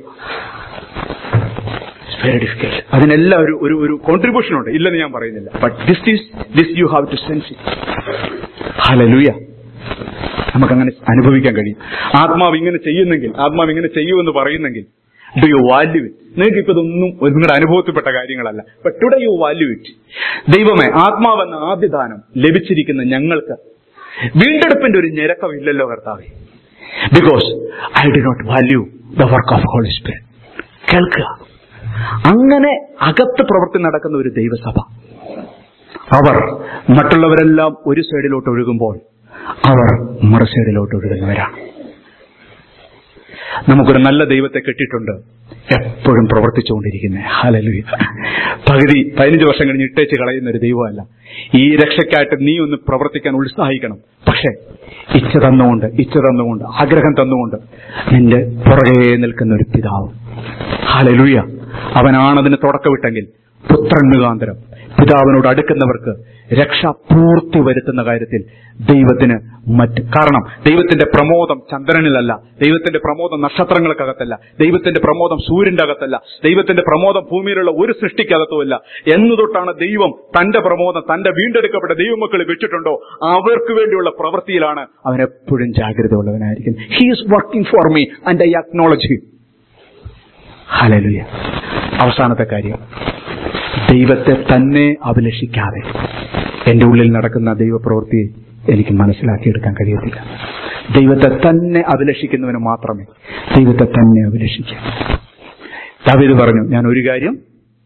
വെരി ഡിഫിക്കൽട്ട് അതിനെല്ലാം ഒരു ഒരു ഒരു കോൺട്രിബ്യൂഷൻ ഉണ്ട് ഇല്ലെന്ന് ഞാൻ പറയുന്നില്ല but this is this you have to sense ഹലലുയ നമുക്കങ്ങനെ അനുഭവിക്കാൻ കഴിയും ആത്മാവ് ഇങ്ങനെ ചെയ്യുന്നെങ്കിൽ ആത്മാവ് ഇങ്ങനെ ചെയ്യുമെന്ന് പറയുന്നെങ്കിൽ ഡു യു വാല്യൂ ഇറ്റ് നിങ്ങൾക്ക് ഇപ്പൊ ഇതൊന്നും ഒരു നിങ്ങളുടെ അനുഭവത്തിൽപ്പെട്ട കാര്യങ്ങളല്ല but today you value it ദൈവമേ ആത്മാവെന്ന ആദ്യദാനം ലഭിച്ചിരിക്കുന്ന ഞങ്ങൾക്ക് വീണ്ടെടുപ്പിന്റെ ഒരു ഞെരക്കമില്ലല്ലോ കർത്താവേ because I did not value the work of holy Spirit കേൾക്കുക അങ്ങനെ അകത്ത് പ്രവർത്തി നടക്കുന്ന ഒരു ദൈവസഭ അവർ മറ്റുള്ളവരെല്ലാം ഒരു സൈഡിലോട്ട് ഒഴുകുമ്പോൾ അവർ മറു സൈഡിലോട്ട് ഒഴുകുന്നവരാണ് നമുക്കൊരു നല്ല ദൈവത്തെ കെട്ടിയിട്ടുണ്ട് എപ്പോഴും പ്രവർത്തിച്ചുകൊണ്ടിരിക്കുന്നത് ഹലലുയ പകുതി പതിനഞ്ച് വർഷം കഴിഞ്ഞ് ഇട്ടേച്ച് കളയുന്ന ഒരു ദൈവമല്ല ഈ രക്ഷയ്ക്കായിട്ട് നീ ഒന്ന് പ്രവർത്തിക്കാൻ ഉത്സാഹിക്കണം പക്ഷെ ഇച്ഛ തന്നുകൊണ്ട് ഇച്ഛ തന്നുകൊണ്ട് ആഗ്രഹം തന്നുകൊണ്ട് നിന്റെ പുറകെ നിൽക്കുന്ന ഒരു പിതാവ് ഹലലുയ അവനാണതിന് തുടക്കമിട്ടെങ്കിൽ പുത്രൻ മുഖാന്തരം പിതാവിനോട് അടുക്കുന്നവർക്ക് രക്ഷ പൂർത്തി വരുത്തുന്ന കാര്യത്തിൽ ദൈവത്തിന് മറ്റ് കാരണം ദൈവത്തിന്റെ പ്രമോദം ചന്ദ്രനിലല്ല ദൈവത്തിന്റെ പ്രമോദം നക്ഷത്രങ്ങൾക്കകത്തല്ല ദൈവത്തിന്റെ പ്രമോദം സൂര്യന്റെ അകത്തല്ല ദൈവത്തിന്റെ പ്രമോദം ഭൂമിയിലുള്ള ഒരു സൃഷ്ടിക്കകത്തുമല്ല എന്നു തൊട്ടാണ് ദൈവം തന്റെ പ്രമോദം തന്റെ വീണ്ടെടുക്കപ്പെട്ട ദൈവമക്കൾ വെച്ചിട്ടുണ്ടോ അവർക്ക് വേണ്ടിയുള്ള പ്രവൃത്തിയിലാണ് അവൻ എപ്പോഴും ജാഗ്രത ഉള്ളവനായിരിക്കും he is working for me and I acknowledge him ഹലലുയ അവസാനത്തെ കാര്യം ദൈവത്തെ തന്നെ അഭിലഷിക്കാതെ എന്റെ ഉള്ളിൽ നടക്കുന്ന ദൈവപ്രവൃത്തിയെ എനിക്ക് മനസ്സിലാക്കിയെടുക്കാൻ കഴിയത്തില്ല ദൈവത്തെ തന്നെ അഭിലഷിക്കുന്നവന് മാത്രമേ ദൈവത്തെ തന്നെ അഭിലഷിക്കൂ ദാവീദ് പറഞ്ഞു ഞാൻ ഒരു കാര്യം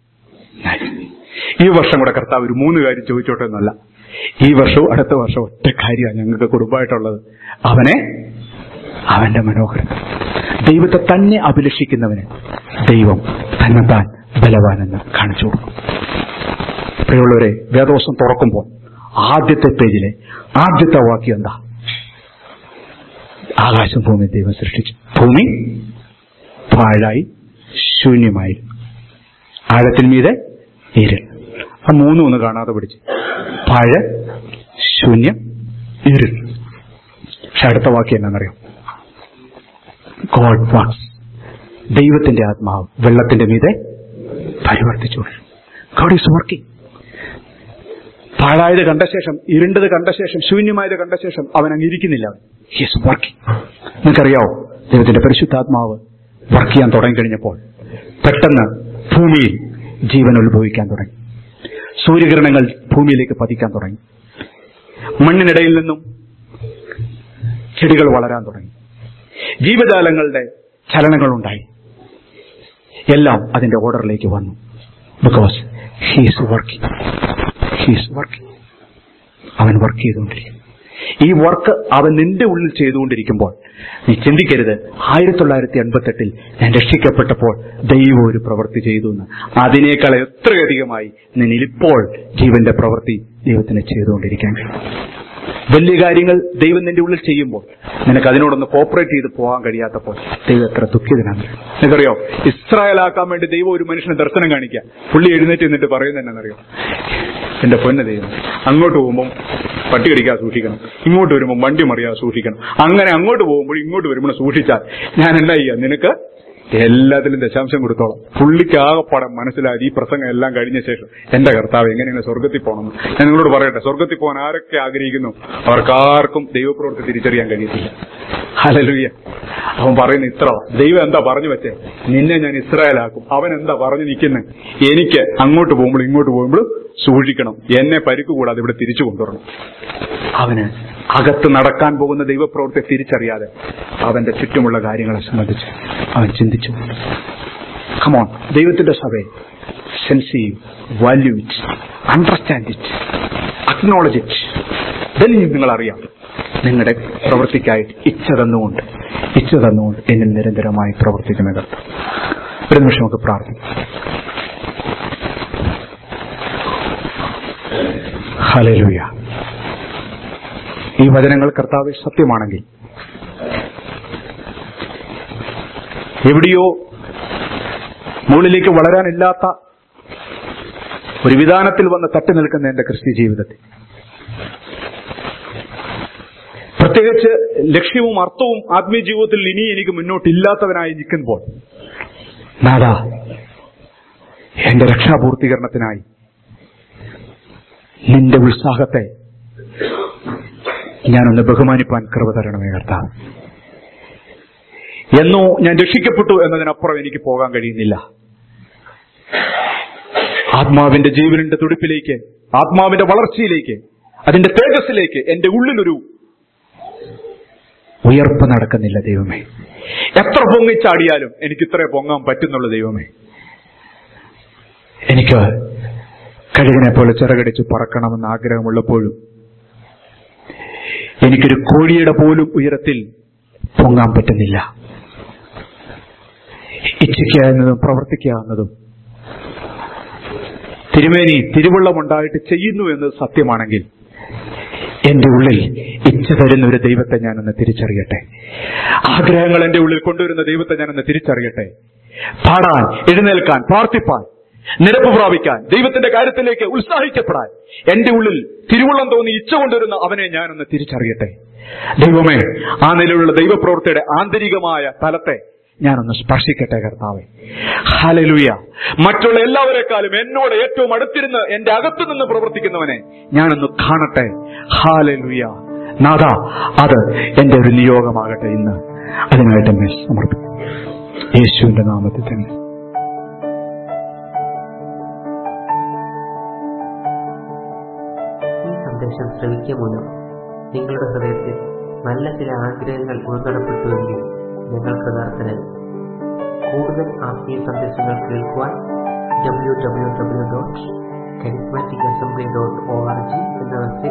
ഈ വർഷം കൂടെ കർത്താവ് ഒരു മൂന്ന് കാര്യം ചോദിച്ചോട്ടെ എന്നല്ല ഈ വർഷവും അടുത്ത വർഷവും ഒറ്റ കാര്യമാണ് ഞങ്ങൾക്ക് കുടുംബമായിട്ടുള്ളത് അവനെ അവന്റെ മനോഹരത ദൈവത്തെ തന്നെ അഭിലഷിക്കുന്നവന് ദൈവം തന്നെത്താൻ ബലവാനെന്ന് കാണിച്ചു കൊടുക്കും പ്രിയമുള്ളവരെ വേദോസം തുറക്കുമ്പോൾ ആദ്യത്തെ പേജിലെ ആദ്യത്തെ വാക്യം എന്താ ആകാശം ഭൂമി ദൈവം സൃഷ്ടിച്ചു ഭൂമി പാഴായി ശൂന്യമായി ആഴത്തിൽ മീതെ ഇരുൾ ആ മൂന്നും ഒന്ന് കാണാതെ പിടിച്ച് പാഴ ശൂന്യം ഇരുൾ പക്ഷെ അടുത്ത വാക്യം എന്നാണെന്നറിയോ ഗോഡ് വാക്സ് ദൈവത്തിന്റെ ആത്മാവ് വെള്ളത്തിന്റെ മീതെ പരിവർത്തിച്ചു ഗോഡ് ഈസ് വർക്കിംഗ് പാഴായത് കണ്ട ശേഷം ഇരുണ്ടത് കണ്ട ശേഷം ശൂന്യമായത് കണ്ട ശേഷം അവൻ അങ്ങിരിക്കുന്നില്ല ഹിസ് വർക്കിംഗ് നിങ്ങൾക്കറിയാവോ ദൈവത്തിന്റെ പരിശുദ്ധാത്മാവ് വർക്ക് ചെയ്യാൻ തുടങ്ങിക്കഴിഞ്ഞപ്പോൾ പെട്ടെന്ന് ഭൂമിയിൽ ജീവൻ ഉത്ഭവിക്കാൻ തുടങ്ങി സൂര്യകിരണങ്ങൾ ഭൂമിയിലേക്ക് പതിക്കാൻ തുടങ്ങി മണ്ണിനിടയിൽ നിന്നും ചെടികൾ വളരാൻ തുടങ്ങി ജീവജാലങ്ങളുടെ ചലനങ്ങളുണ്ടായി എല്ലാം അതിന്റെ ഓർഡറിലേക്ക് വന്നു because he's working he's working അവൻ വർക്ക് ചെയ്തുകൊണ്ടിരിക്കും ഈ വർക്ക് അവൻ നിന്റെ ഉള്ളിൽ ചെയ്തുകൊണ്ടിരിക്കുമ്പോൾ നീ ചിന്തിക്കരുത് ആയിരത്തി തൊള്ളായിരത്തി എൺപത്തെട്ടിൽ ഞാൻ രക്ഷിക്കപ്പെട്ടപ്പോൾ ദൈവം ഒരു പ്രവൃത്തി ചെയ്തു എന്ന് അതിനേക്കാൾ എത്രയധികമായി നിന്നിപ്പോൾ ജീവന്റെ പ്രവൃത്തി ദൈവത്തിന് ചെയ്തുകൊണ്ടിരിക്കാൻ കഴിയും വലിയ കാര്യങ്ങൾ ദൈവം നിന്റെ ഉള്ളിൽ ചെയ്യുമ്പോൾ നിനക്ക് അതിനോടൊന്ന് കോപ്പറേറ്റ് ചെയ്ത് പോകാൻ കഴിയാത്തപ്പോൾ ദൈവം എത്ര ദുഃഖിതനാണ് നിനക്കറിയോ ഇസ്രായേലാക്കാൻ വേണ്ടി ദൈവം ഒരു മനുഷ്യന് ദർശനം കാണിക്കുക പുള്ളി എഴുന്നേറ്റ് നിന്നിട്ട് പറയുന്നത് എന്നറിയോ എന്റെ പൊന്ന ദൈവം അങ്ങോട്ട് പോകുമ്പോൾ പട്ടി കടിക്കാതെ സൂക്ഷിക്കണം ഇങ്ങോട്ട് വരുമ്പോൾ വണ്ടി മറിയാതെ സൂക്ഷിക്കണം അങ്ങനെ അങ്ങോട്ട് പോകുമ്പോൾ ഇങ്ങോട്ട് വരുമ്പോൾ സൂക്ഷിച്ചാൽ ഞാൻ എന്നാ ചെയ്യാം നിനക്ക് എല്ലാത്തിലും ദശാംശം കൊടുത്തോളാം പുള്ളിക്ക് ആകപ്പാടം മനസ്സിലായി ഈ പ്രസംഗം എല്ലാം കഴിഞ്ഞ ശേഷം എന്റെ കർത്താവ് എങ്ങനെയാണ് സ്വർഗത്തിൽ പോകണം ഞാൻ നിങ്ങളോട് പറയട്ടെ സ്വർഗത്തിൽ പോകാൻ ആരൊക്കെ ആഗ്രഹിക്കുന്നു അവർക്കാർക്കും ദൈവപ്രവൃത്തി തിരിച്ചറിയാൻ കഴിയത്തില്ല ഹലലുയ്യ അവൻ പറയുന്ന ഇത്ര ദൈവം എന്താ പറഞ്ഞു വെച്ചേ നിന്നെ ഞാൻ ഇസ്രായേലാക്കും അവൻ എന്താ പറഞ്ഞു നിൽക്കുന്നത് എനിക്ക് അങ്ങോട്ട് പോകുമ്പോൾ ഇങ്ങോട്ട് പോകുമ്പോൾ സൂക്ഷിക്കണം എന്നെ പരിക്ക് കൂടാതെ ഇവിടെ തിരിച്ചു കൊണ്ടുവരണം അവന് അകത്ത് നടക്കാൻ പോകുന്ന ദൈവപ്രവൃത്തി തിരിച്ചറിയാതെ അവന്റെ ചുറ്റുമുള്ള കാര്യങ്ങളെ സംബന്ധിച്ച് അവൻ ചിന്തിച്ചു കമോൺ ദൈവത്തിന്റെ സഭയെ സെൻസീവ് value it understand it acknowledge it then നിങ്ങൾ അറിയാം നിങ്ങളുടെ പ്രവൃത്തിക്കായിട്ട് ഇച്ഛ തന്നുകൊണ്ട് ഇച്ഛ തന്നുകൊണ്ട് എന്നിൽ നിരന്തരമായി പ്രവർത്തിക്കുന്ന കർത്താവ് ഒരു നിമിഷം നമുക്ക് പ്രാർത്ഥിക്കാം ഹലലുയ ഈ വചനങ്ങൾ കർത്താവ് സത്യമാണെങ്കിൽ എവിടെയോ മുകളിലേക്ക് വളരാനില്ലാത്ത ഒരു വിധാനത്തിൽ വന്ന് തട്ടി നിൽക്കുന്ന എന്റെ ക്രിസ്ത്യ ജീവിതത്തിൽ പ്രത്യേകിച്ച് ലക്ഷ്യവും അർത്ഥവും ആത്മീയ ജീവിതത്തിൽ ഇനി എനിക്ക് മുന്നോട്ടില്ലാത്തവനായി നിൽക്കുമ്പോൾ നാദാ എന്റെ രക്ഷാപൂർത്തീകരണത്തിനായി നിന്റെ ഉത്സാഹത്തെ ഞാനൊന്ന് ബഹുമാനിപ്പാൻ കൃപ തരണമേ കർത്താവ് എന്നോ ഞാൻ രക്ഷിക്കപ്പെട്ടു എന്നതിനപ്പുറം എനിക്ക് പോകാൻ കഴിയുന്നില്ല ആത്മാവിന്റെ ജീവനിന്റെ തുടിപ്പിലേക്ക് ആത്മാവിന്റെ വളർച്ചയിലേക്ക് അതിന്റെ തേജസ്സിലേക്ക് എന്റെ ഉള്ളിലൊരു ഉയർപ്പ് നടക്കുന്നില്ല ദൈവമേ എത്ര പൊങ്ങിച്ചാടിയാലും എനിക്ക് ഇത്രേ പൊങ്ങാൻ പറ്റുന്നുള്ളൂ ദൈവമേ എനിക്ക് കഴുകിനെ പോലെ ചിറകടിച്ച് പറക്കണമെന്ന് ആഗ്രഹമുള്ളപ്പോഴും എനിക്കൊരു കോഴിയുടെ പോലും ഉയരത്തിൽ പൊങ്ങാൻ പറ്റുന്നില്ല ഇച്ഛിക്കുക എന്നതും പ്രവർത്തിക്കുക എന്നതും തിരുമേനി തിരുവള്ളമുണ്ടായിട്ട് ചെയ്യുന്നു എന്നത് സത്യമാണെങ്കിൽ എന്റെ ഉള്ളിൽ ഇച്ഛ തരുന്ന ഒരു ദൈവത്തെ ഞാനൊന്ന് തിരിച്ചറിയട്ടെ ആഗ്രഹങ്ങൾ എന്റെ ഉള്ളിൽ കൊണ്ടുവരുന്ന ദൈവത്തെ ഞാനൊന്ന് തിരിച്ചറിയട്ടെ പാടാൻ എഴുന്നേൽക്കാൻ പ്രാർത്ഥിപ്പാൻ നിരപ്പ് പ്രാപിക്കാൻ ദൈവത്തിന്റെ കാര്യത്തിലേക്ക് ഉത്സാഹിക്കപ്പെടാൻ എന്റെ ഉള്ളിൽ തിരുവുള്ളം തോന്നി ഇച്ഛ കൊണ്ടുവരുന്ന അവനെ ഞാനൊന്ന് തിരിച്ചറിയട്ടെ ദൈവമേ ആ നിലയിലുള്ള ദൈവപ്രവൃത്തിയുടെ ആന്തരികമായ തലത്തെ ഞാനൊന്ന് സ്പർശിക്കട്ടെ കർത്താവെ ഹാലലുയ മറ്റുള്ള എല്ലാവരെക്കാളും എന്നോട് ഏറ്റവും അടുത്തിരുന്ന് എന്റെ അകത്തു നിന്ന് പ്രവർത്തിക്കുന്നവനെ ഞാനൊന്ന് കാണട്ടെ ഹാലലുയ നാഥ അത് എന്റെ ഒരു നിയോഗമാകട്ടെ ഇന്ന് അതിനായിട്ട് എന്നെ സമർപ്പിക്കും യേശുവിന്റെ നാമത്തിൽ തന്നെ ഈ സന്ദേശം ശ്രവിക്കുക മൂലം നിങ്ങളുടെ ഹൃദയത്തിൽ നല്ല ചില ആഗ്രഹങ്ങൾ ഉൾക്കടപ്പെട്ടുവെങ്കിൽ ഞങ്ങൾ കൃതാർത്ഥനായി കൂടുതൽ ആത്മീയ സന്ദേശങ്ങൾ കേൾക്കുവാൻ W W W dot charismatic assembly dot O R G എന്ന വെബ്സൈറ്റ്